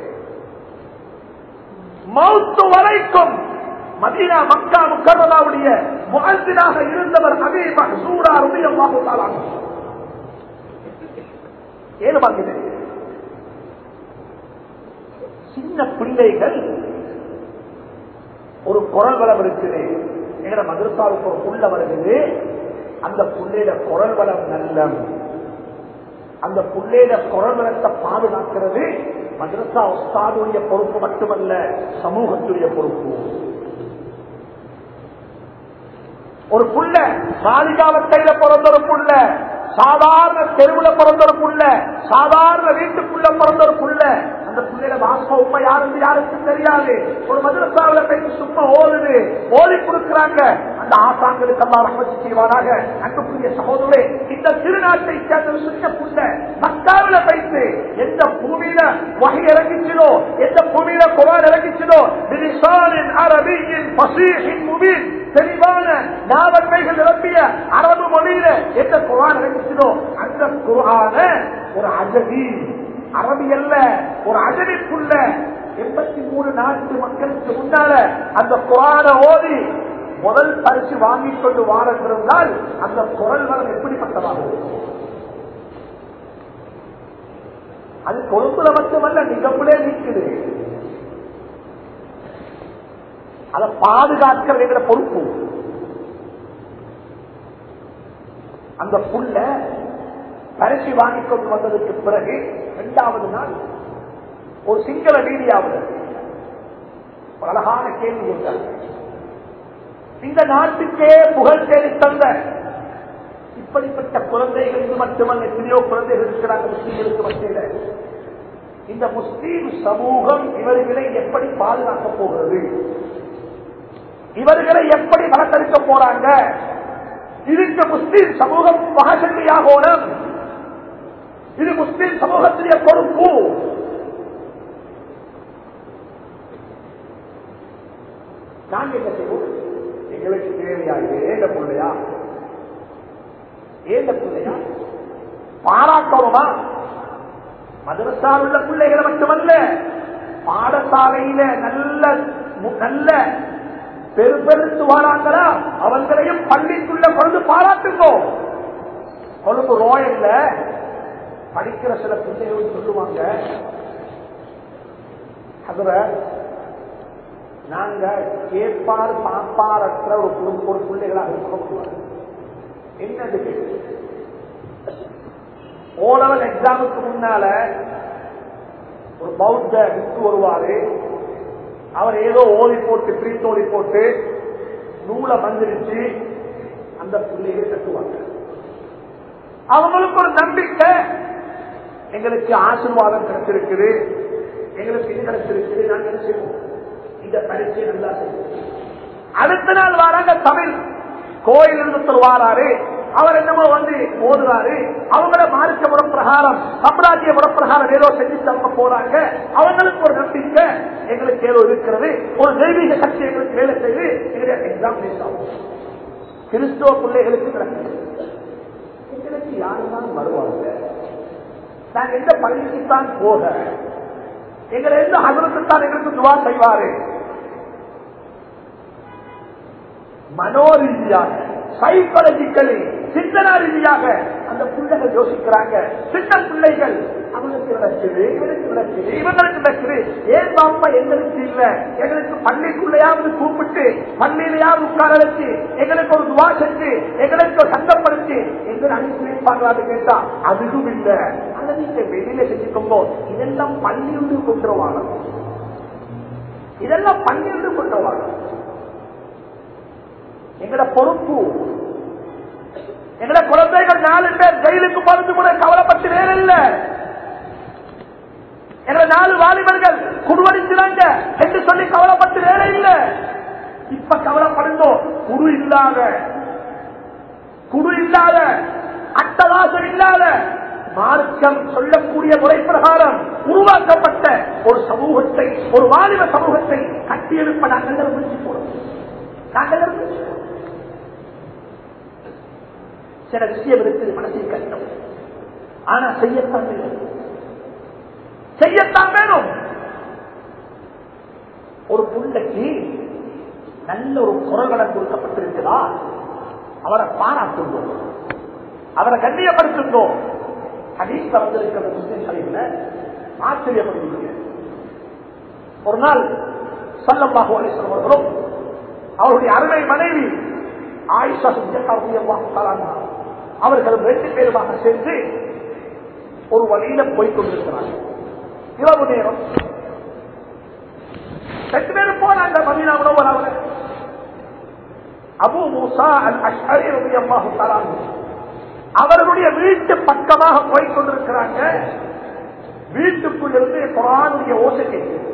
மௌத்து வரைக்கும் மதீனா மக்கா முக்கரதாவுடைய முகத்தினாக இருந்தவர் அபி மஹசூரா ரலியல்லாஹு தஆலா ஏழு வாங்கினேன் சின்ன பிள்ளைகள் ஒரு குரல் வளம் இருக்குது எங்கட மதரசாவுக்கு ஒரு புள்ள வருகிறது அந்த புள்ளையில குரல் வளம் நல்ல அந்த புள்ளையில குரல் வளத்தை பாதுகாக்கிறது மதரசா உஸ்தாதுடைய பொறுப்பு மட்டுமல்ல சமூகத்துடைய பொறுப்பு ஒரு புள்ள மாளிகாவத்தையில பிறந்த ஒரு புள்ள சாதாரண தெருவுல பிறந்த ஒரு புள்ள சாதாரண வீட்டுக்குள்ள பிறந்த ஒரு புள்ள அந்த புள்ளையில வாச உண்மை யாருக்கு யாருக்கும் தெரியாது ஒரு மதுரசாவில போய் சும்மா ஓடுது ஓடி கொடுக்கிறாங்க அந்த ஆசாங்களுக்கு எல்லாம் ரகமதி செய்வாராக அன்புக்குரிய சகோதரே இந்த திருநாட்டை சேர்ந்த ஒரு சின்ன புள்ள மக்காவில வைத்து எந்த பூமியில வகை இறங்கிச்சதோ எந்த பூமியில குரான் இறங்கிச்சதோ பிரிசானின் அரபியின் பசீகின் முபீன் தெளிவான ஞாபகங்கள் நிரம்பிய அரபு மொழியில எந்த குரான் இறங்கிச்சதோ அந்த குரான ஒரு அஜதி அரபி அல்ல ஒரு அஜதிக்குள்ள எண்பத்தி மூணு நாட்டு மக்களுக்கு முன்னால அந்த குரான ஓதி முதல் பரிசு வாங்கிக் கொண்டு வாரத்திருந்தால் அந்த குரல் வளம் எப்படிப்பட்டதாக இருக்கும் அது கொழும்புல மட்டுமல்ல நிகழ்வுலே நிற்குது அதை பாதுகாக்கிறது என்ற பொறுப்பு அந்த புள்ள பரிசு வாங்கிக் கொண்டு வந்ததுக்கு பிறகு இரண்டாவது நாள் ஒரு சிங்கள மீடியாவில் ஒரு அழகான கேள்வி கேட்டார் இந்த நாட்டுக்கே புகழ் தேடி தந்த இப்படிப்பட்ட குழந்தைகள் இது மட்டுமல்ல எத்தனையோ குழந்தைகள் இருக்கிறாங்க முஸ்லீம்களுக்கு மத்தியில இந்த முஸ்லீம் சமூகம் இவர்களை எப்படி பாதுகாக்க போகிறது இவர்களை எப்படி வளர்த்தெடுக்க போறாங்க இதுக்கு முஸ்லீம் சமூகம் மகசக்தியாகணும் இது முஸ்லீம் சமூகத்துடைய பொறுப்பு நாங்க என்ன செய்வோம் எங்களுக்கு தேவையா இது ஏந்த பிள்ளையா ஏந்த பிள்ளையா பாராட்டணுமா மதரசால் உள்ள பிள்ளைகளை மட்டுமல்ல பாடசாலையில நல்ல நல்ல பெருப்பெருத்து வாராங்களா அவங்களையும் பள்ளிக்குள்ள கொண்டு பாராட்டுங்கோ கொழும்பு ரோயல்ல படிக்கிற சில பிள்ளைகள் சொல்லுவாங்க அதுல நாங்க கேட்பார் பாப்பாரற்ற ஒரு குடும்ப ஒரு பிள்ளைகளாக இருக்க என்னது ஓலவல் எக்ஸாமுக்கு முன்னால ஒரு பௌத்த வித்து வருவாரு அவர் ஏதோ ஓதி போட்டு பிரீத் ஓதி போட்டு நூலை வந்துருச்சு அந்த பிள்ளைகளை கட்டுவாங்க அவங்களுக்கு ஒரு நம்பிக்கை எங்களுக்கு ஆசீர்வாதம் கிடைச்சிருக்குது எங்களுக்கு இது கிடைச்சிருக்குது நாங்க என்ன செய்வோம் இந்த பரிசை நல்லா செய்வோம் அடுத்த நாள் வராங்க தமிழ் கோயில் இருந்து வாராரு அவர் என்னமோ வந்து ஓதுறாரு அவங்கள மார்க்க முறை பிரகாரம் சம்ராஜ்ய முறை பிரகாரம் ஏதோ செஞ்சு தரப்ப போறாங்க அவங்களுக்கு ஒரு நம்பிக்கை எங்களுக்கு ஏதோ இருக்கிறது ஒரு தெய்வீக சக்தி எங்களுக்கு வேலை செய்து எங்களுக்கு எக்ஸாம் பேஸ் ஆகும் கிறிஸ்துவ பிள்ளைகளுக்கு நடக்குது எங்களுக்கு யாருதான் வருவாங்க நாங்க எந்த பள்ளிக்கு தான் போக எங்களை எந்த அதற்கு தான் எங்களுக்கு துவா செய்வாரு மனோரீதியாக சைக்காலஜிக்கலி சிந்தனா ரீதியாக அந்த பிள்ளைகள் யோசிக்கிறாங்க சின்ன பிள்ளைகள் அவனுக்கு நடக்குது இவனுக்கு நடக்குது இவங்களுக்கு நடக்குது ஏன் பாப்பா எங்களுக்கு இல்ல எங்களுக்கு பள்ளிக்குள்ளையாவது கூப்பிட்டு பள்ளியிலையாவது உட்கார வச்சு எங்களுக்கு ஒரு துவா செஞ்சு எங்களுக்கு ஒரு சந்தப்படுத்தி எங்களை அனுப்பி வைப்பாங்களான்னு கேட்டா அதுவும் இல்ல அந்த நீங்க வெளியில செஞ்சுக்கோங்க இதெல்லாம் பள்ளியுண்டு கொண்டுருவாங்க இதெல்லாம் பள்ளியுண்டு கொண்டுருவாங்க எங்கட பொறுப்பு எங்கட குழந்தைகள் நாலு பேர் ஜெயிலுக்கு மருந்து கூட கவலைப்பட்டு வேற இல்ல எங்க நாலு வாலிபர்கள் குடுவடிக்கிறாங்க என்று சொல்லி கவலைப்பட்டு வேற இல்ல இப்ப கவலைப்படுங்க குடு இல்லாத குடு இல்லாத அட்டவாசம் இல்லாத மார்க்கம் சொல்லக்கூடிய முறை பிரகாரம் உருவாக்கப்பட்ட ஒரு சமூகத்தை ஒரு வாலிப சமூகத்தை கட்டியெழுப்ப நாங்கள் முயற்சி போடுவோம் நாங்கள் முயற்சி போடுவோம். சில விஷயம் இருக்குது மனசில் கஷ்டம் ஆனா செய்யத்தான் வேண்டும் செய்யத்தான் வேணும் ஒரு புள்ளைக்கு நல்ல ஒரு குரல்வளம் கொடுக்கப்பட்டிருக்கிறா அவரை பாராட்டுந்தோம் அவரை கண்ணியப்படுத்துந்தோம் ஹதீஸ்ல வந்திருக்கிற முஸ்லிம் சலையில ஆச்சரியப்படுவீங்க ஒரு நாள் சல்லல்லாஹு அலைஹி வஸல்லம் அவர்களும் அவருடைய அருமை மனைவி ஆயிஷா சுஜகாவுடைய அவர்கள் ரெண்டு பேருமாக சேர்ந்து ஒரு வழியில போய் கொண்டிருக்கிறார்கள் இரவு நேரம் ரெண்டு பேரும் போனாங்க மதீனா உணவராக அபு மூசா அல் அஷ்அரி ரலியல்லாஹு தஆலா அவர்களுடைய வீட்டு பக்கமாக போய் கொண்டிருக்கிறாங்க வீட்டுக்குள் இருந்து குரானுடைய ஓசை கேட்குது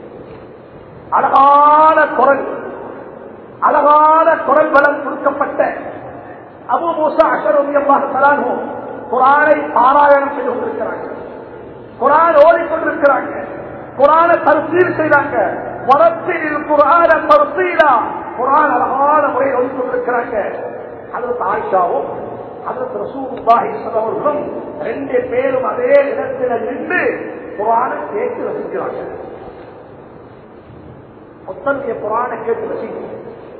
அழகான குரல் அழகான குரல் பலம் கொடுக்கப்பட்ட அபு மூசா அஷரமியமாக தலானோ குரானை பாராயணம் செய்து கொண்டிருக்கிறாங்க குரான் ஓடிக்கொண்டிருக்கிறாங்க குரான தருசீல் செய்தாங்க வளர்ச்சியில் குரான தருசீலா குரான் அழகான முறையில் ஓடிக்கொண்டிருக்கிறாங்க அதற்கு ஆயிஷாவும் அதற்கு ரசூலுல்லாஹி அவர்களும் ரெண்டு பேரும் அதே இடத்துல நின்று குரானை கேட்டு ரசிக்கிறாங்க மொத்தனுடைய குரானை கேட்டு ரசிக்கிறாங்க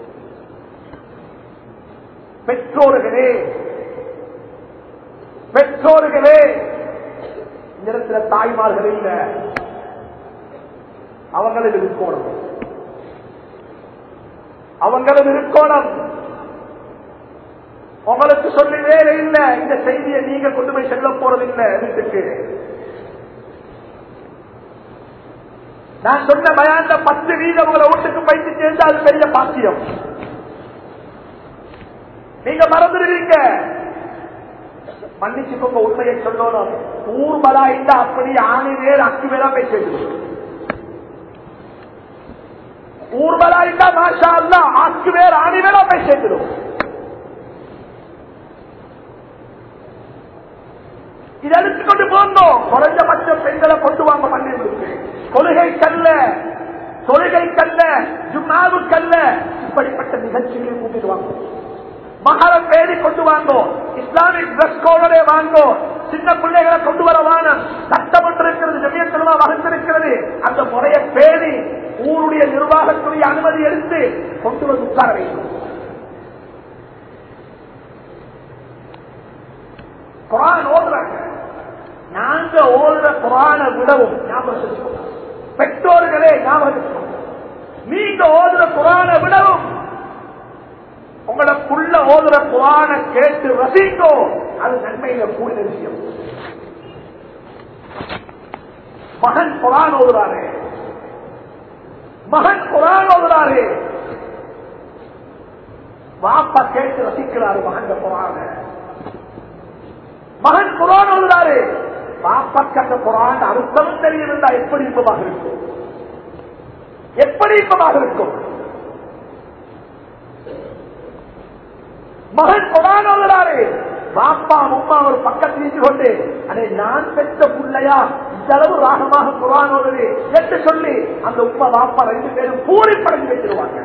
பெற்றோர்களே பெற்றோர்களே இந்த இடத்துல தாய்மார்கள் இல்ல அவங்களும் இருக்கோணும் அவங்களும் இருக்கோணும் உங்களுக்கு சொல்லி வேலை இல்ல இந்த செய்தியை நீங்க கொண்டு போய் செல்ல போறதில்லை வீட்டுக்கு நான் சொன்ன பயாந்த பத்து வீதம் உங்களை வீட்டுக்கு பயிற்சி சேர்ந்து அது பெரிய பாக்கியம் நீங்க மறந்துடுவீங்க மன்னிச்சுக்கோங்க உண்மையை சொல்லணும் ஊர்வலா இல்ல அப்படி ஆணி வேறு அக்கு வேறா பேசிட்டு ஊர்வலா இல்ல மாஷா அல்ல அக்கு வேறு ஆணி வேறா பேசிட்டு இதை எடுத்துக்கொண்டு போனோம் குறைஞ்சபட்சம் பெண்களை கொண்டு வாங்க மண்ணிற்கு கொள்கை கல்ல தொழுகை கல்ல ஜும்மாவு கல்ல இப்படிப்பட்ட நிகழ்ச்சிகளை கூட்டிட்டு வாங்க மகாரம் பேடி கொண்டு வாங்கோ இஸ்லாமிக் டிரெஸ் கோடே வாங்கோ சின்ன பிள்ளைகளை கொண்டு வர வானம் சட்டம் ஒன்று இருக்கிறது ஜமியத்தனமா வகுத்திருக்கிறது அந்த முறையை பேணி ஊருடைய நிர்வாகத்துடைய அனுமதி எடுத்து கொண்டு வந்து உட்கார வேண்டும் குரான் ஓடுறாங்க நாங்க ஓடுற குரானை விடவும் ஞாபகம் வச்சுக்கோங்க. பெற்றோர்களே ஞாபகம் வச்சுக்கோங்க. நீங்க ஓடுற குரானை விடவும் உங்களோட புள்ள ஓதுற குரான கேட்டு ரசிக்கோ அது நன்மையில கூடிய விஷயம் மகன் குரான் ஓதுறாரு மகன் குரான் ஓதுறாரு வாப்பா கேட்டு ரசிக்கிறாரு மகன் குரான மகன் குரான் ஓதுறாரு பாப்பாக்கு அந்த குரான் அர்த்தம் தெரியிருந்தா எப்படி இன்பமாக இருக்கும் எப்படி இன்பமாக இருக்கும் மகன் குரான் ஓதுறாரு பாப்பா அம்மா ஒரு பக்கத்தில் இருந்து கொண்டு அதை நான் பெற்ற பிள்ளையா இந்த அளவு ராகமாக குரான் ஓதுது என்று சொல்லி அந்த உப்பா பாப்பா ரெண்டு பேரும் பூரி படைஞ்சு வச்சிருவாங்க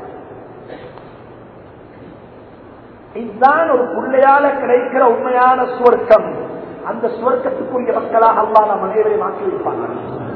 இதுதான் ஒரு பிள்ளையால கிடைக்கிற உண்மையான சுவர்க்கம் அந்த சுவர்க்கத்துக்குரிய மக்களாக அல்லா நம் அனைவரையும் ஆக்கி வைப்பாங்க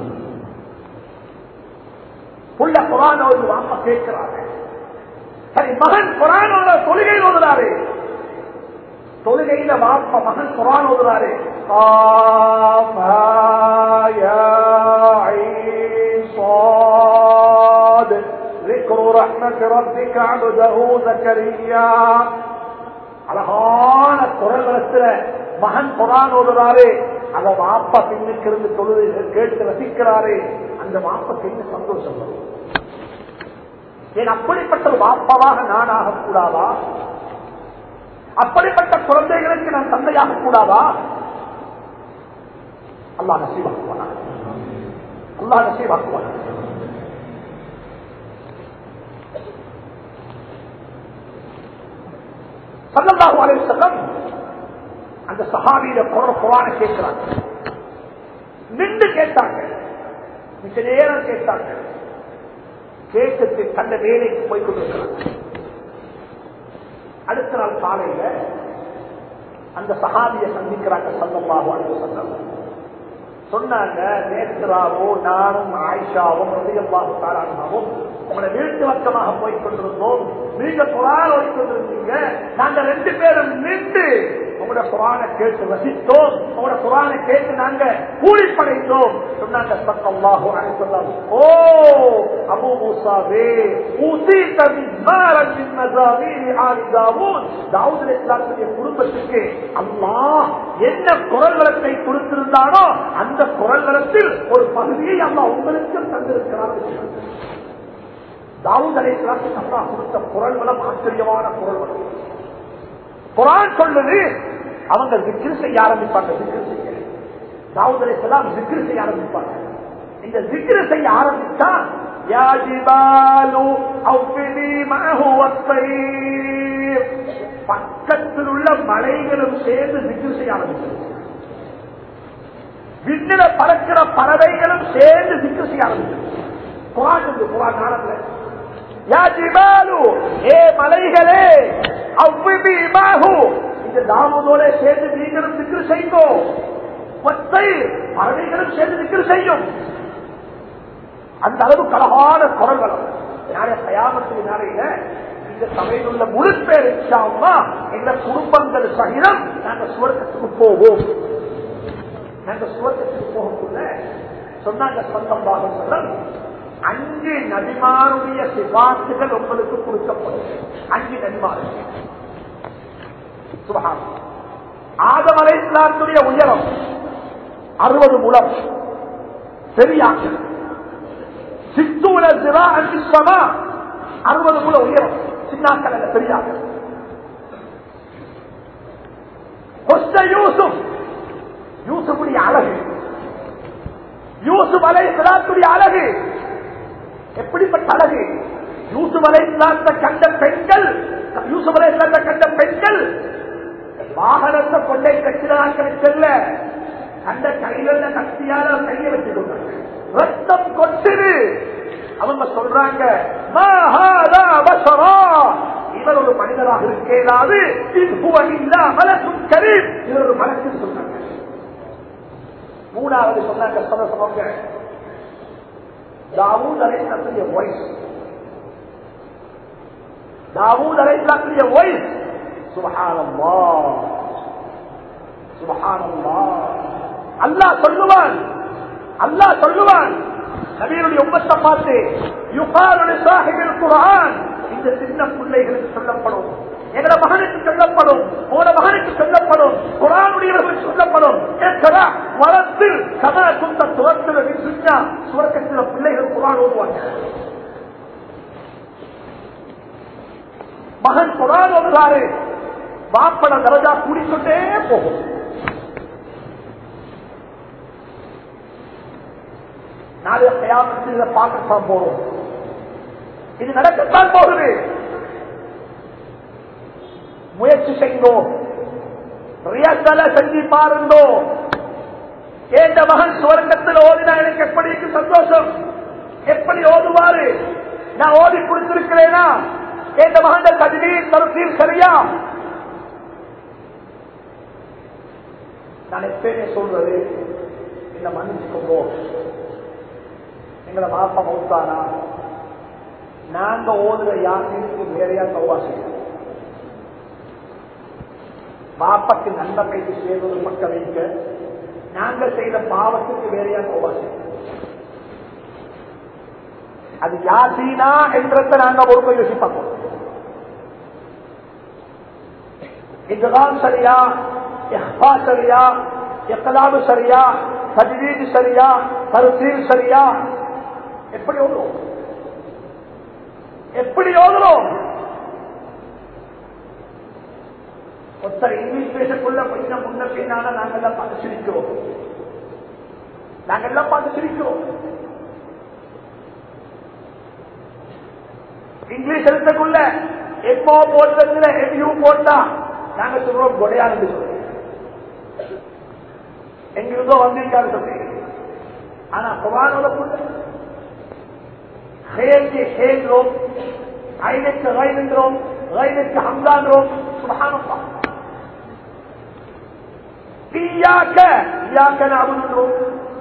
புள்ள குரானோடு வாப்பா கேட்கிறாங்க சரி மகன் குரானோட தொழுகை ஓதுறாரு தொழுகையில வாப்பா மகன் குரான் ஓதுறாரு قاف ها يا عين صاد ذكر رحمة ربك عبده زكريا அழகான குரல் வளத்துல மகன் குரான் ஓடுறாரு அந்த வாப்பா பின்னுக்கு இருந்து தொழுது கேட்டு ரசிக்கிறாரு அந்த வாப்பக்கு என்ன சந்தோஷம் வரும் ஏன் அப்படிப்பட்ட ஒரு வாப்பாவாக நான் ஆகக்கூடாதா அப்படிப்பட்ட குழந்தைகளுக்கு நான் தந்தையாக கூடாதா அல்லா நசீவாக்குவானா அல்லா நசீவாக்குவானா சல்லல்லாஹு அலைஹி வஸல்லம் அந்த சஹாபியில குரல் குரான கேட்கிறாங்க நின்று கேட்டாங்க மிக நேரம் கேட்டாங்க கேட்டுட்டு தந்த வேலைக்கு போய் கொண்டிருக்கிறாங்க அடுத்த நாள் காலையில அந்த சஹாபியை சந்திக்கிறாங்க சல்லல்லாஹு அலைஹி வஸல்லம் சொன்னாங்க நேத்ராவோ நானும் ஆயிஷாவும் ரதியல்லாஹு தாரானாவும் உங்களை வீட்டு பக்கமாக போய் கொண்டிருந்தோம் நீங்க குரான் ஓடி கொண்டிருந்தீங்க நாங்க ரெண்டு பேரும் நின்று உங்களோட குரானை கேட்டு ரசித்தோம் உங்களோட குரானை கேட்டு நாங்க கூலி படைத்தோம் சொன்னாங்க சத்தல்லாஹு அலைஹி வஸல்லம் ஓ அபூ மூசாவே ஊசீத மிஸ்மாரன் மின் மஸாமீர் ஆலி தாவூத் தாவூத் அலைஹிஸ்ஸலாத்துடைய குடும்பத்துக்கு அல்லாஹ் என்ன குரல் வளத்தை கொடுத்திருந்தானோ அந்த குரல் வளத்தில் ஒரு பகுதியை அல்லாஹ் உங்களுக்கு தந்திருக்கிறார் தாவூத் அலைஹிஸ்ஸலாத்துக்கு அல்லாஹ் கொடுத்த குரல் வளம் ஆச்சரியமான குரல் வளம் குரான் சொல்லுது அவங்க விக்கிரி செய்ய ஆரம்பிப்பாங்க விக்கிரி செய்ய தாவூத் அலைஹிஸ்ஸலாம் விக்கிரி செய்ய ஆரம்பிப்பாங்க இந்த விக்கிரி செய்ய ஆரம்பித்தா யா ஜிபாலு அவ்விதி மஹு வத்தைர் பக்கத்தில் உள்ள மலைகளும் சேர்ந்து விக்கிரி செய்ய ஆரம்பித்தது விண்ணில பறக்கிற பறவைகளும் சேர்ந்து விக்கிரி செய்ய ஆரம்பித்தது குரான் சொல்லு குரான் நாளத்துல யா ஜிபாலு ஏ மலைகளே அவ்விதி மஹு இந்த தாமோதோட சேர்ந்து நீங்களும் விக்கிரி செய்யுங்கோ ஒத்தை பறவைகளும் சேர்ந்து விக்கிரி செய்யும் அந்த அளவுக்கு அழகான குரல் வளம் நாளை கயாமத்தின் நாளையில இந்த சபையில் உள்ள முழு பேர் இச்சாவுமா எங்க குடும்பங்கள் சகிதம் நாங்க சுவர்க்கத்துக்கு போவோம் நாங்க சுவர்க்கத்துக்கு போகக்குள்ள சொன்னாங்க சொந்தம் பாகம் சொல்ல அஞ்சு நபிமாருடைய சிபாசுகள் உங்களுக்கு கொடுக்கப்படும் அஞ்சு நபிமாறு சுபகாரம் ஆதமலை இஸ்லாத்துடைய உயரம் அறுபது முலம் பெரியாக்கள் சித்தூர சிவா அன்பிஸ்வமா அறுபது முல உயரம் சின்னாக்கள் அல்ல பெரியாக்கள் கொஸ்ட யூசுப் யூசுஃபுடைய அழகு யூசுப் அலை இஸ்லாத்துடைய அழகு எப்படிப்பட்ட அழகு யூசுப் அலை இஸ்லாத்தை கண்ட பெண்கள் யூசுப் அலை இஸ்லாத்தை கண்ட பெண்கள் வாகனத்தை கொண்டை கட்சிதாக்களை செல்ல கண்ட கைகள கத்தியால கையை வச்சு கொண்டாங்க ரத்தம் கொட்டுது அவங்க சொல்றாங்க இவர் ஒரு மனிதராக இருக்கேனாது இவர் ஒரு மனசு சொன்னாங்க மூணாவது சொன்னாங்க சொல்ல சொன்னாங்க தாவூத் அலைசாத்துடைய வாய்ஸ் தாவூத் அலைசாத்துடைய வாய்ஸ் சுபஹானல்லா சுபஹானல்லா அல்லாஹ் சொல்லுவான் அல்லாஹ் சொல்லுவான் நபியனுடைய உம்மத்தை பார்த்து யுகாருடைய சாஹிபில் குரான் இந்த சின்ன பிள்ளைகளுக்கு சொல்லப்படும் எங்களோட மகனுக்கு சொல்லப்படும் உங்களோட மகனுக்கு சொல்லப்படும் குரானுடையவர்களுக்கு சொல்லப்படும் ஏற்கனா மரத்தில் கதா குந்த துவத்தில் சுஞ்சா சுவர்க்கத்தில் பிள்ளைகள் குரான் ஓடுவாங்க மகன் குரான் ஓடுறாரு வாப்பட தரஜா கூடிக்கொண்டே போகும் நாளைய கயாமத்தில் இதை பார்க்கத்தான் போறோம் இது நடக்கத்தான் போகுது முயற்சி செய்தோ ரியாசல செஞ்சு பாருந்தோ ஏந்த மகன் சுவர்க்கத்தில் ஓதினா எனக்கு எப்படி இருக்கு சந்தோஷம் எப்படி ஓதுவாரு நான் ஓதி கொடுத்திருக்கிறேனா ஏந்த மகன் கதிரீர் கருத்தில் சரியா நான் எப்பயுமே சொல்றது இந்த மன்னிச்சுக்கோ எங்களை மாப்பா மௌத்தானா நாங்க ஓதுற யாருக்கு வேறையா கௌவா செய்யணும் பாப்பக்கு நன்மை கைக்கு சேர்வது பக்க வைக்க நாங்க செய்த பாவத்துக்கு வேறையா கௌவா செய்யணும் அது யாசீனா என்றத நாங்க ஒருமை யோசிப்போம் இதுதான் சரியா இஹ்பா சரியா எக்கலாபு சரியா தஜ்வீது சரியா கருத்தீர் சரியா எப்படி ஓதுவோம் எப்படி ஓதுறோம் ஒருத்தர் இங்கிலீஷ் பேசக்குள்ள கொஞ்சம் முன்ன பின்னால நாங்கெல்லாம் பார்த்து சிரிக்கிறோம் நாங்கெல்லாம் பார்த்து சிரிக்கிறோம் இங்கிலீஷ் எழுத்தக்குள்ள எப்போ போட்டதுல எதையூ போட்டா நாங்க சொல்றோம் கொடையான்னு சொல்றோம் எங்கிருந்தோ வந்திருக்காரு சொல்லி ஆனா குரானோட புள்ள ஹேக்கு ஹேங்கிறோம் ஐனுக்கு ரைனுங்கிறோம் ரைனுக்கு ஹம்தாங்கிறோம் சுபஹானல்லா இய்யாக்க இய்யாக்க நஅபுதுங்கிறோம்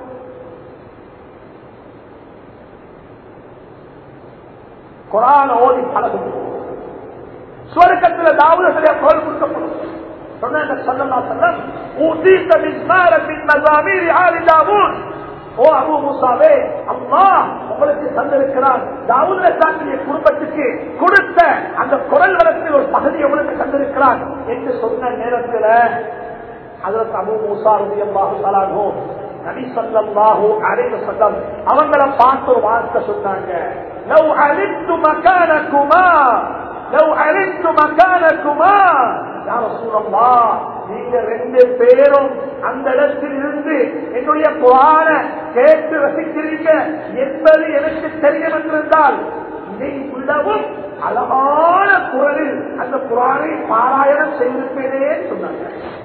குரான் ஓதி பழகும் சுவர்க்கத்துல தாவூத சரியா குரல் கொடுக்கப்படும் சொன்னாங்க சொல்லலாம் சொல்லம் ஊதீத்த மிஸ்மாரத்தின் மசாமீர் ஆலி தாவூத் ஓ அபு மூசாவே அம்மா உங்களுக்கு தந்திருக்கிறார் தாவூத் நசாமிய குடும்பத்துக்கு கொடுத்த அந்த குரல் வளத்தில் ஒரு பகுதி உங்களுக்கு தந்திருக்கிறார் என்று சொன்ன நேரத்தில் அதற்கு அபு மூசா ரலியல்லாஹு தஆலாஹு நபி ஸல்லல்லாஹு அலைஹி வஸல்லம் அவங்கள பார்த்து ஒரு வார்த்தை சொன்னாங்க லவ் அலித்து மகானகுமா லவ் அலித்து மகானகுமா யா ரசூலல்லாஹ் நீங்க ரெண்டு பேரும் அந்த இடத்தில் இருந்து என்னுடைய குரான கேட்டு ரசிக்கிறீங்க என்பது எனக்கு தெரியும் என்றிருந்தால் இதை உள்ளவும் அழகான குரலில் அந்த குரானை பாராயணம் செய்திருப்பேனே சொன்னாங்க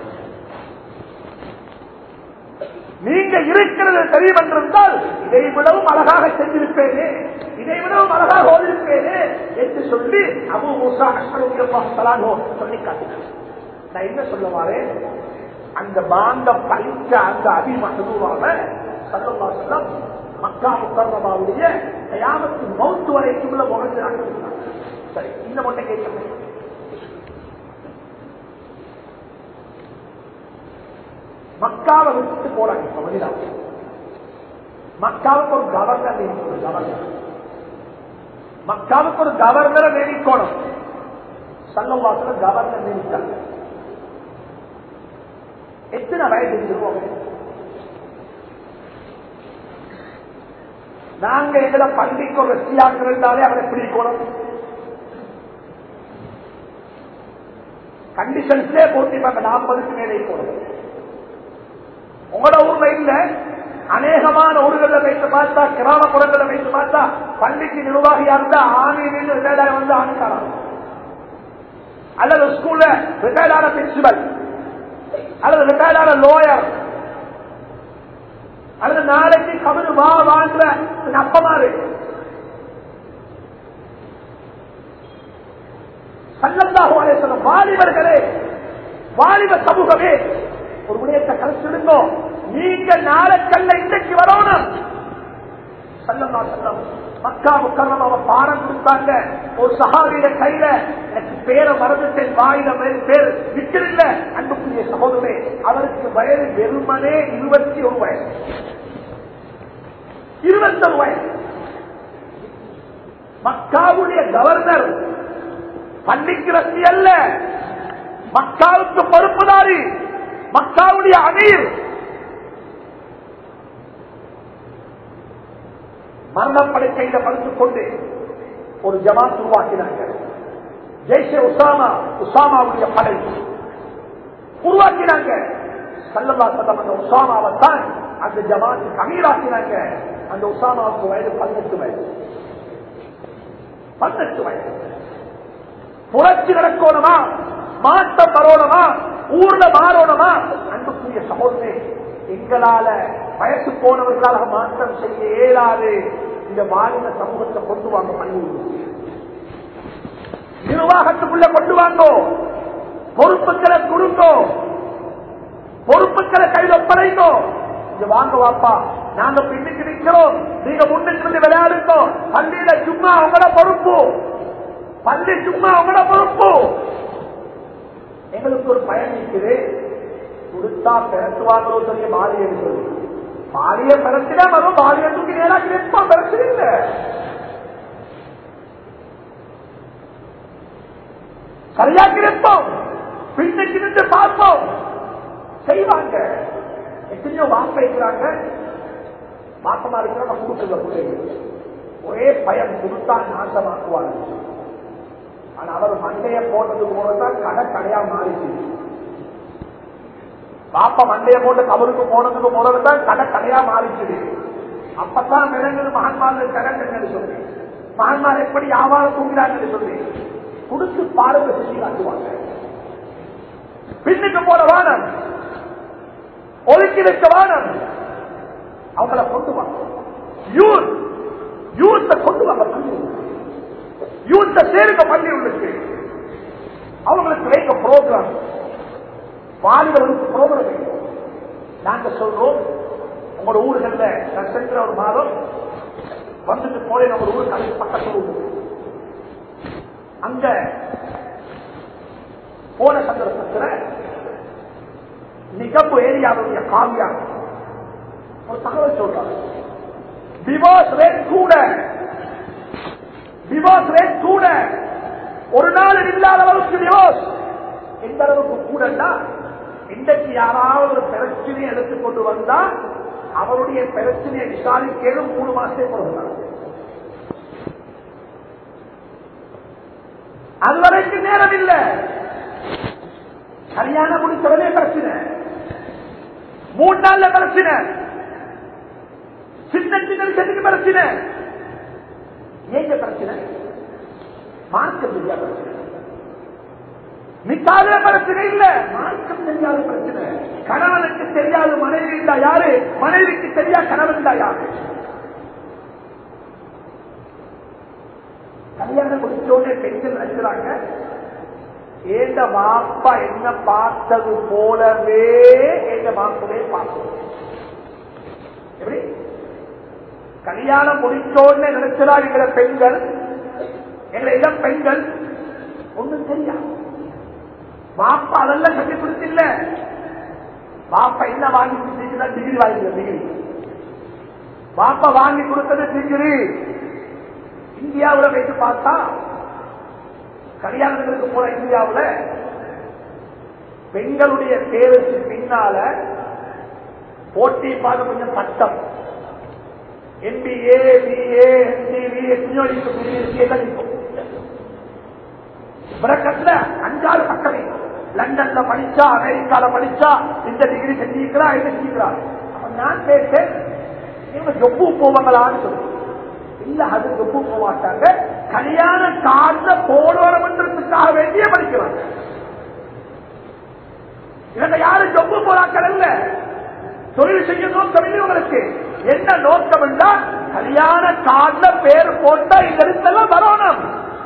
நீங்க இருக்கிறது தெரியும் என்றிருந்தால் இதை விடவும் அழகாக செஞ்சிருப்பேனே இதை விடவும் அழகாக ஓடிருப்பேனே என்று சொல்லி அபு மூசா அஸ்மருல்லாஹோ சொல்லி காட்டினார் நான் என்ன சொல்ல வரேன் அந்த பாந்த பழித்த அந்த அபிமகதுவாக சல்லல்லா செல்லம் மக்கா முக்கர்ணமாவுடைய கயாமத்து மௌத்து வரைக்கும் உள்ள முகத்தில் சரி இந்த மட்டும் கேட்க மக்காவை விட்டு போறாங்க இப்ப மனிதா மக்காவுக்கு ஒரு கவர்னர் நியமிக்கணும் கவர்னர் மக்காவுக்கு ஒரு கவர்னரை நியமிக்கணும் சல்லவாசல கவர்னர் நியமித்தாங்க எத்தனை வயது இருந்திருக்கோம் நாங்க எங்களை பள்ளிக்கு ஒரு வெற்றியாக்க இருந்தாலே அவரை பிடிக்கணும் கண்டிஷன்ஸ்லே போட்டிப்பாங்க நாற்பதுக்கு மேலே போடுவோம் உங்களோட ஊர்ல இல்ல அநேகமான ஊர்களை வைத்து பார்த்தா கிராமப்புறங்களை வைத்து பார்த்தா பள்ளிக்கு நிர்வாகியா இருந்தா ஆணையில் ரிட்டையர்டாக வந்து ஆணுக்காரம் அல்லது ஸ்கூல்ல ரிட்டையர்டான பிரின்சிபல் அல்லது ரிட்டையர்டான லோயர் அல்லது நாளைக்கு கவிழ் வா வாழ்ற அப்பமாறு சல்லல்லாஹு சொல்ல வாலிபர்களே வாலிப சமூகமே ஒரு விடயத்தை கலைச்சிடுங்கோ நீங்க நாளைக்கல்ல இன்றைக்கு வரணும் சல்லல்லா செல்லம் மக்கா முக்கரம் அவன் பாடம் கொடுத்தாங்க ஒரு சகாவிட கையில எனக்கு பேரை மறந்துட்டேன் வாயில பேர் விட்டிருந்த அன்புக்குரிய சகோதரே அவருக்கு வயது வெறுமனே இருபத்தி ஒரு வயசு இருபத்தொரு வயசு மக்காவுடைய கவர்னர் பள்ளிக்கு ரசி அல்ல மக்காவுக்கு பொறுப்புதாரி மக்காவுடைய அமீர் மரணப்படுக்கையில படுத்துக் கொண்டு ஒரு ஜமாத் உருவாக்கினாங்க ஜெய்ஷே உசாமா உசாமாவுடைய படை உருவாக்கினாங்க சல்லல்லா சல்லம் அந்த உசாமாவை தான் அந்த ஜமாத்துக்கு அமீராக்கினாங்க அந்த உசாமாவுக்கு வயது பதினெட்டு வயது பதினெட்டு வயது புரட்சி நடக்கணுமா மாற்றம் வரணுமா ஊர்ல மாறணுமா அன்புக்குரிய சகோதரே எங்களால வயசு போனவர்களாக மாற்றம் செய்ய இயலாது இந்த மாநில சமூகத்தை கொண்டு வாங்க பண்ணி நிர்வாகத்துக்குள்ள கொண்டு வாங்கோ பொறுப்புகளை கொடுங்கோ பொறுப்புகளை கையில் ஒப்படைங்கோ இங்க வாங்க வாப்பா நாங்க பின்னுக்கு நிற்கிறோம் நீங்க முன்னுக்கு வந்து விளையாடுங்கோ பள்ளியில சும்மா உங்களோட பொறுப்பு பள்ளி சும்மா உங்களோட பொறுப்பு எங்களுக்கு ஒரு பயன் இருக்குது கொடுத்தா பிறத்துவாங்களோ சொல்லி மாறியை சொல்லி மாறிய பிறத்தினா வரும் மாறிய தூக்கி நேராக நிற்போம் பிரச்சனை இல்லை சரியாக்கி நிற்போம் பின்னுக்கு நின்று பார்ப்போம் செய்வாங்க எத்தனையோ வாப்ப இருக்கிறாங்க மாசமா இருக்கிறவங்க கொடுக்குற பிள்ளைங்க ஒரே பயம் கொடுத்தா நாசமாக்குவாங்க ஆனா அவர் மண்டைய போட்டதுக்கு போனதான் கடை கடையா மாறிச்சு பாப்பா மண்டைய போட்டு கபருக்கு போனதுக்கு போனதுதான் கடை கடையா மாறிச்சுது அப்பதான் விலங்குது மகான்மார்கள் கடை சொல்லி மகான்மார் எப்படி வியாபாரம் தூங்கிறாங்கன்னு சொல்லி கொடுத்து பாருங்க செஞ்சு காட்டுவாங்க பின்னுக்கு போன வானம் ஒதுக்கி வைக்க வானம் அவங்கள கொண்டு வாங்க யூத் யூத்தை கொண்டு வாங்க பள்ளி யூத்தை சேருங்க பள்ளி உள்ளுக்கு அவங்களுக்கு வைக்க ப்ரோக்ராம் வாலிபர்களுக்கு ப்ரோக்ராம் வைக்கும் நாங்க சொல்றோம் உங்களோட ஊர்கள்ல நான் சென்ற ஒரு மாதம் வந்துட்டு போல நம்ம ஊர் கலை பக்கத்தில் ஊர் அங்க போன சந்தர்ப்பத்தில் நிகப்பு ஏரியாவுடைய காவியா ஒரு தகவல் சொல்றாங்க டிவோர்ஸ் ரேட் கூட டிவோர்ஸ் ரேட் கூட ஒரு நாள் இல்லாத அளவுக்கு டிவோர்ஸ் எந்த அளவுக்கு கூடன்னா இன்றைக்கு யாராவது ஒரு பிரச்சனையை எடுத்துக்கொண்டு வந்தா அவருடைய பிரச்சனையை விசாரிக்கணும் மூணு மாசத்தை கொடுக்கிறார் அது வரைக்கும் நேரம் இல்லை கல்யாணம் முடிச்சவனே பிரச்சனை மூணு நாள்ல பிரச்சனை சின்ன சின்ன விஷயத்துக்கு பிரச்சனை ஏங்க பிரச்சனை மார்க்கம் தெரியாத பிரச்சனை நிக்காத பிரச்சனை இல்ல மார்க்கம் தெரியாத பிரச்சனை கணவனுக்கு தெரியாத மனைவி இருந்தா யாரு மனைவிக்கு தெரியா கணவன் இருந்தா யாரு கல்யாணம் முடிச்சோடனே பெண்கள் நினைக்கிறாங்க ஏந்த மாப்பா என்ன பார்த்தது போலவே எங்க மாப்பவே பார்த்தோம் எப்படி கல்யாணம் முடிச்சோடனே நினைச்சாருங்கிற பெண்கள் எங்களை இளம் பெண்கள் ஒண்ணும் தெரியாது பாப்பா அதெல்லாம் சொல்லி கொடுத்தில்ல பாப்பா என்ன வாங்கி கொடுத்தீங்கன்னா டிகிரி வாங்கி டிகிரி பாப்பா வாங்கி கொடுத்தது டிகிரி இந்தியாவுல வைத்து பார்த்தா கல்யாணங்களுக்கு போற இந்தியாவுல பெண்களுடைய தேவைக்கு பின்னால போட்டி பார்க்க கொஞ்சம் பட்டம் எம்பிஏ பிஏ என்டிவி எத்தனையோ இருக்கும் பிரக்கத்துல அஞ்சாறு பக்கமே லண்டன்ல படிச்சா அமெரிக்கால படிச்சா இந்த டிகிரி செஞ்சிருக்கிறா என்ன செஞ்சிருக்கிறா அப்ப நான் கேட்டேன் இவங்க ஜொப்பு போவாங்களான்னு சொல்லி இல்ல அது ஜொப்பு போக மாட்டாங்க கல்யாண கார்ல போடுவதுக்காக வேண்டிய படிக்கிறாங்க இவங்க யாரும் ஜொப்பு போறாக்கள் இல்ல தொழில் செய்ய நோக்கம் இல்லை உங்களுக்கு என்ன நோக்கம் என்றால் கல்யாண கார்ல பேர் போட்டா இந்த இடத்துல வரணும்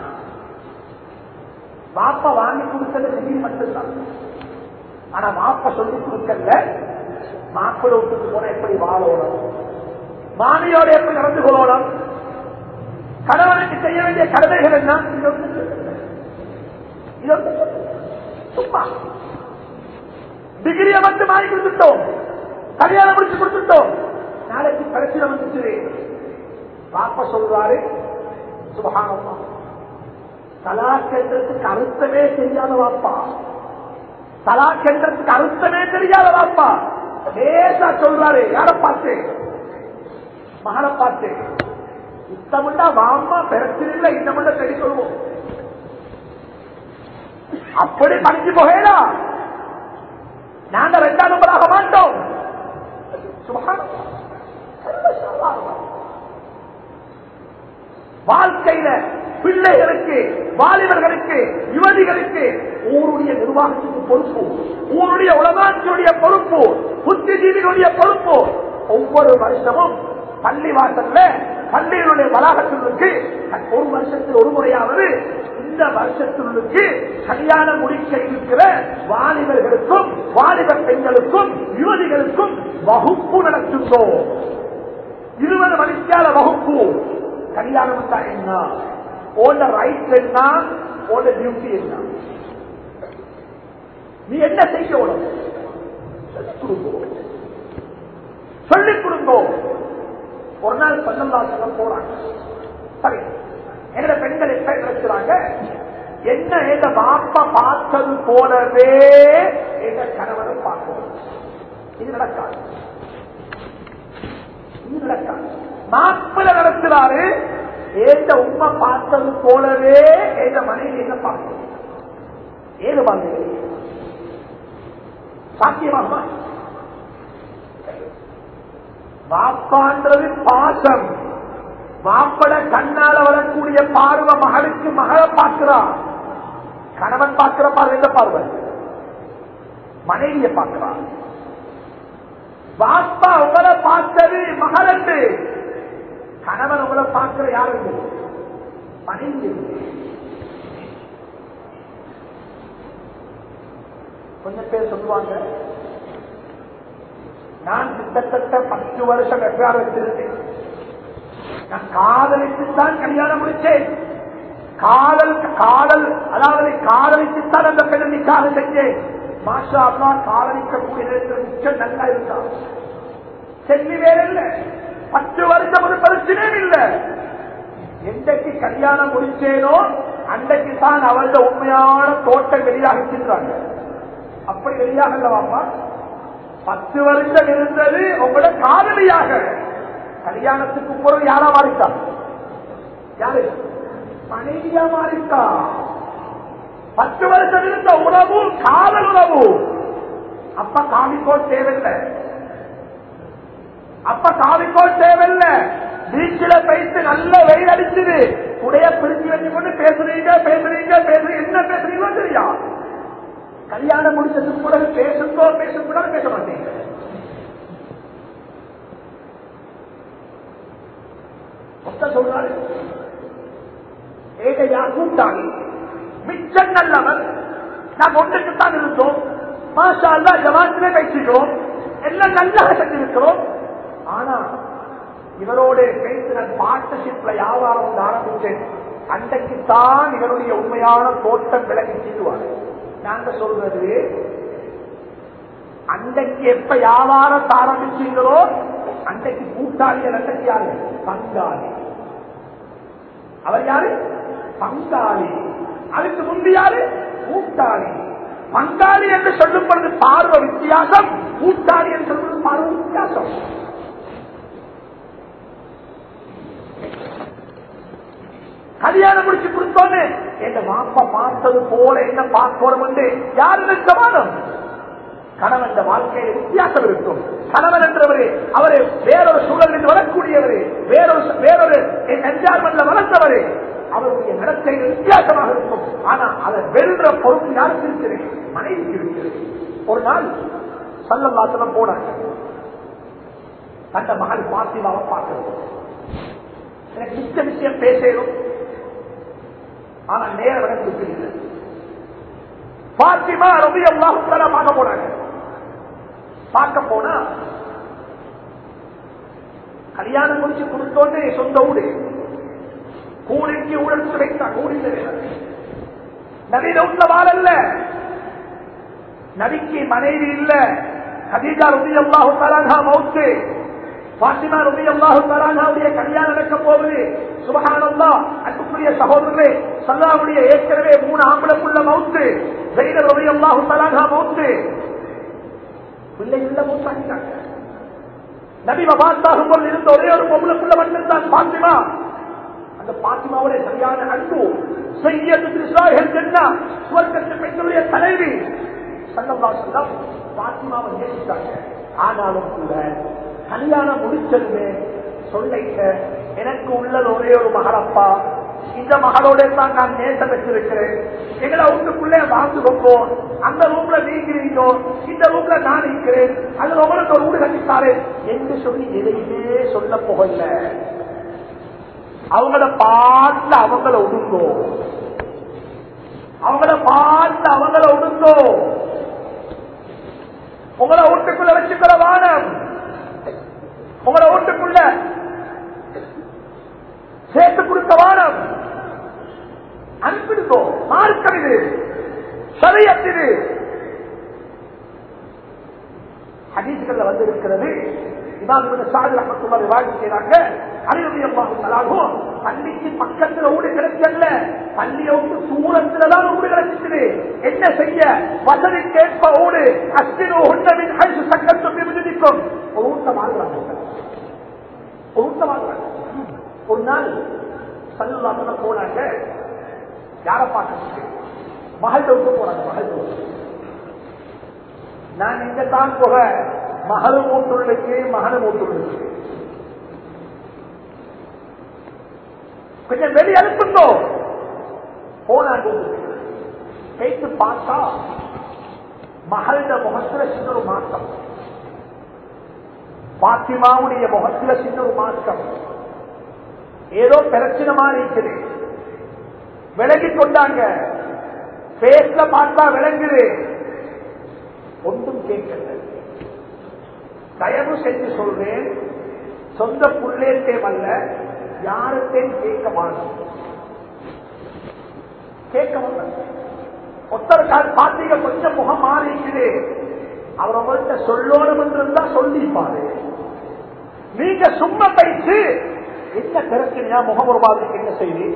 மாப்பா வாங்கி கொடுத்தது திடீர் மட்டும்தான் ஆனா மாப்பா சொல்லி கொடுக்கல மாப்பிள விட்டுக்கு போன எப்படி வாழணும் மாமியோட எப்படி நடந்து கொள்ளணும் கணவனுக்கு செய்ய வேண்டிய கடமைகள் என்ன இது ஒன்று சொல்லல. இது ஒன்று சொல்லல. சும்மா டிகிரியை மட்டும் வாங்கி கொடுத்துட்டோம் கல்யாணம் முடிச்சு கொடுத்துட்டோம் நாளைக்கு பிரச்சனை வந்துச்சு பாப்பா சொல்றாரு சுபகானமா தலாக்கென்றதுக்கு அர்த்தமே தெரியாத வாப்பா தலாக்கென்றதுக்கு அர்த்தமே தெரியாத வாப்பா லேசா சொல்றாரு யார பார்த்து மகனை பார்த்து இத்தமுண்டா வாமா பிரச்சனை இன்னமுண்டா சரி சொல்வோம் அப்படி படிச்சு போகலா நாங்க ரெண்டாம் நம்பராக மாட்டோம் சுபகானமா வாழ்க்கையில பிள்ளைகளுக்கு வாலிபர்களுக்கு யுவதிகளுக்கு ஊருடைய நிர்வாகத்துக்கு பொறுப்பு ஊருடைய உலகாட்சியுடைய பொறுப்பு புத்திஜீவிகளுடைய பொறுப்பு ஒவ்வொரு வருஷமும் பள்ளி வாசல்ல பள்ளிகளுடைய வளாகத்திற்கு ஒரு வருஷத்தில் ஒரு முறையாவது இந்த வருஷத்திற்கு கல்யாணம் முடிக்க இருக்கிற வாலிபர்களுக்கும் வாலிப பெண்களுக்கும் யுவதிகளுக்கும் வகுப்பு நடத்துகிறோம் இருபது மணிக்கால வகுப்பு கல்யாணம் தான் என்ன ஓட ரைட் என்ன ஓட டியூட்டி என்ன நீ என்ன செய்யணும் சொல்லிக் கொடுங்கோ சொல்லிக் கொடுங்கோ ஒரு நாள் பன்னெண்டா சொல்ல போறாங்க சரி எங்களை பெண்கள் எப்ப இருக்கிறாங்க என்ன எந்த பாப்பா பார்த்தது போலவே எங்க கணவனும் பார்க்கணும் இது நடக்காது இது நடக்காது மாப்பிள நடத்துறாரு ஏந்த உண்மை பார்த்தது போலவே எந்த மனைவி என்ன பார்க்கணும் ஏது வாழ்ந்து சாத்தியமாகுமா வாப்பான்றது பாசம் வாப்பட கண்ணால வரக்கூடிய பார்வை மகளுக்கு மகளை பார்க்கிறான் கணவன் பார்க்கிற பார்வை எந்த பார்வை மனைவியை பார்க்கிறான் வாப்பா உங்களை பார்த்தது மகள் என்று கணவன் உங்களை பார்க்கிற யாரு மனைவி கொஞ்சம் பேர் சொல்லுவாங்க நான் கிட்டத்தட்ட பத்து வருஷம் எஃப்ஆர் வச்சிருந்தேன் நான் காதலித்துத்தான் கல்யாணம் முடிச்சேன் காதல் காதல் அதாவது காதலித்துத்தான் அந்த பெண்ணிக்காக செஞ்சேன் மாஷா அல்லா காதலிக்கக்கூடிய நேரத்தில் மிச்சம் நல்லா இருக்கா செல்லி வேற இல்ல பத்து வருஷம் ஒரு பிரச்சனையும் இல்ல எந்தைக்கு கல்யாணம் முடிச்சேனோ அன்றைக்கு தான் அவளோட உண்மையான தோட்டம் வெளியாக சென்றாங்க அப்படி வெளியாகல்லவாப்பா பத்து வருஷம் இருந்தது உங்களோட காதலியாக கல்யாணத்துக்கு பிறகு யாரா மாறிட்டா யாரு மனைவியா மாறிட்டா பத்து வருஷம் இருந்த உறவு காதல் உறவு அப்ப காவிக்கோள் தேவையில்லை அப்ப காவிக்கோள் தேவையில்லை பீச்சில போயிட்டு நல்ல வெயில் அடிச்சுது உடைய பிரிச்சு வச்சு கொண்டு பேசுறீங்க பேசுறீங்க பேசுறீங்க என்ன பேசுறீங்களோ தெரியா கல்யாணம் முடிச்சதுக்கு கூட பேசுங்கோ பேசக்கூடாது பேச மாட்டீங்க சொல்றாரு ஏகையா கூட்டாளி மிச்சம் நல்லவன் நாம் ஒன்றுக்குத்தான் இருந்தோம் மாஷா அல்லா ஜவாத்திலே பேசிக்கிறோம் எல்லாம் நல்லா செஞ்சிருக்கிறோம் ஆனா இவரோட பேசி நான் பார்ட்னர்ஷிப்ல வியாபாரம் ஆரம்பிச்சேன் அன்றைக்குத்தான் இவருடைய உண்மையான தோட்டம் விலகி செய்வார் நாங்க சொல்றது அன்றைக்கு எப்ப வியாபாரத்தை ஆரம்பிச்சீங்களோ அன்றைக்கு கூட்டாளிகள் அன்றைக்கு யாரு பங்காளி அவர் யாரு பங்காளி அதுக்கு முந்தி யாரு கூட்டாளி பங்காளி என்று சொல்லும் பொழுது பார்வை வித்தியாசம் கூட்டாளி என்று சொல்வது பார்வை வித்தியாசம் கல்யாணம் முடிச்சு கொடுத்தோன்னு எங்க மாப்பா பார்த்தது போல என்ன பார்க்கணும் என்று யாரு சமானம் கணவன் வாழ்க்கையில் வித்தியாசம் இருக்கும் கணவன் என்றவரு அவரு வேறொரு சூழலில் வரக்கூடியவர் வேறொரு வேறொரு என்ஜாய்மெண்ட்ல வளர்ந்தவர் அவருடைய நடத்தைகள் வித்தியாசமாக இருக்கும் ஆனா அதை வெல்ற பொறுப்பு யாருக்கு இருக்கிறது மனைவிக்கு இருக்கிறது ஒரு நாள் சல்லல்லாசனம் போனாங்க தந்த மகள் பாத்திமாவை பார்க்கிறது எனக்கு மிச்ச விஷயம் பேசணும் ஆனா நேரம் எனக்கு தெரியல பாத்திமா ரவி அல்லாஹு பார்க்க போனாங்க பார்க்க போனா கல்யாணம் முடிச்சு கொடுத்தோன்னே சொந்த ஊடு கூலிக்கு ஊழல் வைத்தா கூலியில் நவீன உள்ள வாழல்ல நபிக்கு மனைவி இல்ல கதீஜா ரவி அல்லாஹு தலாகா மவுத்து பாத்திமா ரவி அல்லாஹு தலாகாவுடைய கல்யாணம் நடக்க போகுது சுபகானந்தா அன்புக்குரிய சகோதரர்களே சல்லாவுடைய ஏற்கனவே மூணு ஆம்பளக்குள்ள மவுத்து ஜெயின ரவி அல்லாஹு தலாகா மவுத்து பிள்ளை இல்ல மூத்தாக்கிட்டாங்க நபி மபாத்தாகும் போது இருந்த ஒரே ஒரு பொம்பளைக்குள்ள மட்டும்தான் பாத்திமா அந்த பாத்திமாவுடைய சரியான அன்பு சுவர்க்கத்து பெண்களுடைய தலைவி சல்லல்லாசல்லாம் பாத்திமாவை நேசித்தாங்க ஆனாலும் கூட கல்யாணம் முடிச்சதுமே சொல்லிட்ட எனக்கு உள்ளது ஒரே ஒரு மகளப்பா இந்த மகளோட தான் நான் நேசம் வச்சிருக்கிறேன் எங்களை வீட்டுக்குள்ளே வாழ்ந்து கொண்டோம் அந்த ரூம்ல நீங்கிறீங்க இந்த ரூம்ல நான் இருக்கிறேன் அதுல உங்களுக்கு ஒரு வீடு கட்டித்தாரு என்று சொல்லி எதையுமே சொல்ல போகல அவங்கள பார்த்து அவங்கள ஒடுங்கோ அவங்கள பார்த்து அவங்கள ஒடுங்கோ உங்களை வீட்டுக்குள்ள வச்சுக்கிற வானம் உங்களை வீட்டுக்குள்ள சேர்த்து கொடுத்த வானம் அனுப்பிடுதோ மார்க்கம் இது சரியத்திது ஹதீசுகள்ல வந்து இருக்கிறது பள்ளிக்கு பக்கத்துல ஊடு கிடைக்கல பள்ளியை விட்டு தூரத்துலதான் ஊடு கிடைச்சு என்ன செய்ய வசதி கேட்ப ஓடு அஸ்தினோ உண்டவின் அழிச்சு சக்கத்தும் விதிக்கும் ஒரு ஊட்டம் ஆகுறாங்க ஒரு ஊட்டம் ஆகுறாங்க ஒரு நாள் சல்லுல்லாத்துல போனாங்க யார பார்க்க மகள் விட்டு போறாங்க மகள் விட்டு நான் இங்க தான் போக மகளும் ஊட்டுள்ளுக்கு மகனும் ஊட்டுள்ளுக்கு கொஞ்சம் வெளியே அனுப்புங்கோ போனாங்க பேச்சு பார்த்தா மகள முகத்துல சின்ன ஒரு மாற்றம் பாத்திமாவுடைய முகத்துல சின்ன ஒரு மாற்றம் ஏதோ பிரச்சனை மாதிரி இருக்குது விலகி கொண்டாங்க பேசல பார்த்தா விளங்குது ஒன்றும் கேட்கல தயவு செஞ்சு சொல்றேன் சொந்த புள்ளேத்தேம் அல்ல யாருத்தையும் கேட்க மாட்டோம் கேட்க மாட்டோம் ஒத்தருக்கால் பார்த்தீங்க கொஞ்சம் முகம் மாறிக்குது அவர் உங்கள்கிட்ட சொல்லணும் என்று இருந்தா சொல்லிப்பாரு நீங்க சும்மா பயிற்சி என்ன பிரச்சனையா முகம் ஒரு மாதிரி என்ன செய்தி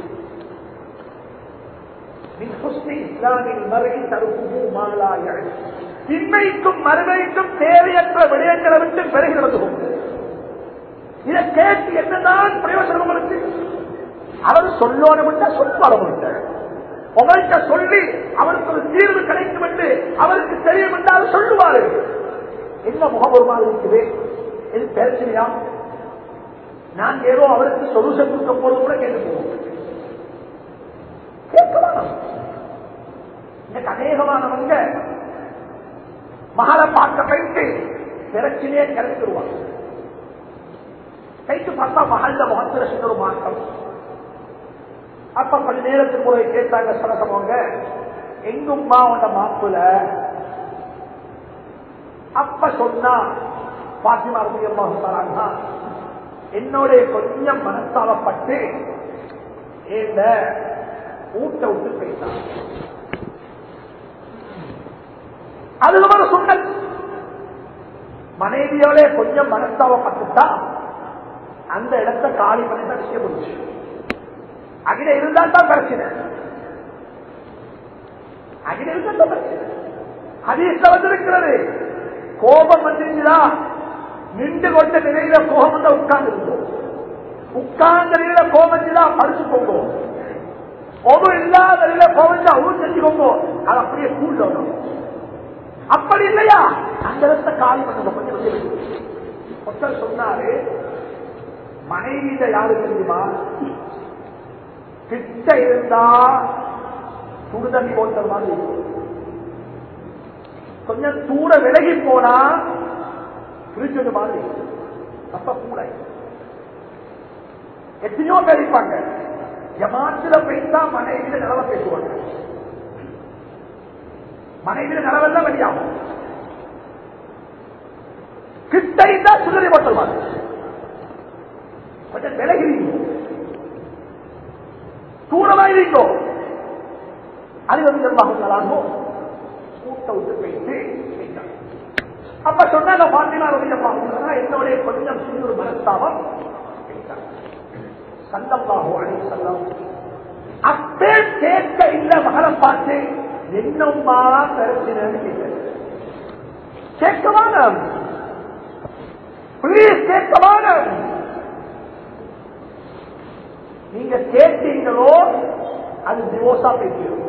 இஸ்லாமின் மறை தருப்பு மாலாய திண்மைக்கும் மறுமைக்கும் தேவையற்ற விடயங்களை விட்டு பெறுகிறது இதை கேட்டு என்னதான் பிரயோஜனம் உங்களுக்கு அவர் சொல்லணும் சொல்லுவார் அவர்கிட்ட உங்கள்கிட்ட சொல்லி அவருக்கு ஒரு தீர்வு கிடைக்கும் என்று அவருக்கு தெரியும் என்றால் சொல்லுவாரு என்ன முகம் ஒரு மாதிரி இருக்குது இது பிரச்சனையா நான் ஏதோ அவருக்கு சொல்யூஷன் கொடுக்க போது கூட கேட்டு போவோம் கேட்கலாம் எனக்கு அநேகமானவங்க மகளை பார்க்க போயிட்டு பிரச்சனையே கிடைச்சிருவாங்க கைக்கு பார்த்தா மகள முகத்துல சின்ன ஒரு மாற்றம் அப்ப கொஞ்ச நேரத்துக்கு போய் கேட்டாங்க சரசமவங்க எங்கும்மா உண்ட மாப்புல அப்ப சொன்னா பாத்திமா ரூபியம்மா சொன்னாங்க என்னோட கொஞ்சம் மனஸ்தாபப்பட்டு இந்த ஊட்ட விட்டு போயிட்டான் அதுக்கு சொன்ன மனைவியோட கொஞ்சம் மனஸ்தாபப்பட்டுட்டா அந்த இடத்த காலி பண்ணி தான் விஷயம் முடிச்சு அகில இருந்தால் தான் பிரச்சனை அகில இருந்தால் தான் பிரச்சனை ஹதீஸ்ல வந்திருக்கிறது கோபம் வந்துருச்சுதா நின்று கொண்ட நிலையில கோபம் வந்து உட்கார்ந்து இருந்தோம் உட்கார்ந்த நிலையில கோபம் வந்துதா பறிச்சு போகும் ஒவ்வொரு இல்லாத நிலையில கோபம் அவரும் செஞ்சுக்கோங்க அது அப்படியே கூண்டணும் அப்படி இல்லையா அந்த இடத்த காலி பண்ண கொஞ்சம் ஒருத்தர் சொன்னாரு மனைவியில யாரு தெரியுமா கிட்ட இருந்தா சுடுதண்ணி போட்ட மாதிரி கொஞ்சம் தூர விலகி போனா பிரிச்சது மாதிரி அப்ப கூட எத்தனையோ பேர் இருப்பாங்க ஜமாத்துல போய்த்தா மனைவியில நிலவ பேசுவாங்க மனைவியில நிலவெல்லாம் வெளியாகும் கிட்ட இருந்தா சுடுதண்ணி போட்ட மாதிரி கொஞ்சம் விலகிறீங்க தூரமா இருக்கோ அது வந்து செல்வாங்க கூட்ட விட்டு போயிட்டு அப்ப சொன்னாங்க பாத்திமா ரவியம்மா என்னுடைய கொஞ்சம் சிறு ஒரு மனஸ்தாபம் சந்தம்பாகோ அணி செல்லம் அப்பே கேட்க இல்ல மகளை பார்த்து என்னம்மா பிரச்சனைன்னு கேட்க கேட்கவான பிளீஸ் கேட்கவான நீங்க கேட்டீங்களோ அது டிவோர்ஸா பேசிடும்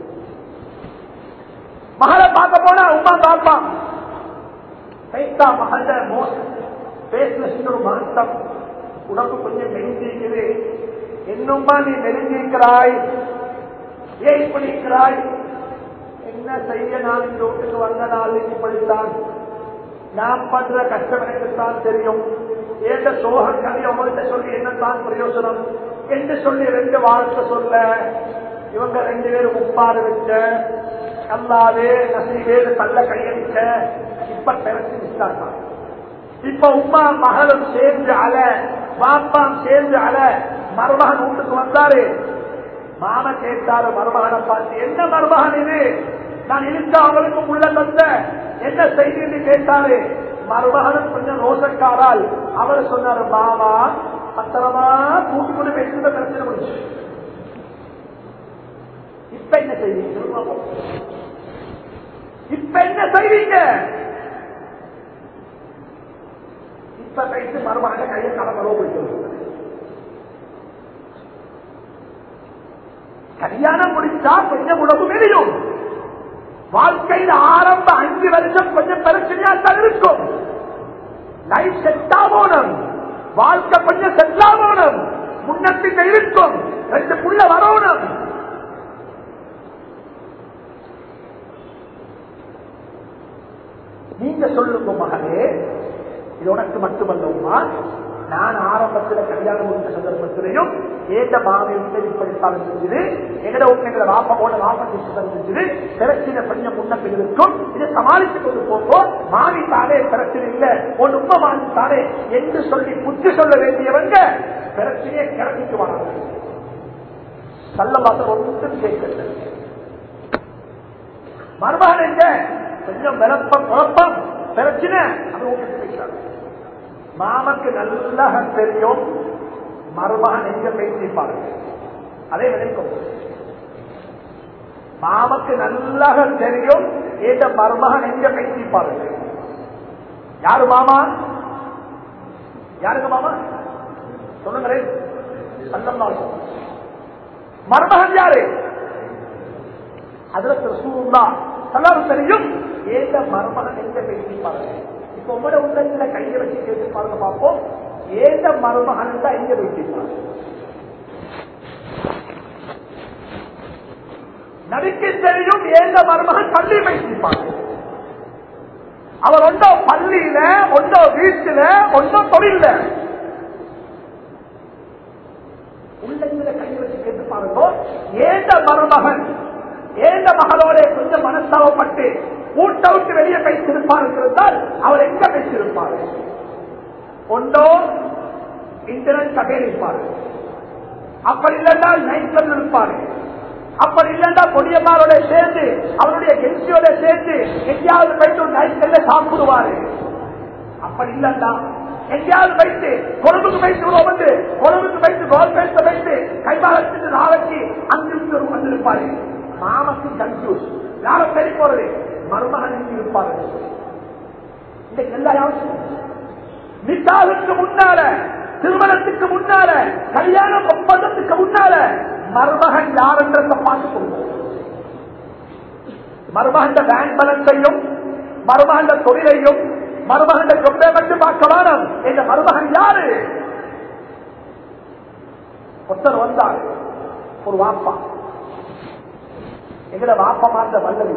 மகளை பார்க்க போனா உமா பாப்பா கைத்தா மகள மோசம் பேசுல சின்ன ஒரு மகத்தம் உனக்கு கொஞ்சம் மெலிஞ்சிருக்குது என்னும்மா நீ மெலிஞ்சிருக்கிறாய் ஏன் இப்படி இருக்கிறாய் என்ன செய்ய நான் இந்த வீட்டுக்கு வந்த நாள் இப்படித்தான் நான் பண்ற கஷ்டம் எனக்குத்தான் தெரியும் ஏந்த சோகம் கதை அவங்கள்ட்ட சொல்லி என்னத்தான் பிரயோசனம் என்று சொல்லி ரெண்டு வார்த்தை சொல்ல இவங்க ரெண்டு பேரும் முப்பாறு வச்ச அல்லாவே நசீவேறு தள்ள கையடிச்ச இப்ப பிறகு விட்டாங்க இப்ப உமா மகளும் சேர்ந்து அல பாப்பாம் சேர்ந்து அல மருமகன் வீட்டுக்கு வந்தாரு மாம கேட்டாரு மருமகனை பார்த்து என்ன மருமகன் இது நான் இருக்க அவளுக்கு உள்ள தந்த என்ன செய்தி கேட்டாரு மருமகனும் கொஞ்சம் ரோசக்காரால் அவர் சொன்னாரு மாமா பத்திரமா கூட்டு கொண்டு பேசுறத பிரச்சனை முடிச்சு இப்ப என்ன செய்வீங்க சொல்லுங்க பாப்போம். இப்ப என்ன செய்வீங்க இப்ப கைத்து மறுபடியும் கையை கலமரோ போயிட்டு கல்யாணம் முடிச்சா கொஞ்சம் உணவு வெளியும் வாழ்க்கையில் ஆரம்ப அஞ்சு வருஷம் கொஞ்சம் பிரச்சனையா தான் இருக்கும் லைஃப் செட் ஆகணும் வாழ்க்கை கொஞ்சம் செட் ஆகணும் முன்னப்பின் இருக்கும் ரெண்டு புள்ள வரணும் நீங்க சொல்லுங்க மகனே இது உனக்கு மட்டுமல்ல உமா நான் ஆரம்பத்தில் கல்யாணம் முடிந்த சந்தர்ப்பத்திலையும் ஏந்த மாமி உண்மை இப்படித்தான் செஞ்சது எங்கட உண்மைகளை வாப்பமோட வாப்ப செஞ்சது பிரச்சனை கொஞ்சம் முன்னப்பில் இருக்கும் இதை சமாளித்துக் கொண்டு போகும் மாமி தானே பிரச்சனை இல்ல உன் உண்மை மாமி தானே என்று சொல்லி புத்தி சொல்ல வேண்டியவங்க பிரச்சனையை கிளப்பிக்கு வராங்க சல்லபாத்த ஒன்றும் கேட்கல மருமகன் எங்க கொஞ்சம் விளப்பம் குழப்பம் பிரச்சனை அது உங்களுக்கு பேசுறாங்க மாமக்கு நல்லா தெரியும் மருமகன் எங்க பேசிப்பாரு அதே விளைக்கும் மாமக்கு நல்லா தெரியும் ஏத மருமகன் எங்க பேசிப்பாரு யாரு மாமா யாருங்க மாமா சொல்லுங்களேன் சந்தம் மருமகன் யாரு அதுல சூழ்ந்தா எல்லாரும் தெரியும் ஏந்த மருமகன் எங்க பேசிப்பாரு இப்ப உங்களோட உள்ளத்துல கையை வச்சு கேட்டு பாருங்க பார்ப்போம் ஏந்த மருமகன் தான் எங்க பேசிப்பாரு நடிக்க தெரியும் ஏந்த மருமகன் பள்ளி பேசிப்பாரு அவர் ஒன்றோ பள்ளியில ஒன்றோ வீட்டுல ஒன்றோ தொழில உள்ளத்துல கை வச்சு கேட்டு பாருங்க ஏந்த மருமகன் ஏந்த மகளோட கொஞ்சம் மனஸ்தாவப்பட்டு ஊட்ட விட்டு வெளியே பேசியிருப்பார் இருந்தால் அவர் எங்க பேசியிருப்பார் ஒன்றோ இன்டர்நெட் கடையில் இருப்பார் அப்படி இல்லைன்னா நைட் கிளப் இருப்பாரு அப்படி இல்லைன்னா கொடியம்மாரோட சேர்ந்து அவருடைய கென்சியோட சேர்ந்து எங்கேயாவது போயிட்டு ஒரு நைட் கிளப்ல சாப்பிடுவாரு அப்படி இல்லைன்னா எங்கேயாவது வைத்து கொழும்புக்கு வைத்து வந்து கொழும்புக்கு வைத்து கோல் பேச வைத்து கைமாலத்துக்கு நாளைக்கு அங்கிருந்து ஒரு வந்திருப்பாரு மாமக்கு கன்ஃபியூஸ் யார சரி போறது மருமகன் எங்க இருப்பாரு இன்னைக்கு எல்லா யாரும் நிக்காவுக்கு முன்னால திருமணத்துக்கு முன்னால கல்யாண ஒப்பந்தத்துக்கு முன்னால மருமகன் யார் என்றதை பார்த்துக் கொள்வோம் மருமகன் பேங்க் பேலன்ஸையும் மருமகன் தொழிலையும் மருமகன் சொத்தை மட்டும் பார்க்க வேணும் இந்த மருமகன் யாரு ஒருத்தர் வந்தார் ஒரு வாப்பா எங்கட வாப்பா மாந்த வல்லவி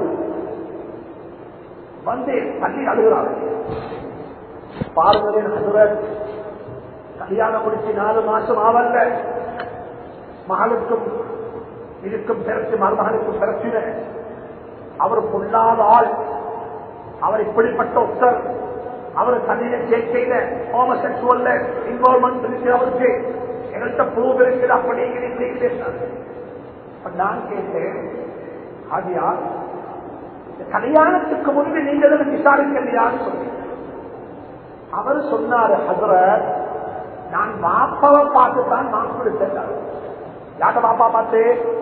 வந்து தண்ணி அழுகிறார் பாருங்களேன் ஹசரத் கல்யாணம் முடிச்சு நாலு மாசம் ஆவல்ல மகளுக்கும் இதுக்கும் பிறகு மருமகனுக்கும் பிரச்சனை அவர் பொல்லாத ஆள் அவர் இப்படிப்பட்ட ஒருத்தர் அவர் தண்ணியில சேர்க்கையில ஹோமசெக்சுவல்ல இன்வால்மெண்ட் இருக்கு அவருக்கு எங்கள்கிட்ட ப்ரூவ் இருக்குது அப்படிங்கிற செய்து நான் கேட்டேன் ஆகியா இந்த கல்யாணத்துக்கு முன்பு நீங்கள் விசாரிக்கலையான்னு சொல்லி அவர் சொன்னாரு ஹசரத் நான் மாப்பாவை பார்த்துதான் மாப்பிள்ளை சென்றார் யார்கிட்ட மாப்பா பார்த்து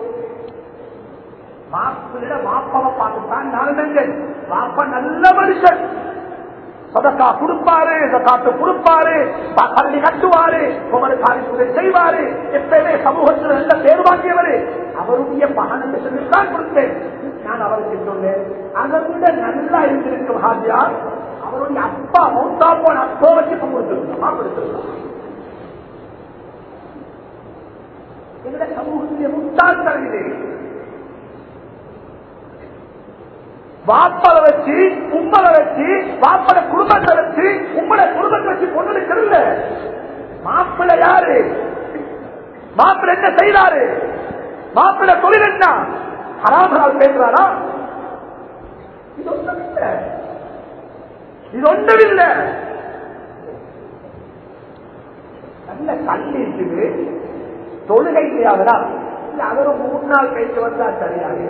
மாப்பிள்ள மாப்பாவை பார்த்துதான் நான் நினைஞ்சேன் மாப்பா நல்ல மனுஷன் சதக்கா கொடுப்பாரு சக்காத்து கொடுப்பாரு பள்ளி கட்டுவாரு குமர காரியம் செய்வாரு எப்பயுமே சமூகத்தில் நல்ல பேர் வாங்கியவர் அவருடைய மகனுக்கு சொல்லித்தான் கொடுத்தேன் நான் அவருக்கு சொன்னேன் அதை விட நல்லா இருந்திருக்கும் ஹாஜியார் அவருடைய அப்பா மௌத்தா போன அப்போ வச்சு கொடுத்திருந்தோம் மாப்பிடுத்திருந்தோம் எங்களுடைய சமூகத்திலே முட்டாள் தருகிறேன் வாப்பலை வச்சு உம்மலை வச்சு வாப்பட குடும்பத்தை வச்சு உம்மட குடும்பத்தை வச்சு கொண்டு இருக்கிறது மாப்பிள்ளை யாரு மாப்பிள்ளை என்ன செய்தாரு மாப்பிள்ளை தொழில் என்ன ஹராமரால் பேசுறாரா இது ஒன்றுமில்லை இது ஒன்றுமில்லை நல்ல கல்வி இருக்குது தொழுகை இல்லையாவதா இல்ல அது ஒரு மூணு நாள் கழித்து வந்தா சரியாக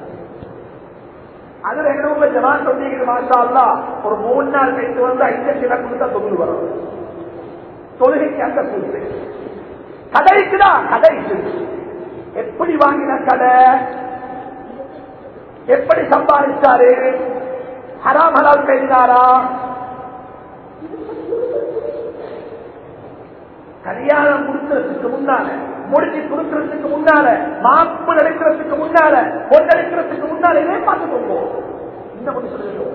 அதுல என்ன ஜமான் சொன்னீங்க மாஷா அல்லா ஒரு மூணு நாள் கழித்து வந்து ஐந்து சில கொடுத்தா தொழில் வரும் தொழுகைக்கு அந்த கூட்டு கடைக்குதா கடைக்கு எப்படி வாங்கின கடை எப்படி சம்பாதிச்சாரு ஹராம் ஹலால் பேசினாரா கல்யாணம் முடிக்கிறதுக்கு முன்னால முடிச்சு கொடுக்கறதுக்கு முன்னால மாப்பு நடக்கிறதுக்கு முன்னால பொண்ணெடுக்கிறதுக்கு முன்னால இதே பார்த்துக்கோங்க இந்த மட்டும் சொல்லுங்க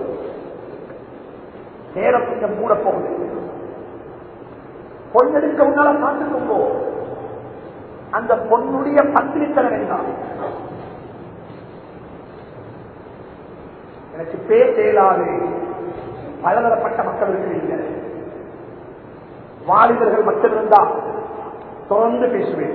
நேரம் கொஞ்சம் மூட போகுது பொண்ணெடுக்க முன்னால பார்த்துக்கோங்க அந்த பொண்ணுடைய பத்திரித்தனம் என்ன எனக்கு பேச இயலாது பலதரப்பட்ட மக்கள் இருக்கிறீங்க வாலிபர்கள் மக்கள் இருந்தா தொடர்ந்து பேசுவேன்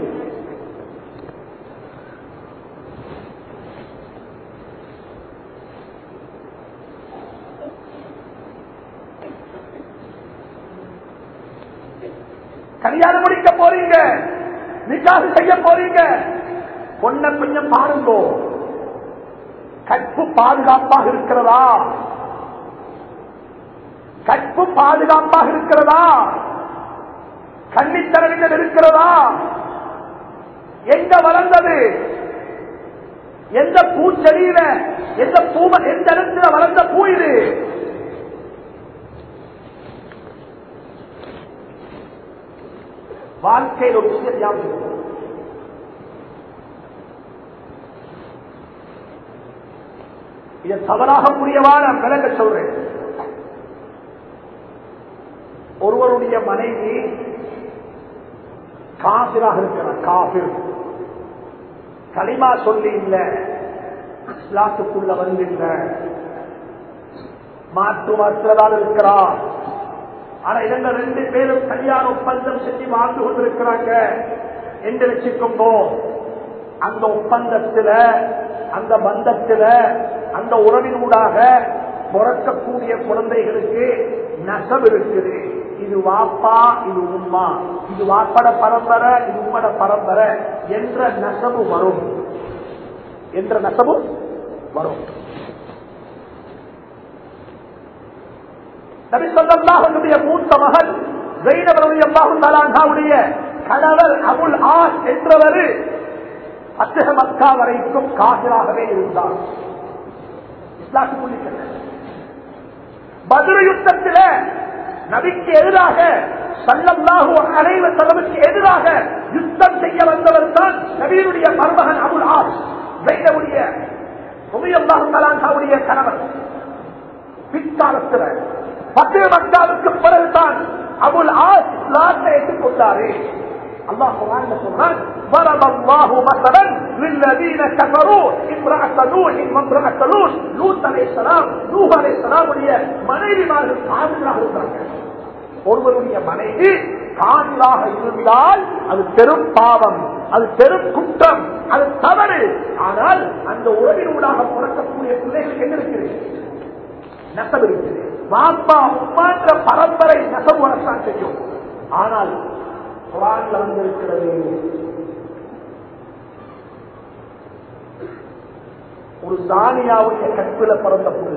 கல்யாணம் முடிக்க போறீங்க நிக்காசு செய்ய போறீங்க பொண்ண கொஞ்சம் பாருங்கோ கற்பு பாதுகாப்பாக இருக்கிறதா கற்பு பாதுகாப்பாக இருக்கிறதா கன்னித்தனங்கள் இருக்கிறதா எங்க வளர்ந்தது எந்த பூச்செடியில எந்த பூம எந்த இடத்துல வளர்ந்த பூ இது வாழ்க்கையில் ஒரு விஷயம் ஞாபகம் இருக்கும். இதை தவறாக புரியவா நான் விளங்க சொல்றேன் ஒருவருடைய மனைவி காபிராக இருக்கிறார் காபிர் களிமா சொல்லி இல்ல இஸ்லாத்துக்குள்ள வந்து இல்ல மாற்று மாற்றுவதாக இருக்கிறார் ஆனா இவங்க ரெண்டு பேரும் கல்யாண ஒப்பந்தம் செஞ்சு வாழ்ந்து கொண்டிருக்கிறாங்க என்று வச்சுக்கோங்கோ அந்த ஒப்பந்தத்துல அந்த பந்தத்துல அந்த உறவினூடாக பிறக்கக்கூடிய குழந்தைகளுக்கு நசம் இருக்குது இது வாப்பா இது உம்மா இது வாப்பட பரம்பரை இது உம்மட பரம்பரை என்ற நசவு வரும் என்ற நசவு வரும் நபிசல்லாஹனுடைய மூத்த மகன் ஜெயினவருடைய அல்லாஹுடைய கணவர் அபுல் ஆஸ் என்றவர் அத்தக மக்கா வரைக்கும் காசிராகவே இருந்தார் இஸ்லாத்துக்குள்ளி பதிரு யுத்தத்தில் நபிக்கு எதிராக சல்லல்லாஹு அலைவ செலவுக்கு எதிராக யுத்தம் செய்ய வந்தவர் தான் நபியினுடைய மருமகன் அபுல் ஆஸ் ஜெயினவுடைய உமையல்லாஹுடைய கணவர் பிற்காலத்தில் பத்து மக்காவுக்கு பிறகுதான் அபுல் ஆஸ் இஸ்லாத்தை ஏற்றுக்கொண்டாரு அல்லாஹ் குரான்ல சொல்றான் ضرب الله مثلا للذين كفروا امرأة نوح وامرأة لوط لوط عليه السلام نوح عليه السلام உடைய மனைவிமார்கள் காதலாக இருக்கிறாங்க ஒருவருடைய மனைவி காதலாக இருந்தால் அது பெரும் பாவம் அது பெரும் குற்றம் அது தவறு ஆனால் அந்த உறவினூடாக பிறக்கக்கூடிய பிள்ளைகளுக்கு என்ன இருக்குது நெசவு இருக்குது பாப்பா உமான்ற பரம்பரை நெசவு வரத்தான் செய்யும் ஆனால் குரான்ல வந்திருக்கிறது ஒரு தானியாவுடைய கற்பில பிறந்த புள்ள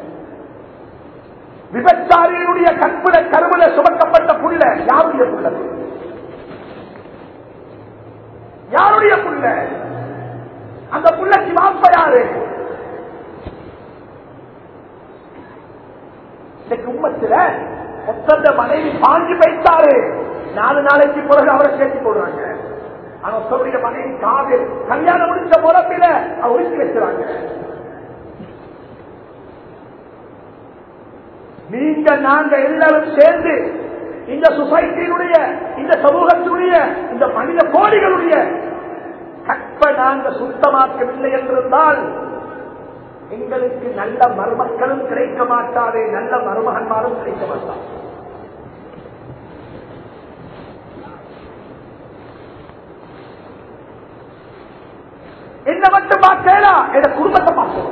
விபச்சாரியினுடைய கற்பில கருவில சுமக்கப்பட்ட புள்ள யாருடைய புள்ள யாருடைய புள்ள அந்த புள்ளக்கு வாப்ப யாரு இன்னைக்கு உம்மத்துல ஒத்தந்த மனைவி பாஞ்சு வைத்தாரு நாலு நாளைக்கு பிறகு அவரை சேர்த்து போடுறாங்க ஆனா ஒத்தவருடைய மனைவி காவில் கல்யாணம் முடிச்ச முறப்பில அவர் ஒழிச்சு வச்சுறாங்க நீங்க நாங்க எல்லாரும் சேர்ந்து இந்த சொசைட்டியினுடைய இந்த சமூகத்தினுடைய இந்த மனித கோடிகளுடைய கற்ப நாங்க சுத்தமாக்கவில்லை என்றிருந்தால் எங்களுக்கு நல்ல மருமக்களும் கிடைக்க மாட்டாதே நல்ல மருமகன்மாரும் கிடைக்க மாட்டார் என்ன மட்டும் பார்த்தேனா என் குடும்பத்தை பார்த்தோம்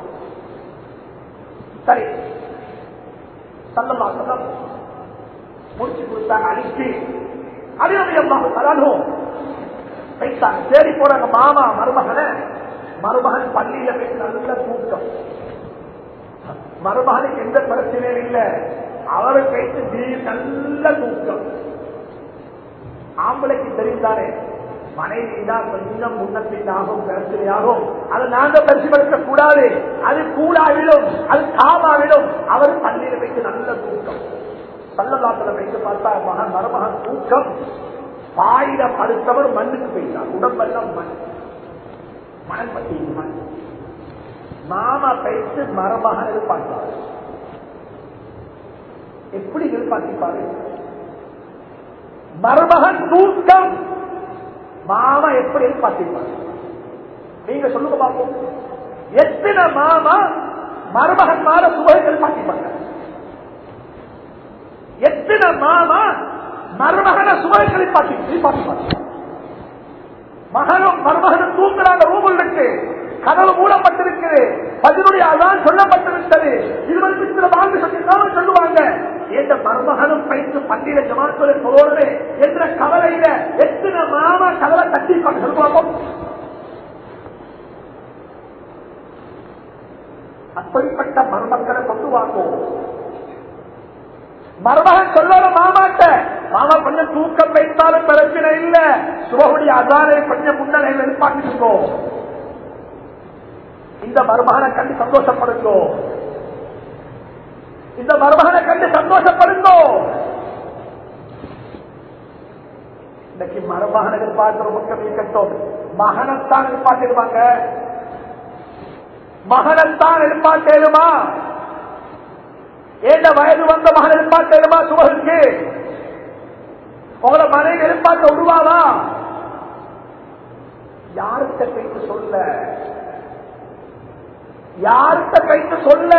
சரி சல்லமா சல்லம் முடிச்சு கொடுத்தாங்க அழிச்சு அடிநடையமாக தரணும் வைத்தாங்க தேடி போறாங்க மாமா மருமகனை மருமகன் பள்ளியில போய் நல்ல தூக்கம் மருமகனுக்கு எந்த பிரச்சனையும் இல்லை அவரை பேச்சு தீ நல்ல தூக்கம் ஆம்பளைக்கு தெரிந்தானே மனைவி தான் கொஞ்சம் முன்னப்பின்னாகும் பிரச்சனையாகும் அதை நாங்க பரிசுபடுத்த கூடாது அது கூடாவிலும் அது காவாவிலும் அவர் பள்ளியில வைத்து நல்ல தூக்கம் பள்ளலாத்துல வைத்து பார்த்தா மகன் மருமகன் தூக்கம் பாயில படுத்தவர் மண்ணுக்கு போயிட்டார் உடம்பெல்லாம் மண் மணல் பத்தி மண் மாமா பயிற்சி மருமகன் எதிர்பார்த்தார் எப்படி எதிர்பார்த்திப்பாரு மருமகன் தூக்கம் மாமா எப்படி எதிர்பார்த்திருப்பார் நீங்க சொல்லுங்க பார்ப்போம் எத்தனை மாமா மருமகன் மாற சுபை எதிர்பார்த்திருப்பாங்க எத்தனை மாமா மருமகன சுபங்களை பார்த்து எதிர்பார்த்திருப்பாங்க மகனும் மருமகனும் தூங்குறாங்க ரூமுள் இருக்கு கதவு மூடப்பட்டிருக்குது பதினுடைய அதான் சொல்லப்பட்டிருக்கிறது இருபது மித்திர வாழ்ந்து சொல்லி சொல்லுவாங்க எந்த மருமகனும் பயிற்று பண்டிகை ஜமாத்துறை போறது என்ற கவலையில எத்தனை மாமா கதவை தட்டி சொல்லுவாங்க அப்படிப்பட்ட மருமக்களை கொண்டு வாங்கும் மருமகன் சொல்லணும் மாமாட்ட மாமா கொஞ்சம் தூக்கம் வைத்தாலும் பிரச்சனை இல்ல சுபகுடைய அதாரை கொஞ்சம் முன்னணி எதிர்பார்த்துக்கோ இந்த மருமகனை கண்டு சந்தோஷப்படுங்கோ இந்த மருமகனை கண்டு சந்தோஷப்படுங்கோ இன்னைக்கு மருமகன் எதிர்பார்க்கிற முக்கியம் இருக்கட்டும் மகனைத்தான் எதிர்பார்த்திருப்பாங்க மகனைத்தான் எதிர்பார்க்கலுமா ஏண்ட வயது வந்த மகன் எதிர்பார்க்கலுமா சுபகுக்கு உங்களை மனைவி எதிர்பார்க்க உருவாவா யார்கிட்ட போயிட்டு சொல்ல யார்கிட்ட போயிட்டு சொல்ல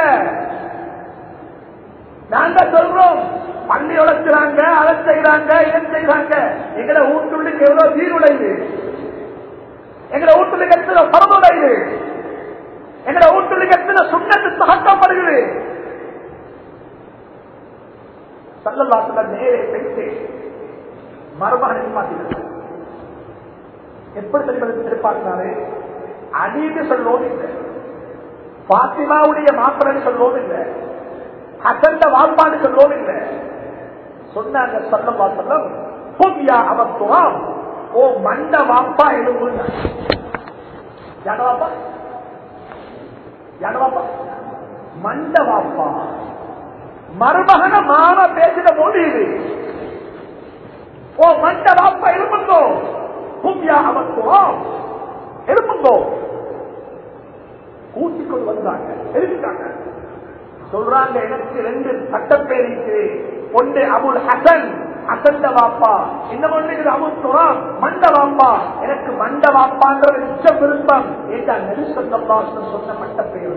நாங்க சொல்றோம் பள்ளி உழைக்கிறாங்க அதை செய்யறாங்க இதை செய்யறாங்க எங்கட வீட்டுள்ளுக்கு எவ்வளவு சீருடையுது எங்கட வீட்டுள்ளுக்கு எத்தனை பரமுடையுது எங்கட வீட்டுள்ளுக்கு எத்தனை சுண்ணத்து தகட்டப்படுகிறது சல்லல்லாத்துல நேரே பேசி மருமகன் எதிர்பார்க்கிறது எப்படி தெரிவது எதிர்பார்க்கிறாரு அடின்னு சொல்லவும் இல்லை பாத்திமாவுடைய மாப்பிள்ளை சொல்லவும் இல்லை அசந்த வாப்பாடு சொல்லவும் இல்லை சொன்னாங்க சொல்லவா சொல்லம் புதியா அவத்துவம் ஓ மண்ட வாப்பா எழுந்து யானவாப்பா யானவாப்பா மண்ட வாப்பா மருமகன மாம பேசின போது இது ஓ மண்ட வாப்பா எழுப்புங்கோ புதியா அவத்துவம் எழுப்புங்கோ கூட்டிக் கொண்டு வந்தாங்க எழுதிட்டாங்க சொல்றாங்க எனக்கு ரெண்டு சட்டப்பேர் இருக்கு ஒன்று அபுல் ஹசன் அசந்த வாப்பா இன்னும் ஒன்று அபுல் துராம் மண்ட வாப்பா எனக்கு மண்ட வாப்பான்ற உச்ச விருப்பம் ஏண்டா நெருசல்லாசன் சொன்ன மட்ட பெயர்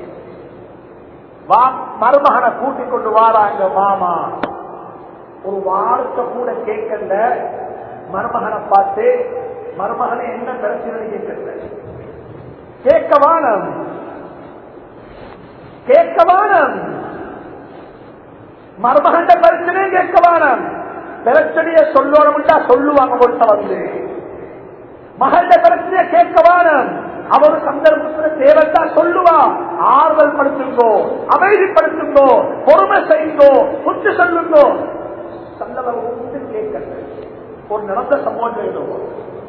வா மருமகனை கூட்டிக் கொண்டு வாராங்க மாமா ஒரு வார்த்தை கூட கேட்கல மருமகனை பார்த்து மருமகனை என்ன பிரச்சனை கேட்கல கேட்க வானம் கேட்க வானம் மருமகண்ட பிரச்சனையே கேட்க வானம் பிரச்சனைய சொல்லணும்டா சொல்லுவாங்க கொண்ட வந்து மகண்ட பிரச்சனைய கேட்க வானம் அவர் சந்தர்ப்பத்தில் தேவைத்தா சொல்லுவா ஆறுதல் படுத்துங்கோ அமைதிப்படுத்துங்கோ பொறுமை செய்யுங்கோ புத்து சொல்லுங்கோ சந்தர்ப்பம் கேட்கல ஒரு நடந்த சம்பவம் எழுதுவோம்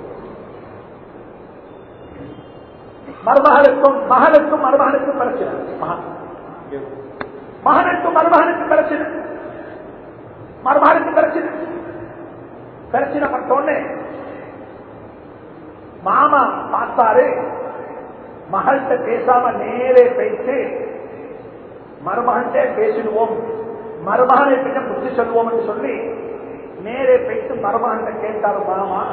மருமகளுக்கும் மகளுக்கும் மருமகனுக்கும் பிரச்சனை மகனுக்கும் மருமகனுக்கும் பிரச்சனை மருமகனுக்கும் பிரச்சனை பிரச்சனை பட்டோன்னு மாமா பார்த்தாரு மகள்கிட்ட பேசாம நேரே பேசி மருமகன்கிட்ட பேசிடுவோம் மருமகனை பின்ன புத்தி சொல்லுவோம் என்று சொல்லி நேரே பேசி மருமகன்கிட்ட கேட்டாரு மாமா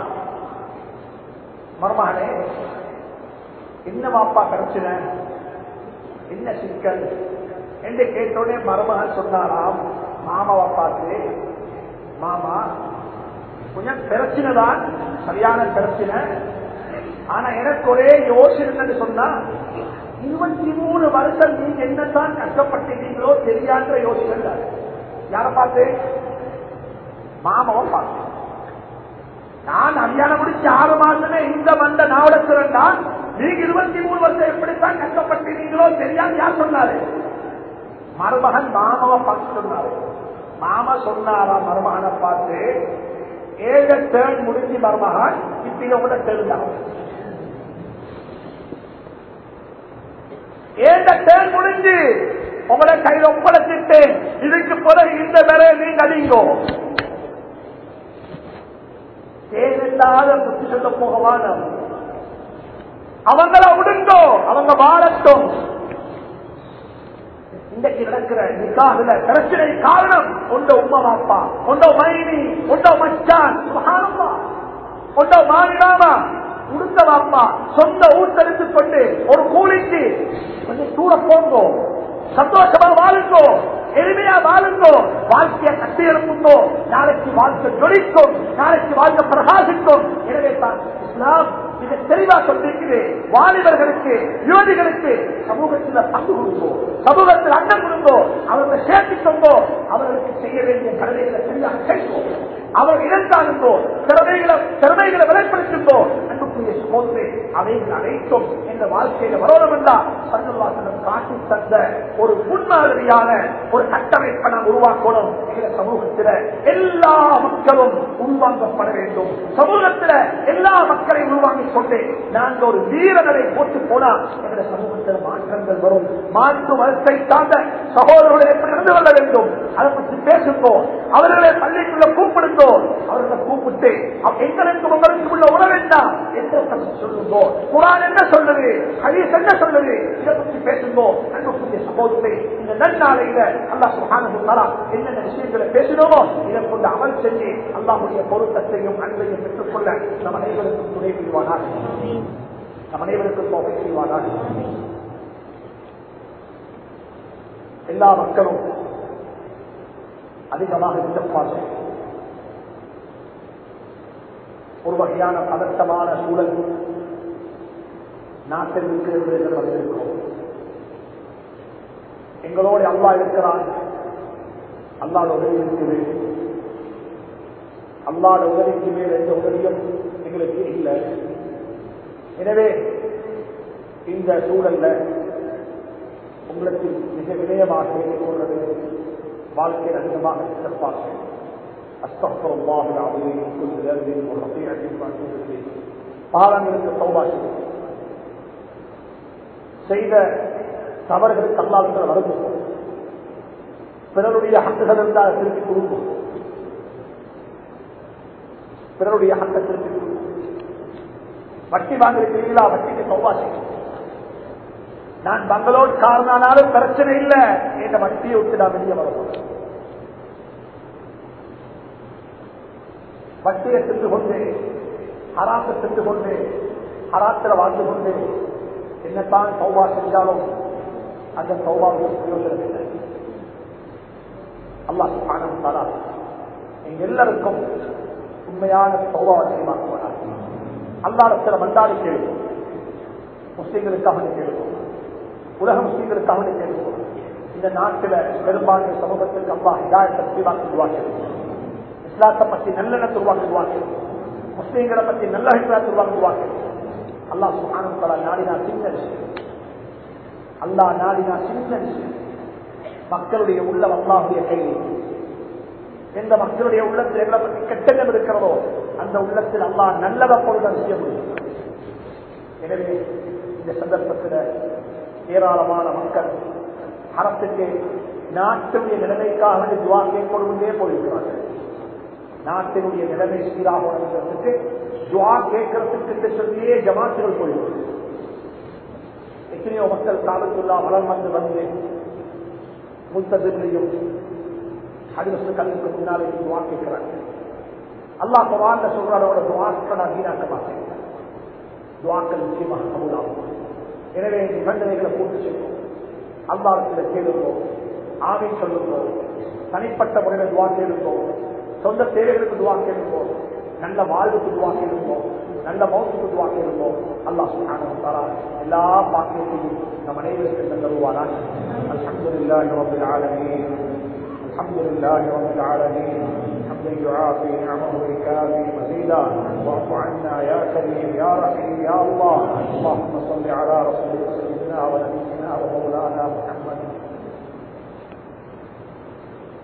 மருமகனே என்ன வாப்பா பிரச்சனை என்ன சிக்கல் என்று கேட்டோடனே மருமகன் சொன்னாராம் மாமாவை பார்த்து மாமா கொஞ்சம் பிரச்சனை தான் சரியான பிரச்சனை ஆனா எனக்கு ஒரே யோசனை சொன்னா இருபத்தி மூணு வருஷம் நீங்க என்னதான் கஷ்டப்பட்டீங்களோ தெரியாத யோசனை யார பார்த்து மாமாவை பார்த்து நான் கல்யாணம் முடிச்சு ஆறு மாசமே இந்த வந்த நாவடத்திரண்டா நீங்க இருபத்தி மூணு வருஷம் எப்படித்தான் கஷ்டப்பட்டீங்களோ தெரியாது யார் சொன்னாரு மருமகன் மாமாவை பார்த்து சொன்னாரு மாமா சொன்னாரா மருமகனை பார்த்து ஏழு டேர்ன் முடிஞ்சு மருமகன் இப்ப கம்பியோட தெரிந்தாங்க ஏந்த தேர் முடிஞ்சு உங்களை கையில் ஒப்படைச்சிட்டேன் இதுக்கு பிறகு இந்த வேலையை நீங்க அடிங்கோ தேவையில்லாத புத்தி சொல்ல போகவான அவங்கள விடுங்கோ அவங்க வாழட்டும் இன்றைக்கு நடக்கிற நிக்காதுல பிரச்சனை காரணம் உண்ட உம்மா பாப்பா உண்ட மைனி உண்ட மச்சான் சுகானம்மா உண்ட மாநிலாமா உடுத்த வாப்பா சொந்த ஊட்டெடுத்து கொண்டு ஒரு கூலிக்கு கொஞ்சம் தூர போங்கோ சந்தோஷமா வாழுங்கோ எளிமையா வாழுங்கோ வாழ்க்கையை கட்டி எழுப்புங்கோ நாளைக்கு வாழ்க்கை ஜொலிக்கும் நாளைக்கு வாழ்க்கை பிரகாசிக்கும் எனவே தான் இஸ்லாம் இதை தெளிவா சொல்லிருக்குது வாலிபர்களுக்கு யுவதிகளுக்கு சமூகத்தில் பங்கு கொடுங்கோ சமூகத்தில் அண்ணன் கொடுங்கோ அவர்களை சேர்த்துக் கொண்டோ அவர்களுக்கு செய்ய வேண்டிய கடமைகளை சரியாக செய்வோம் அவர் இருந்தாலுங்கோ திறமைகளை திறமைகளை வெளிப்படுத்துங்கோ அன்புக்குரிய சோதனை அவைகள் அனைத்தும் இந்த வாழ்க்கையில வரணும் என்றால் சந்தவாசனம் காட்டி தந்த ஒரு முன்மாதிரியான ஒரு கட்டமைப்பை நாம் உருவாக்கணும் எங்க சமூகத்தில் எல்லா மக்களும் உள்வாங்கப்பட வேண்டும் சமூகத்தில் எல்லா மக்களையும் உருவாங்கி கொண்டு நாங்கள் ஒரு வீரர்களை போட்டு போனா எங்க சமூகத்தில் மாற்றங்கள் வரும் மாற்று மதத்தை சார்ந்த சகோதரர்களை எப்படி நடந்து கொள்ள வேண்டும் அதை பற்றி பேசுங்கோ அவர்களை பள்ளிக்குள்ள கூப்பிடுங்கோ அவர்களை கூப்பிட்டு அவ- எங்களுக்கு உங்களுக்கு உள்ள உணவு என்ன என்று பற்றி சொல்லுங்கோ குரான் என்ன சொல்லுது ஹதீஸ் என்ன சொல்லுது இதை பற்றி பேசுங்கோ அன்புக்குரிய சகோதரத்தை இந்த நன்னாளையில அல்லாஹ் சுப்ஹானஹு வ தஆலா என்னென்ன விஷயங்களை பேசினோமோ இதை கொண்டு அமல் செஞ்சு அல்லாஹ்வுடைய பொருத்தத்தையும் அன்பையும் பெற்றுக்கொள்ள நம் அனைவருக்கும் துணை புரிவானாக நம் அனைவருக்கும் தொகை செய்வானாக எல்லா மக்களும் அதிகமாக இருப்பார்கள் ஒரு வகையான பதட்டமான சூழல் நாட்டில் இருக்கிறது என்று வந்திருக்கிறோம் எங்களோடு அல்லா இருக்கிறான் அல்லாத உதவி இருக்குது அல்லாத உதவிக்கு மேல் எந்த உதவியும் எங்களுக்கு இல்லை எனவே இந்த சூழல்ல உங்களுக்கு மிக வினயமாக கேட்டுக்கொள்வது வாழ்க்கையில் அதிகமாக சிறப்பாக أستغفر الله العظيم من كل ذنب وخطيئة وأتوب إليه பாவங்களுக்கு தௌபா செய்யும் செய்த தவறுகளுக்கு அல்லாவிடத்தில் வருந்தும் பிறருடைய ஹக்குகள் இருந்தால் திருப்பி கொடுக்கும் பிறருடைய ஹக்கை திருப்பி கொடுக்கும் வட்டி வாங்கிருக்கிறீங்களா வட்டிக்கு தௌபா செய்யும் நான் பங்களோடு காரணானாலும் பிரச்சனை இல்லை என்ற வட்டியை விட்டு நான் வெளியே வரணும் வட்டியை சென்று கொண்டு ஹராத்தை சென்று கொண்டு ஹராத்தில் வாழ்ந்து கொண்டு என்னத்தான் சௌபா செஞ்சாலும் அந்த சௌபாவுக்கு பிரயோஜனம் இல்லை அல்லாஹ் சுப்ஹானஹு தஆலா எங்க எல்லாருக்கும் உண்மையான சௌபாவை செய்வாக்குவார் அல்லாஹ்விடத்தில் மண்டாடி கேளும் முஸ்லீம்களுக்காக கேளும் உலக முஸ்லீம்களுக்காக கேளும் இந்த நாட்டில் பெரும்பான்மை சமூகத்திற்கு அல்லாஹ் ஹிதாயத்தை செய்வாக்கு உருவாக்கிறது இஸ்லாத்தை பற்றி நல்லெண்ணத்தை உருவாக்குவாங்க முஸ்லீம்களை பற்றி நல்ல அபிப்பிராயத்தை உருவாக்குவாங்க அல்லாஹ் சுகானம் தலா நாடினா சின்ன விஷயம் அல்லாஹ் நாடினா சின்ன விஷயம் மக்களுடைய உள்ளம் அல்லாஹுடைய கையில் எந்த மக்களுடைய உள்ளத்தில் எங்களை பற்றி கெட்டெண்ணம் இருக்கிறதோ அந்த உள்ளத்தில் அல்லாஹ் நல்லவ பொழுது செய்ய முடியும் எனவே இந்த சந்தர்ப்பத்தில் ஏராளமான மக்கள் அரசுக்கு நாட்டுடைய நிலைமைக்காக வேண்டி துவா கேட்கொண்டே போயிருக்கிறார்கள் நாட்டினுடைய நிலைமை சீராக வளர்கிறதுக்கு துவா கேட்கறதுக்கு என்று சொல்லியே ஜமாத்துகள் போயிடும் எத்தனையோ மக்கள் காலத்துள்ளா வளம் வந்து வந்து முத்ததிலையும் ஹரிவசு கல்லுக்கு முன்னாலே துவா கேட்கிறாங்க அல்லாஹ் குரான்ல சொல்றாரோட துவாக்கள் நான் வீணாக்க மாட்டேன் துவாக்கள் நிச்சயமாக கபூலாகும் எனவே நிபந்தனைகளை பூர்த்தி செய்வோம் அல்லாஹத்தில் கேளுவோம் ஆமீன் சொல்லுவோம் தனிப்பட்ட முறையில் துவா கேளுவோம் சொந்த தேவைகளுக்கு துவா கேளுவோம் நல்ல வாழ்வுக்கு துவா கேளுவோம் நல்ல மௌத்துக்கு துவா கேளுவோம் அல்லாஹ் சுப்ஹானஹு தஆலா எல்லா பாக்கியத்தையும் நம் அனைவருக்கும் தந்தருவானாக அல்ஹம்துலில்லாஹி ரப்பில் ஆலமீன் அல்ஹம்துலில்லாஹி ரப்பில் ஆலமீன் حمدا يعافي نعمه الكافي مزيدا واعف عنا يا كريم يا رحيم يا الله اللهم صل على رسولك سيدنا ونبينا ومولانا محمد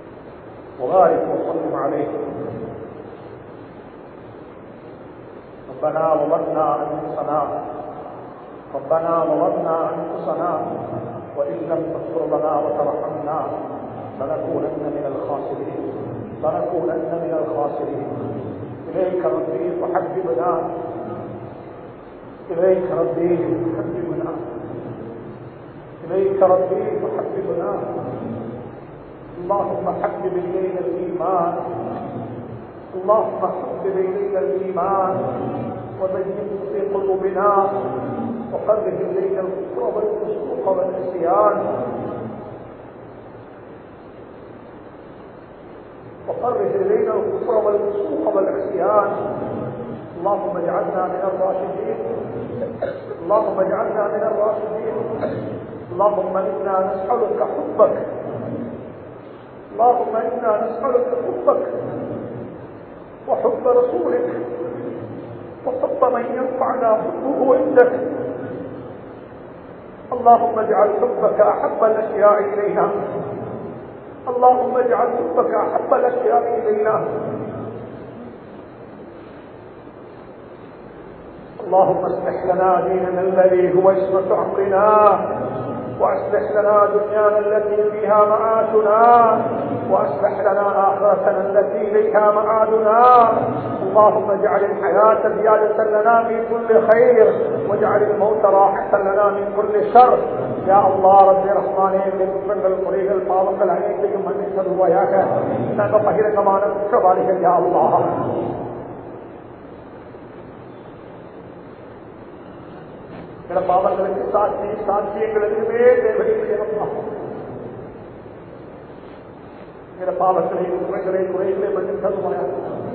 وبارك وسلم عليه ربنا ظلمنا انفسنا ربنا ظلمنا انفسنا وان لم تغفر لنا وترحمنا لنكونن من الخاسرين لنكونن من الخاسرين اليك ربي فحببنا اليك ربي فحببنا اليك ربي فحببنا اللهم حبب الينا الايمان اللهم حبب الينا الايمان وزينه في قلوبنا وقرب الينا الكفر والفسوق والعصيان وقرب الينا الكفر والفسوق والعصيان اللهم اجعلنا من الراشدين اللهم اجعلنا من الراشدين اللهم انا نسالك حبك اللهم انا نسالك حبك وحب رسولك وحب من ينفعنا حبه عندك اللهم اجعل حبك احب الاشياء الينا اللهم اجعل حبك احب الاشياء الينا اللهم اصلح لنا ديننا الذي هو اسمة امرنا واصلح لنا دنيانا التي فيها معاشنا واصلح لنا اخرتنا التي اليها معادنا اللهم اجعل الحياه زياده لنا في كل خير واجعل الموت راحه لنا من كل شر يا الله رب رحمانே குற்றங்கள் குறைகள் பாவங்கள் அனைத்தையும் மன்னித்தருவாயாக நாங்கள் பகிரங்கமான குற்றவாளிகள் யா அல்லாஹ் சில பாவங்களுக்கு சாட்சி சாட்சியங்கள் எதுவுமே தேவையில்லை சில பாவங்களை குறைகளை குறைகளை மட்டும் தருவாயா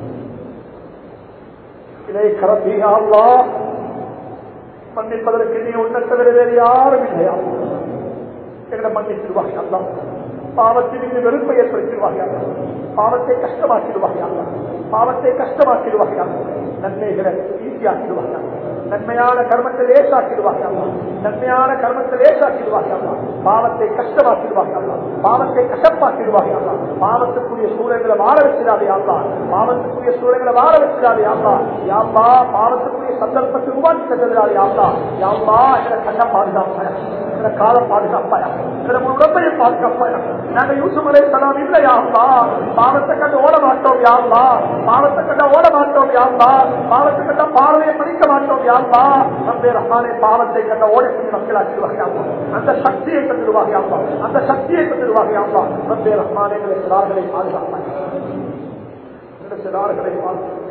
இதை கரப்பியா மன்னிப்பதற்கு நீ உன்னை தவிர வேறு யாரும் இல்லையா எங்களை மன்னிச்சிருவாங்க அல்லா பாவத்தின் மீது வெறுப்பை ஏற்படுத்திடுவாங்க பாவத்தை கஷ்டமாக்கிடுவாங்க பாவத்தை கஷ்டமாக்கிடுவாங்க நன்மைகளை ஈஸியாக்கிடுவாங்க நன்மையான கர்மத்தை லேசாக்கிடுவாங்க நன்மையான கர்மத்தை லேசாக்கிடுவாங்க பாவத்தை கஷ்டமாக்கிடுவாங்க பாவத்தை கஷ்டப்பாக்கிடுவாங்க பாவத்துக்குரிய சூழல்களை வாழ வச்சிடாதே ஆமா பாவத்துக்குரிய சூழல்களை வாழ வச்சிடாதே ஆமா யாப்பா பாவத்துக்குரிய சந்தர்ப்பத்தை உருவாக்கி தந்ததாலே ஆமா யாப்பா எங்களை கண்ண பாதுகாப்பாயா எங்களை காலம் பாதுகாப்பாயா எங்களை உடம்பையை பாதுகாப்பாயா நாங்க யூசுப் அலை சலாம் இல்லையா அம்மா பாவத்தை கண்டு ஓட மாட்டோம் யாருலா பாவத்தை கண்ட ஓட மாட்டோம் யாருலா பாவத்தை கண்ட பார்வையை படிக்க மாட்டோம் யாருலா நம்பே ரஹ்மானே பாவத்தை கண்ட ஓடக்கூடிய மக்களாக்கிடுவாங்க அந்த சக்தியை தந்துடுவாங்க அந்த சக்தியை தந்துடுவாங்க நம்பே ரஹ்மானே எங்களை சிறார்களை பாதுகாப்பாங்க எங்களை சிறார்களை பாதுகாப்பாங்க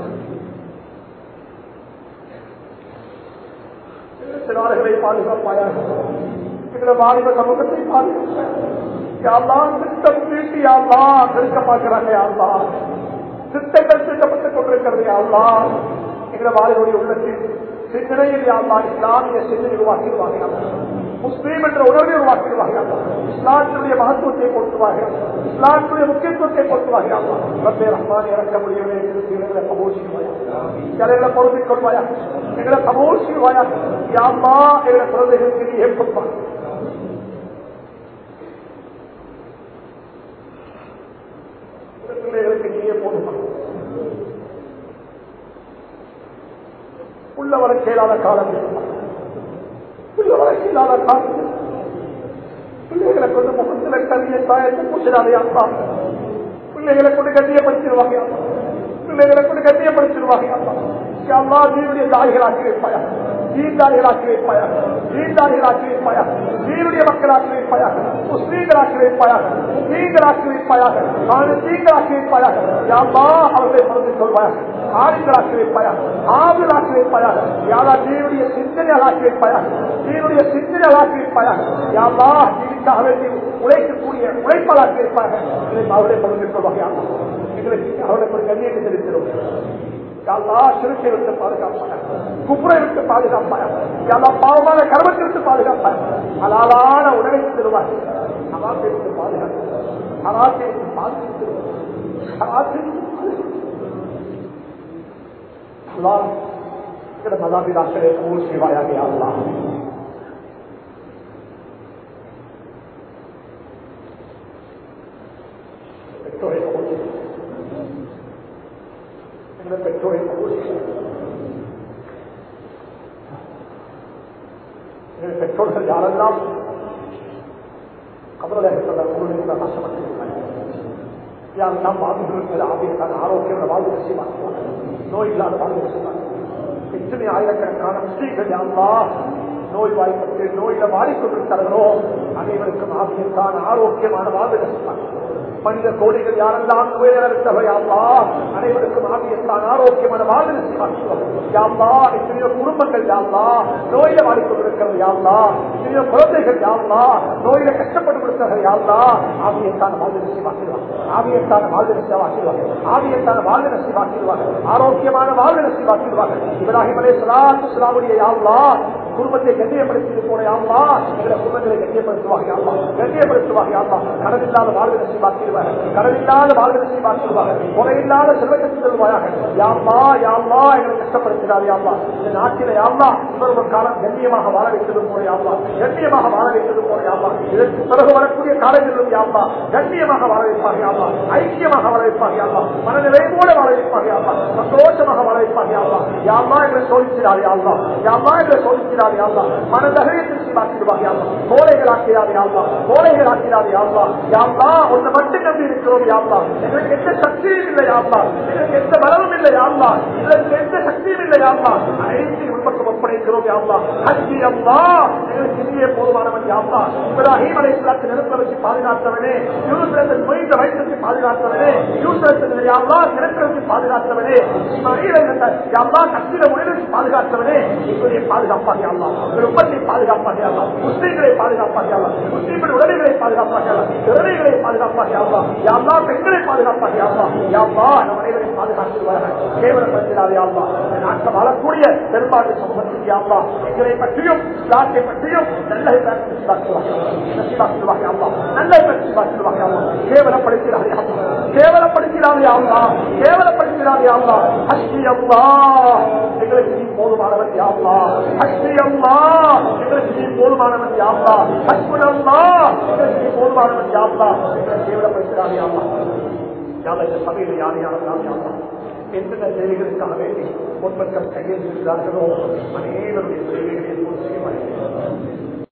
சிறார்களை பாதுகாப்பாயாக எங்களை வாலிப சமூகத்தை பாதுகாப்பாங்க திட்டம் தீட்டி யாழ்லா திருக்க பார்க்கிறாங்க யாழ்லா திட்டங்கள் தீட்டப்பட்டுக் கொண்டிருக்கிறது யாழ்லா எங்களை வாலிபுடைய உள்ளத்தில் சிந்தனையில் யாழ்லா இஸ்லாமிய சிந்தனை உருவாக்கிடுவாங்க முஸ்லீம் என்ற உணர்வை உருவாக்கிடுவாங்க இஸ்லாத்தினுடைய மகத்துவத்தை கொடுத்துவாங்க இஸ்லாத்தினுடைய முக்கியத்துவத்தை கொடுத்துவாங்க ரப்பே ரஹ்மான் இறக்க முடியவே எங்களை கபோஷிடுவாயா எங்களை பொருந்திக் கொள்வாயா எங்களை கபோஷிடுவாயா யாழ்லா எங்களை குழந்தைகளுக்கு நீ ஏற்படுவாங்க பிள்ளைகளுக்கு நீயே போதுமா உள்ள வர கேளாத காலம் உள்ள வர கேளாத காலம் பிள்ளைகளை கொண்டு முகத்துல கல்வியை தாயத்தை பூசிடாதே அப்பா பிள்ளைகளை கொண்டு கண்ணியப்படுத்திடுவாங்க பிள்ளைகளை கொண்டு கண்ணியப்படுத்திடுவாங்க அப்பா நீருடைய தாய்களாக்கி வைப்பாயா தீண்டாளிகளாக்கி வைப்பாயா தீண்டாளிகளாக்கி வைப்பாயா நீருடைய மக்களாக்கி வைப்பாயாக முஸ்லீம்களாக்கி வைப்பாயாக நீங்களாக்கி வைப்பாயாக நாங்கள் தீங்களாக்கி வைப்பாயாக யாமா அவர்களை மறந்து கொள்வாயாக ஆளுங்களாக்கி வைப்பாயாக ஆவிலாக்கி வைப்பாயாக யாரா நீருடைய சிந்தனைகளாக்கி வைப்பாயாக நீருடைய சிந்தனைகளாக்கி வைப்பாயாக யாமா நீருக்காக வேண்டி உழைக்கக்கூடிய உழைப்பாளாக்கி வைப்பாயாக இதை அவர்களை மறந்து கொள்வாங்க எங்களுக்கு அவர்களை ஒரு கண்ணியத்தை தெரிவிக்கிறோம் யாழ்லா சிறுத்தை விட்டு பாதுகாப்பாங்க குப்புரை விட்டு பாதுகாப்பாங்க யாழ்லா பாவமான கர்மத்தை விட்டு பாதுகாப்பாங்க அலாலான உணவை தருவாங்க அவாத்தை விட்டு பாதுகாப்பு அவாத்தை விட்டு பாதுகாத்து மதாபிதாசரை கபூல் செய்வாயாக அல்லா பெற்றோரை கபூல் எங்களை பெற்றோரை கபூல் எங்களுடைய பெற்றோர்கள் யாரெல்லாம் கபரத்தில் கஷ்டப்பட்டிருக்கிறார்கள் யாரெல்லாம் வாழ்ந்துகள் ஆபியத்தான ஆரோக்கியம் வாழ்வு விஷயமாக நோய் இல்லாத வாழ்வு விஷயமாக எத்தனை ஆயிரக்கணக்கான முஸ்லீம்கள் யாருலா நோய் வாய்ப்பட்டு நோயில மாறிக்கொண்டிருக்கிறார்களோ அனைவருக்கும் ஆபியத்தான ஆரோக்கியமான வாழ்வு விஷயமாக மனித கோடிகள் யாரெல்லாம் உயர்த்தவையாவா அனைவருக்கும் ஆகியத்தான் ஆரோக்கியமான வாழ்வு யாவா எத்தனையோ குடும்பங்கள் யாவா நோயில வாடிக்கொண்டிருக்கிறது யாவா எத்தனையோ குழந்தைகள் யாவா நோயில கஷ்டப்பட்டு கொடுத்தவர்கள் யாவா ஆகியத்தான வாழ்வு நசிவாக்கிடுவாங்க ஆகியத்தான வாழ்வு நசிவாக்கிடுவாங்க ஆகியத்தான வாழ்வு நசிவாக்கிடுவாங்க ஆரோக்கியமான வாழ்வு நசிவாக்கிடுவாங்க இப்ராஹிம் அலே சலாத்து சலாமுடைய யாவா குடும்பத்தை கண்ணியப்படுத்தி போன யாவா எங்களை குடும்பங்களை கண்ணியப்படுத்துவாங்க யாவா கண்ணியப்படுத்துவாங்க யாவா கடனில்லாத வாழ்வு நசிவாக்கிடுவாங்க கடனில்லாத வாழ்வு நசிவாக்கிடுவாங்க முறையில்லாத செல்வத்தை செல்வாயாக யாவா யாவா எங்களை கஷ்டப்படுத்தினார் யாவா இந்த நாட்டில யாவா இன்னொரு காலம் கண்ணியமாக வாழ வைத்தது போல யாவா கண்ணியமாக வாழ வைத்தது போல யாவா இதற்கு பிறகு வரக்கூடிய காலங்களிலும் யாவா கண்ணியமாக வாழ வைப்பாங்க யாவா ஐக்கியமாக வாழ வைப்பாங்க யாவா மனநிலையோட வாழ வைப்பாங்க யாவா சந்தோஷமாக வாழ வைப்பாங்க யாவா யாவா எங்களை சோதிக்கிறார் யாவா யாவா எங்களை சோதிக்கிறார் யாவா மனதகையத்தை சீமாக்கிடுவாங்க யாவா கோழைகள் ஆக்கிறார் யாவா கோழைகள் ஆக்கிறார் யாவா யாவா ஒன்று மட்டும் நம்பி இருக்கிறோம் யாவா எங்களுக்கு எந்த சக்தியும் இல்லை யாவா எங்களுக்கு எந்த பலமும் இல்லை யாவா எங்களுக்கு எந்த சக்தியும் இல்லை யாவா அனைத்தையும் உள்பக்கம் ஒப்படைக்கிறோம் யாவா ஹஜ்ஜி அம்மா எங்களுக்கு இந்திய போதுமானவன் யாவா இப்ராஹிம் அலை இஸ்லாத்தை நிறுத்த வச்சு பாதுகாத்தவனே யூசுரத்தில் மொய்ந்த வயிற்றுக்கு பாதுகாத்தவனே யூசுரத்தில் யாவா நிறுத்த வச்சு பாதுகாத்தவனே இஸ்மாயில் யாவா கத்திர மொழிகளுக்கு பாதுகாத்தவனே எங்களுடைய பாதுகாப்பாக யாவா உற்பத்தி பாதுகாப்பாக யாவா முஸ்லீம்களை பாதுகாப்பாக யாவா முஸ்லீம்கள் உடலைகளை பாதுகாப்பாக யாவா திறமைகளை பாதுகாப்பாக யாவா யாவா பெண்களை பாதுகாப்பாக யாவா யாவா நம் அனைவரையும் பாதுகாத்துவார்கள் கேவலப்படுத்தினார் யாவா இந்த நாட்டில் வாழக்கூடிய பெரும்பான்மை சமூகத்தில் யாவா எங்களை பற்றியும் நாட்டை பற்றியும் நல்ல நசிவாக்குவாங்க யாவா நல்ல நசிவாக்குவாங்க யாவா கேவலப்படுத்தினார் யாவா கேவலப்படுத்தினார் யாவா கேவலப்படுத்தினார் யாவா ஹஸ்தி அம்மா எங்களுக்கு நீ போதுமானவன் யாவா ஹஸ்தி அம்மா எங்களுக்கு நீ போதுமானவன் யாவா ஹஸ்புன் அம்மா எங்களுக்கு நீ போதுமானவன் யாவா எங்களை கேவலப்படுத்தினார் யாவா யாவா இந்த சபையில் யார் யாரெல்லாம் யாவா எந்தெந்த சேவைகளுக்காக வேண்டி முன்பக்கம் கையில் இருக்கிறார்களோ அனைவருடைய சேவைகளை பூர்த்தி செய்வார்கள்